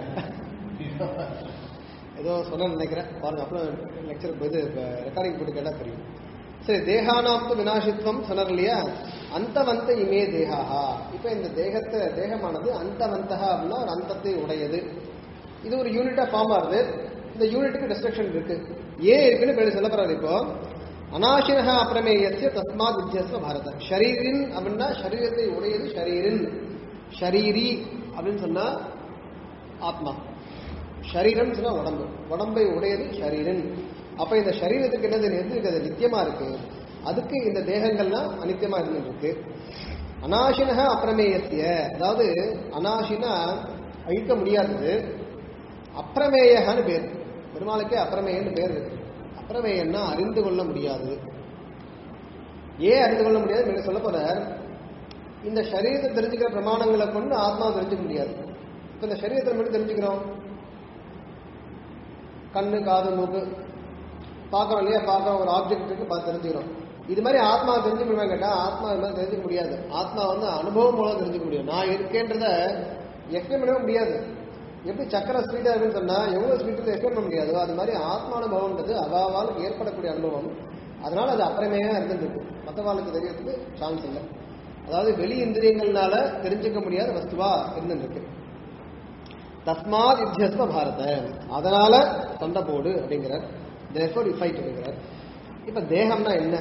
ஏதோ சொன்ன நினைக்கிறேன் பாருங்க அப்புறம் லெக்சர் இது ரெக்கார்டிங் போட்டு கேட்டா தெரியும் சரி தேகானாம் வினாசித்வம் சொன்னார் இல்லையா அந்தவந்த இமே தேகாஹா இப்ப இந்த தேகத்தை தேகமானது அந்தவந்தகா அப்படின்னா ஒரு அந்தத்தை உடையது இது ஒரு யூனிட்டா ஃபார்ம் ஆகுது இந்த யூனிட்டுக்கு டிஸ்ட்ரக்ஷன் இருக்கு ஏன் இருக்குன்னு பேர் சொல்ல போறாரு இப்போ அநாசினஹ அப்பிரமேயசிய தஸ்மாத் வித்தியஸ்வ பாரத ஷரீரின் அப்படின்னா சரீரத்தை உடையது ஷரீரின் ஷரீரி அப்படின்னு சொன்னா ஆத்மா ஷரீரம் சொன்னா உடம்பு உடம்பை உடையது ஷரீரன் அப்ப இந்த சரீரத்துக்கு என்னது எது இருக்கு அது நித்தியமா இருக்கு அதுக்கு இந்த தேகங்கள்லாம் அனித்தியமா இருந்துட்டு இருக்கு அநாசினக அப்பிரமேயத்திய அதாவது அநாசினா அழிக்க முடியாதது அப்பிரமேயன்னு பேர் பெருமாளுக்கே அப்பிரமேயன்னு பேர் இருக்கு அப்பிரமேயன்னா அறிந்து கொள்ள முடியாது ஏன் அறிந்து கொள்ள முடியாது நீங்க சொல்ல போறார் இந்த சரீரத்தை தெரிஞ்சுக்கிற பிரமாணங்களை கொண்டு ஆத்மாவை தெரிஞ்சுக்க முடியாது இப்ப இந்த சரீரத்தை மட்டும் தெரிஞ்சுக்கிறோம் கண்ணு காது மூக்கு பார்க்கறோம் இல்லையா பார்க்கறோம் ஒரு ஆப்ஜெக்ட் இருக்கு பார்த்து தெரிஞ்சுக்கிறோம் இது மாதிரி ஆத்மா தெரிஞ்சுக்க முடியுமா கேட்டா ஆத்மா இது மாதிரி தெரிஞ்சுக்க முடியாது ஆத்மா வந்து அனுபவம் மூலம் தெரிஞ்சுக்க முடியும் நான் இருக்கேன்றத எக்ஸ்பிளைன் பண்ணவே முடியாது எப்படி சக்கரை ஸ்வீட்டா இருக்குன்னு சொன்னா எவ்வளவு ஸ்வீட் எக்ஸ்பிளைன் பண்ண முடியாது அது மாதிரி ஆத்மானுபவம்ன்றது அவாவால் ஏற்படக்கூடிய அனுபவம் அதனால அது அப்புறமேயா இருந்துருக்கு மற்றவாளுக்கு தெரியறதுக்கு சான்ஸ் இல்லை அதாவது வெளி இந்திரியங்கள்னால தெரிஞ்சுக்க முடியாத வஸ்துவா இருந்துருக்கு தஸ்மாத் யுத்தியஸ்வ பாரத அதனால சண்டை போடு அப்படிங்கிறார் therefore you fight அப்படிங்கிறார் இப்ப தேகம்னா என்ன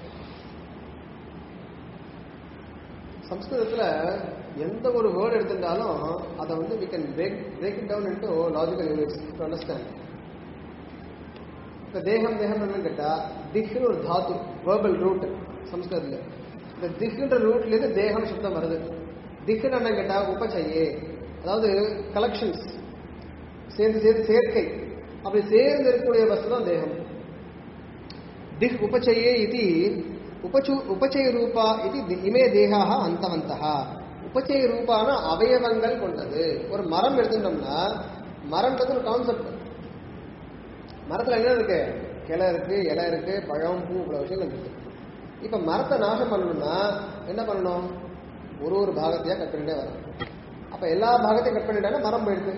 சம்ஸ்கிருதத்துல எந்த ஒரு வேர்டு எடுத்திருந்தாலும் அதை வந்து we can break break it down into logical units to understand இப்ப தேகம் தேகம் என்னன்னு கேட்டா திக்னு ஒரு தாத்து வேர்பல் ரூட் சம்ஸ்கிருதத்துல இந்த திக்ன்ற ரூட்ல இருந்து தேகம் சுத்தம் வருது திக்னு என்ன கேட்டா உபச்சையே அதாவது கலெக்ஷன்ஸ் சேர்ந்து சேர்ந்து சேர்க்கை அப்படி சேர்ந்து இருக்கக்கூடிய வஸ்து தான் தேகம் திக் உபச்சயே இது உபச்சு உபச்சய ரூபா இது தி- இமே தேகாக அந்தவந்தः உபச்சய ரூபான அவயவங்கள் கொண்டது ஒரு மரம் எடுத்துட்டோம்னா மரம்ன்றது ஒரு கான்செப்ட் மரத்துல என்ன இருக்கு கிளை இருக்கு இலை இருக்கு பழம் பூ இவ்வளவு விஷயங்கள் இருக்கு இப்ப மரத்தை நாசம் பண்ணணும்னா என்ன பண்ணணும் ஒரு ஒரு பாகத்தையா கட் பண்ணிட்டே வரணும் அப்ப எல்லா பாகத்தையும் கட் பண்ணிட்டாங்கன்னா மரம் போயிடுது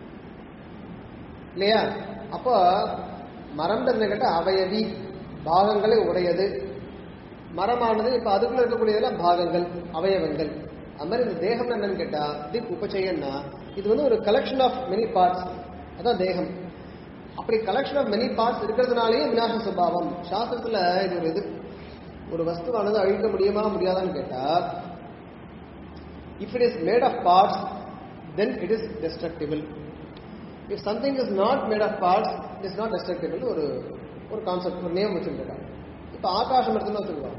இல்லையா அப்போ மரம்ன்றது கேட்ட அவயவி பாகங்களை உடையது மரமானது இப்ப அதுக்குள்ள இருக்கக்கூடியதெல்லாம் பாகங்கள் அவயவங்கள் அது மாதிரி இந்த தேகம் என்னன்னு கேட்டா திக் உபச்சயன்னா இது வந்து ஒரு கலெக்ஷன் ஆஃப் மெனி பார்ட்ஸ் அதான் தேகம் அப்படி கலெக்ஷன் ஆஃப் மெனி பார்ட்ஸ் இருக்கிறதுனாலேயே விநாச சுபாவம் சாஸ்திரத்துல இது ஒரு இது ஒரு வஸ்துவானது அழிக்க முடியுமா முடியாதான்னு கேட்டா if it is made of parts then it is destructible if something is not made of parts it is not destructible ஒரு ஒரு கான்செப்ட் ஒரு நேம் வச்சிருக்காங்க இப்ப ஆகாசம் எடுத்துன்னு வச்சுருக்கோம்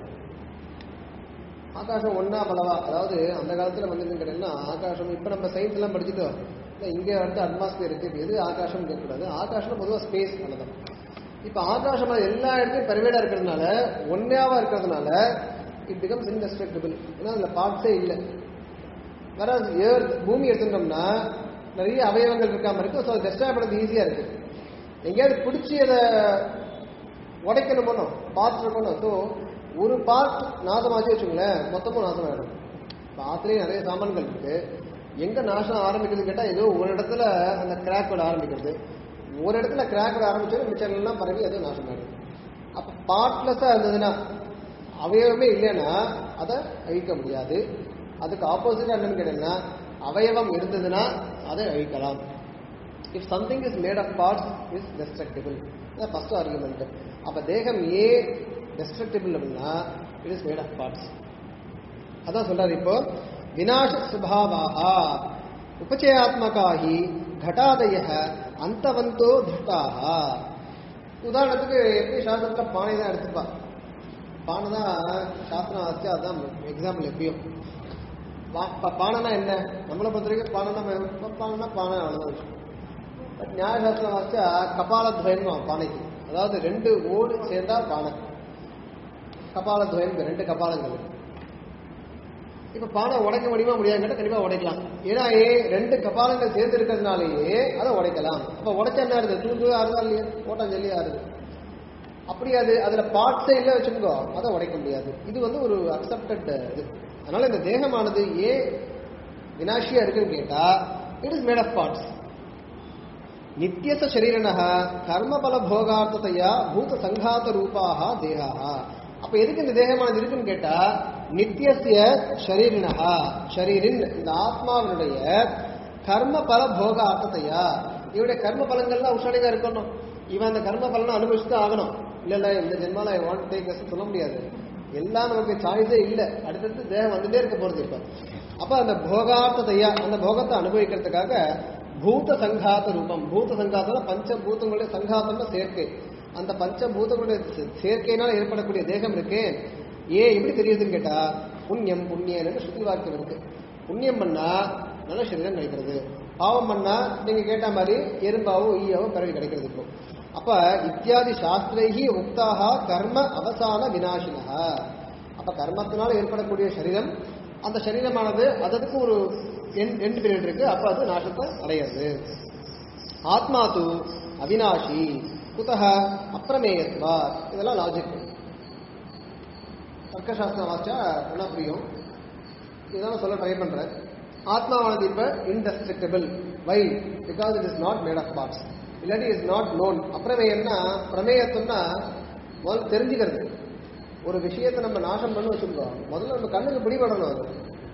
ஆகாசம் ஒன்னா பலவா அதாவது அந்த காலத்துல வந்து கேட்டீங்கன்னா ஆகாசம் இப்ப நம்ம சயின்ஸ் எல்லாம் படிச்சுட்டோம் இல்ல இங்க அடுத்து அட்மாஸ்பியர் இருக்கு இப்ப எது ஆகாசம் கேட்கக்கூடாது ஆகாசம் பொதுவா ஸ்பேஸ் அவ்வளவுதான் இப்ப ஆகாசம் அது எல்லா இடத்துலயும் பரிவேடா இருக்கிறதுனால ஒன்னாவா இருக்கிறதுனால இட் பிகம்ஸ் இன்டெஸ்ட்ரக்டிபிள் ஏன்னா அதுல பார்ட்ஸே இல்லை வேற ஏர் பூமி எடுத்துட்டோம்னா நிறைய அவயவங்கள் இருக்காம இருக்கு ஸோ டெஸ்ட்ராய் பண்ணுறது ஈஸியா இருக்கு எங்கேயாவது பிடிச்சி அதை உடைக்கணும் பண்ணும் பார்ட் இருக்கணும் ஸோ ஒரு பார்ட் நாசமாச்சு வச்சுங்களேன் மொத்தமும் நாசமாயிடும் இப்போ ஆத்துலேயும் நிறைய சாமான்கள் இருக்கு எங்க நாசம் ஆரம்பிக்குதுன்னு கேட்டா ஏதோ ஒரு இடத்துல அந்த கிராக் விட ஆரம்பிக்கிறது ஒரு இடத்துல கிராக் விட ஆரம்பிச்சோம் மிச்சம் எல்லாம் பரவி அது நாசமாயிடும் அப்ப பார்ட்லெஸ்ஸா இருந்ததுன்னா அவயவமே இல்லைன்னா அதை அழிக்க முடியாது அதுக்கு ஆப்போசிட்டா என்னன்னு கேட்டீங்கன்னா அவயவம் இருந்ததுன்னா அதை அழிக்கலாம் if something is made of parts is destructible இதான் ஃபர்ஸ்ட் ஆர்குமெண்ட் அப்ப தேகம் ஏ டெஸ்ட்ரக்டிபிள் அப்படின்னா it is made of parts அதான் சொல்றாரு இப்போ விநாச சுபாவாக உபச்சயாத்மகாகி घटादय அந்தவந்தோ திருஷ்டாக உதாரணத்துக்கு எப்படி சாஸ்திரத்துல பானை தான் எடுத்துப்பா பானை தான் சாஸ்திரம் வச்சு அதுதான் எக்ஸாம்பிள் எப்பயும் பா- பா- பானைனா என்ன நம்மளை பொறுத்த வரைக்கும் பானைனா ம- பானைனா பானை அவ்வளவுதான் விஷயம் பட் நியாயசாஸ்திரம் வச்சா கபாலத்வயம் பானைக்கு அதாவது ரெண்டு ஓடு சேர்ந்தா பானை கபாலத்வயம் ரெண்டு கபாலங்கள் இப்ப பானை உடைக்க முடியுமா முடியாது கேட்டா கண்டிப்பா உடைக்கலாம் ஏன்னா ஏ ரெண்டு கபாலங்கள் சேர்ந்து இருக்கிறதுனாலேயே அதை உடைக்கலாம் அப்ப உடைச்சா என்ன ஆகுது தூள் தூளா ஆறுதா இல்லையா ஓட்டம் ஜல்லி ஆறுது அப்படி அது அதுல பார்ட்ஸே இல்லை வச்சுக்கோ அதை உடைக்க முடியாது இது வந்து ஒரு அக்செப்டட் இது அதனால இந்த தேகமானது ஏன் வினாஷியா இருக்குன்னு கேட்டா it is made of parts நித்தியச சரீரனக கர்மபல போகார்த்தத்தையா பூத சங்காத ரூபாக தேகாக அப்ப எதுக்கு இந்த தேகமானது இருக்குன்னு கேட்டா நித்தியசிய ஷரீரினஹா ஷரீரின் இந்த ஆத்மாவினுடைய கர்ம பல போக அர்த்தத்தையா இவருடைய கர்ம பலங்கள்லாம் உஷானிகா இருக்கணும் இவன் அந்த கர்ம பலனை அனுபவிச்சு தான் ஆகணும் இல்ல இல்ல இந்த ஜென்மால ஐ வாண்ட் டேக் சொல்ல முடியாது எல்லாம் நமக்கு சாய்ஸே இல்ல அடுத்தடுத்து தேகம் வந்துட்டே இருக்க போறது இப்ப அப்ப அந்த போகார்த்ததையா அந்த போகத்தை அனுபவிக்கிறதுக்காக பூத சங்காத ரூபம் பூத சங்காத்தம் பஞ்சபூதங்களுடைய சங்காத்தம்னா சேர்க்கை அந்த பஞ்சபூதங்களுடைய சே- சேர்க்கையினால ஏற்படக்கூடிய தேகம் இருக்கே ஏன் எப்படி தெரியுதுன்னு கேட்டா புண்ணியம் புண்ணியன்னு சுத்தி வாக்கியம் இருக்கு புண்ணியம் பண்ணா நல்ல சரீரம் கிடைக்கிறது பாவம் பண்ணா நீங்க கேட்ட மாதிரி எறும்பாவோ ஈயாவோ பிறவி கிடைக்கிறது இப்போ அப்ப இத்தியாதி சாஸ்திரைகி உக்தாக கர்ம அவசான வினாசினஹ அப்ப கர்மத்தினால ஏற்படக்கூடிய சரீரம் அந்த சரீரமானது அதற்கு ஒரு எண்ட் பீரியட் இருக்கு அப்ப அது நாசத்தை அடையாது ஆத்மா தூ அவினாஷி குதஹ அப்பிரமேயத்வா இதெல்லாம் லாஜிக் தர்க்கசாஸ்திரம் வாசிச்சா நல்லா புரியும் இதுதான் சொல்ல ட்ரை பண்றேன் ஆத்மாவானது இப்ப indestructible why because it is not made of parts இல்லாட்டி இஸ் நாட் நோன் அப்பிரமேயம்னா பிரமேயத்துவம்னா முதல்ல தெரிஞ்சுக்கிறது ஒரு விஷயத்தை நம்ம நாசம் பண்ணி வச்சுருக்கோம் முதல்ல நம்ம கண்ணுக்கு பிடிபடணும் அது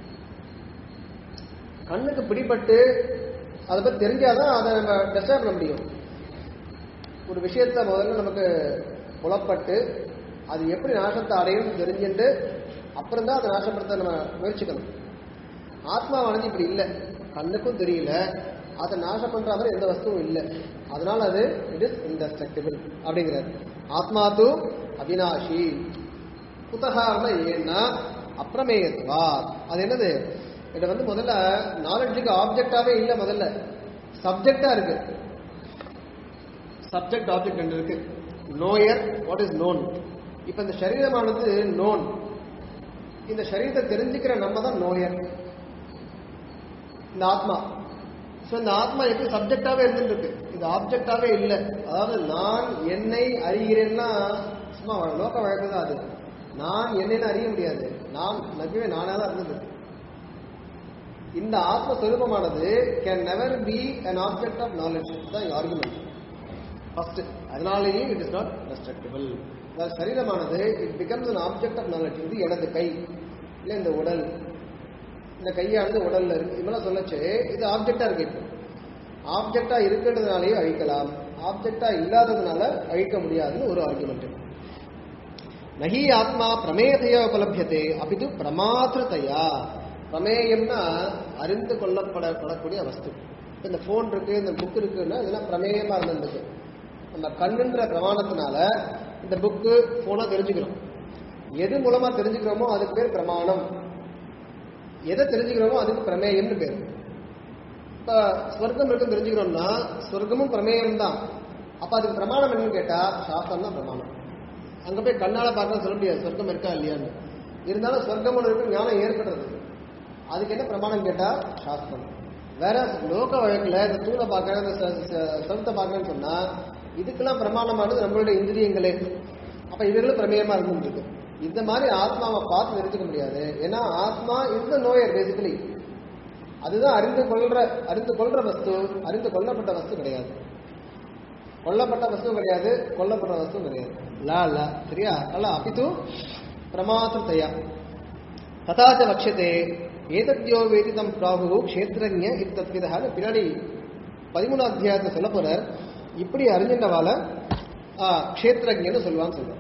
கண்ணுக்கு பிடிபட்டு அதை பத்தி தெரிஞ்சாதான் அதை நம்ம டெஸ்டர்ப் பண்ண முடியும் ஒரு விஷயத்த முதல்ல நமக்கு புலப்பட்டு அது எப்படி நாசத்தை அடையும் தெரிஞ்சுட்டு அப்புறம் தான் அதை நாசப்படுத்த நம்ம முயற்சிக்கணும் ஆத்மாவானது இப்படி இல்லை கண்ணுக்கும் தெரியல அதை நாசம் பண்ற மாதிரி எந்த வஸ்துவும் இல்லை அதனால அது இட் இஸ் இன்டஸ்ட்ரக்டிபிள் அப்படிங்கிறார் ஆத்மா தூ அவினாஷி குதகாரண ஏன்னா அப்பிரமேயத்வா அது என்னது இது வந்து முதல்ல நாலெட்ஜுக்கு ஆப்ஜெக்டாவே இல்லை முதல்ல சப்ஜெக்டா இருக்கு சப்ஜெக்ட் ஆப்ஜெக்ட் ரெண்டு இருக்கு நோயர் வாட் இஸ் நோன் இப்ப இந்த சரீரமானது நோன் இந்த சரீரத்தை தெரிஞ்சுக்கிற நம்ம தான் நோயர் இந்த ஆத்மா ஸோ இந்த ஆத்மா எப்படி சப்ஜெக்டாவே இருந்துட்டு இருக்கு இது ஆப்ஜெக்டாவே இல்லை அதாவது நான் என்னை அறிகிறேன்னா சும்மா லோக வழக்கு தான் அது நான் என்னன்னு அறிய முடியாது நான் நபிவே நானே தான் இருந்தது இந்த ஆத்ம சொரூபமானது can never be an object of knowledge தான் ஆர்குமெண்ட் ஃபர்ஸ்ட் அதனாலேயே இட் இஸ் நாட் டெஸ்ட்ரக்டிபிள் அதாவது சரீரமானது it becomes an object of knowledge இது எனது கை இல்லை இந்த உடல் இந்த கையானது உடல்ல இருக்கு இதெல்லாம் சொல்லச்சு இது ஆப்ஜெக்டா இருக்கு இப்போ ஆப்ஜெக்டா இருக்குன்றதுனாலேயே அழிக்கலாம் ஆப்ஜெக்டா இல்லாததுனால அழிக்க முடியாதுன்னு ஒரு ஆர்குமெண்ட் நகி ஆத்மா பிரமேயத்தையா உபலபியதே அபிது பிரமாத்திரத்தையா பிரமேயம்னா அறிந்து கொள்ளப்படப்படக்கூடிய வஸ்து இப்ப இந்த ஃபோன் இருக்கு இந்த புக் இருக்குன்னா இதெல்லாம் பிரமேயமா இருந்திருக்கு நம்ம கண்ணுன்ற பிரமாணத்தினால இந்த புக்கு போனா தெரிஞ்சுக்கிறோம் எது மூலமா தெரிஞ்சுக்கிறோமோ அதுக்கு பேர் பிரமாணம் எதை தெரிஞ்சுக்கிறோமோ அதுக்கு பிரமேயம்னு பேர் இப்ப ஸ்வர்க்கம் இருக்குன்னு தெரிஞ்சுக்கிறோம்னா ஸ்வர்க்கமும் பிரமேயம் தான் அப்ப அதுக்கு பிரமாணம் என்னன்னு கேட்டா சாஸ்திரம் தான் பிரமாணம் அங்க போய் கண்ணால பார்க்க சொல்ல முடியாது சொர்க்கம் இருக்கா இல்லையான்னு இருந்தாலும் சொர்க்கம் ஒன்று இருக்கு ஞானம் ஏற்படுறது அதுக்கு என்ன பிரமாணம் கேட்டா சாஸ்திரம் வேற லோக வழக்குல இந்த தூணை பார்க்கறேன் இந்த ச- ச- சொர்க்கத்தை பார்க்கறேன்னு சொன்னா இதுக்கெல்லாம் பிரமாணமானது நம்மளுடைய இந்திரியங்களே அப்ப இதுகளும் பிரமேயமா இருந்துருக்கு இந்த மாதிரி ஆத்மாவை பார்த்து தெரிஞ்சுக்க முடியாது ஏன்னா ஆத்மா இந்த நோயர் பேசிக்கலி அதுதான் அறிந்து கொள்ற அறிந்து கொள்ற வஸ்து அறிந்து கொள்ளப்பட்ட வஸ்து கிடையாது கொல்லப்பட்ட வஸ்து கிடையாது கொல்லப்பட்ட வஸ்து கிடையாது லா லா சரியா அல்ல அபிது பிரமாத்திரத்தையா ததாச்ச லட்சத்தே ஏதத்யோ வேதிதம் பிராகு க்ஷேத்திரஜ இத்தத்விதா பின்னாடி பதிமூணு அத்தியாயத்தை சொல்ல போறார் இப்படி அறிஞ்சின்றவால க்ஷேத்திரஜன்னு சொல்லுவான்னு சொல்றார்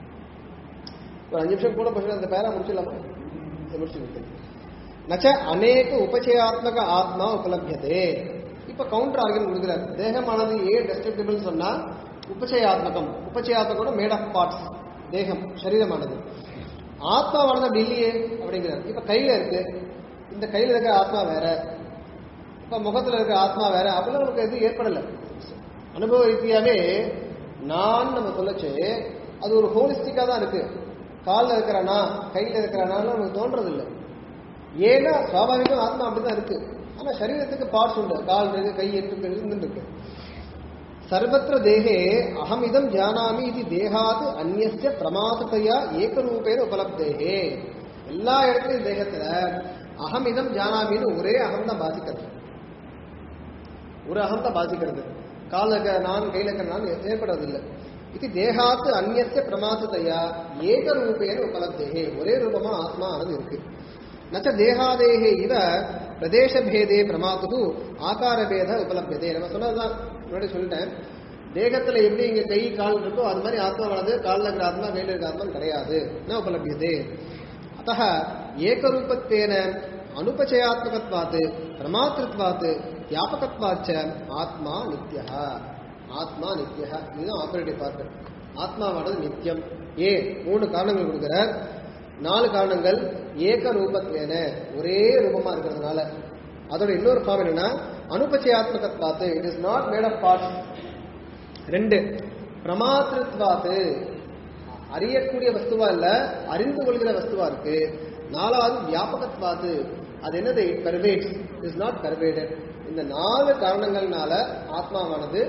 ஒரு அஞ்சு நிமிஷம் கூட பசங்க அந்த பேரா முடிச்சிடலாமா இதை முடிச்சு கொடுத்தேன் நச்ச அநேக உபச்சயாத்மக ஆத்மா உபலபியதே இப்ப கவுண்டர் ஆர்கன் கொடுக்குறாரு தேகமானது ஏன் டெஸ்ட்ரக்டிபிள் சொன்னா உபச்சயாத்மகம் உபச்சயாத்மகம் மேட் ஆஃப் பார்ட்ஸ் தேகம் சரீரமானது ஆத்மாவானது அப்படி இல்லையே அப்படிங்கிறார் இப்ப கையில இருக்கு இந்த கையில இருக்கிற ஆத்மா வேற இப்ப முகத்துல இருக்கிற ஆத்மா வேற அப்படிலாம் நமக்கு எதுவும் ஏற்படல அனுபவ ரீதியாவே நான் நம்ம சொல்லச்சு அது ஒரு ஹோலிஸ்டிக்கா தான் இருக்கு காலில் இருக்கிறானா கையில இருக்கிறானான்னு நமக்கு தோன்றது இல்லை ஏன்னா சுவாபாவிகம் ஆத்மா அப்படிதான் இருக்கு ஆனா சரீரத்துக்கு பார்ட்ஸ் உண்டு கால் இருக்கு கை இருக்கு இருந்து இருக்கு சர்வத்திர தேகே அகம் இதம் ஜானாமி இது தேகாத் அந்நிய பிரமாதத்தையா ஏகரூபேன உபலப்தேகே எல்லா இடத்துலயும் தேகத்துல அகம் இதம் ஜானாமின்னு ஒரே அகம் தான் பாதிக்கிறது ஒரு அகம் தான் பாதிக்கிறது கால இருக்க நான் கையில இருக்கிற நான் ஏற்படுறதில்லை இது தேகாத்து அந்நிய பிரமாதத்தையா ஏகரூபேன உபலப்தேகே ஒரே ரூபமா ஆத்மா ஆனது இருக்கு நச்ச தேகாதேகே இவ பிரதேசபேதே பிரமாத்து ஆகாரபேத உபலபியதே நம்ம சொன்னதுதான் முன்னாடி சொல்லிட்டேன் தேகத்துல எப்படி இங்க கை கால் இருக்கோ அது மாதிரி ஆத்மாவானது காலில் இருக்கிற ஆத்மா கையில் இருக்கிற ஆத்மா கிடையாது ந உபலபியதே அத்த ஏகரூபத்தேன அனுபச்சயாத்மகத்வாத் பிரமாத்திருத்வாத் வியாபகத்வாச்ச ஆத்மா நித்யா ஆத்மா நித்யா இதுதான் ஆபரேட்டிவ் பார்ட் ஆத்மாவானது நித்தியம் ஏ மூணு காரணங்கள் கொடுக்கிறார் நாலு காரணங்கள் ஏக ரூபத்வேன ஒரே ரூபமா இருக்கிறதுனால அதோட இன்னொரு ஃபார்ம் என்னன்னா அனுபச்சயாத்மகத்வாத்து it is not made of parts ரெண்டு பிரமாத்திருத்வாத்து அறியக்கூடிய வஸ்துவா இல்ல அறிந்து கொள்கிற வஸ்துவா இருக்கு நாலாவது வியாபகத்வாத்து அது என்னது it pervades is not pervaded இந்த நாலு காரணங்கள்னால ஆத்மாவானது நித்தியம்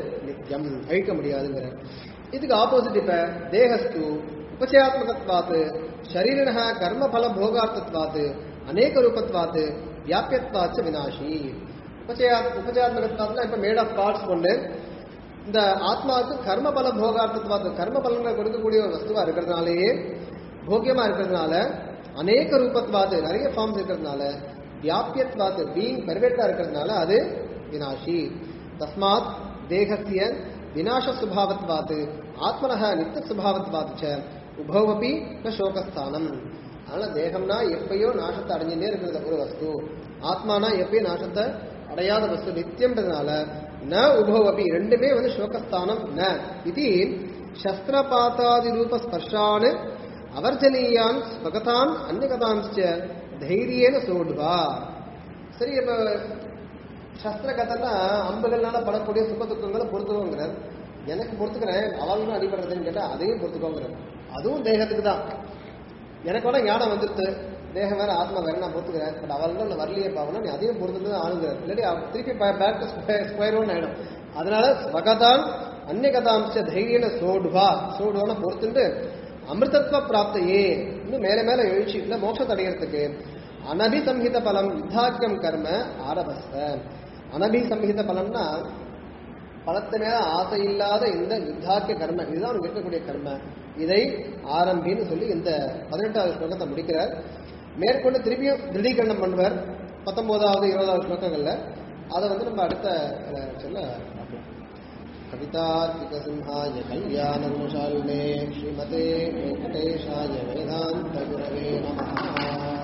அனித்யம் அழிக்க முடியாதுங்கிற இதுக்கு ஆப்போசிட் இப்ப தேகஸ்து உபச்சயாத்மகத்வாத்து ஷரீரிண கர்மபல போகார்த்தத்வாத்து அநேக ரூபத்வாத்து வியாபியத்வாச்சு வினாஷி உபச்சயா உபச்சயாத்மகத்வாத்னா இப்ப மேட் ஆஃப் பார்ட்ஸ் கொண்டு இந்த ஆத்மாவுக்கு கர்மபல போகார்த்தத்வாத்து கர்ம பலன்களை கொடுக்கக்கூடிய ஒரு வஸ்துவா இருக்கிறதுனாலேயே போக்கியமா இருக்கிறதுனால அநேக ரூபத்வாத்து நிறைய ஃபார்ம்ஸ் இருக்கிறதுனால வியாபியத்வாத்து பீயிங் பெர்வெட்டா இருக்கிறதுனால அது வினாஷி தஸ்மாத் தேகத்திய வினாச சுபாவத்வாத்து ஆத்மனக நித்திய சுபாவத்வாத்து ச உபவபி ந சோகஸ்தானம் அதனால தேகம்னா எப்பயோ நாசத்தை அடைஞ்சுட்டே இருக்கிறது ஒரு வஸ்து ஆத்மானா எப்பயோ நாசத்தை அடையாத வஸ்து நித்தியம்ன்றதுனால ந உபவபி ரெண்டுமே வந்து சோகஸ்தானம் ந இது சஸ்திரபாத்தாதி ரூப ஸ்பர்ஷான் அவர்ஜனீயான் ஸ்வகதான் அந்நியகதான்ச்ச தைரியேன சோடுவா சரி இப்ப சஸ்திரகதன்னா அம்புகள்னால படக்கூடிய சுக துக்கங்களை பொறுத்துக்கோங்கிறார் எனக்கு பொறுத்துக்கிறேன் அவங்களும் அடிபடுறதுன்னு கேட்டா அதையும் பொறுத்துக்கோங்கிறார் அதுவும் தேகத்துக்கு தான் எனக்கு கூட ஞானம் வந்துருது தேகம் வேற ஆத்மா வேற நான் பொறுத்துக்கிறேன் பட் அவர்கள் நான் வரலையே பாவனா நீ அதையும் பொறுத்துட்டு தான் ஆளுங்கிறார் இல்லாட்டி அவ திருப்பி பேக் டு ஸ்கொயர் ஒன் ஆயிடும் அதனால ஸ்வகதான் அந்நியகதாம்ச தைரியன சோடுவா சோடுவான பொறுத்துட்டு அமிர்தத்வ பிராப்தையே இன்னும் மேல மேல எழுச்சிட்டுல மோட்சத்தை அடைகிறதுக்கு அனபிசம்ஹித பலம் யுத்தாக்கியம் கர்ம ஆரபஸ்த அனபிசம்ஹித பலம்னா பலத்து மேல ஆசை இல்லாத இந்த யுத்தாக்கிய கர்ம இதுதான் உனக்கு இருக்கக்கூடிய கர்ம இதை ஆரம்பின்னு சொல்லி இந்த பதினெட்டாவது ஸ்லோகத்தை முடிக்கிறார் மேற்கொண்டு திருப்பியும் திருடீகரணம் பண்ணுவார் பத்தொன்பதாவது இருபதாவது ஸ்லோகங்கள்ல அதை வந்து நம்ம அடுத்த அஹ், சொல்ல பார்க்கலாம் कवितार्किकसिंहाय कल्याणगुणशालिने श्रीमते वेङ्कटेशाय वेदान्तगुरवे नमः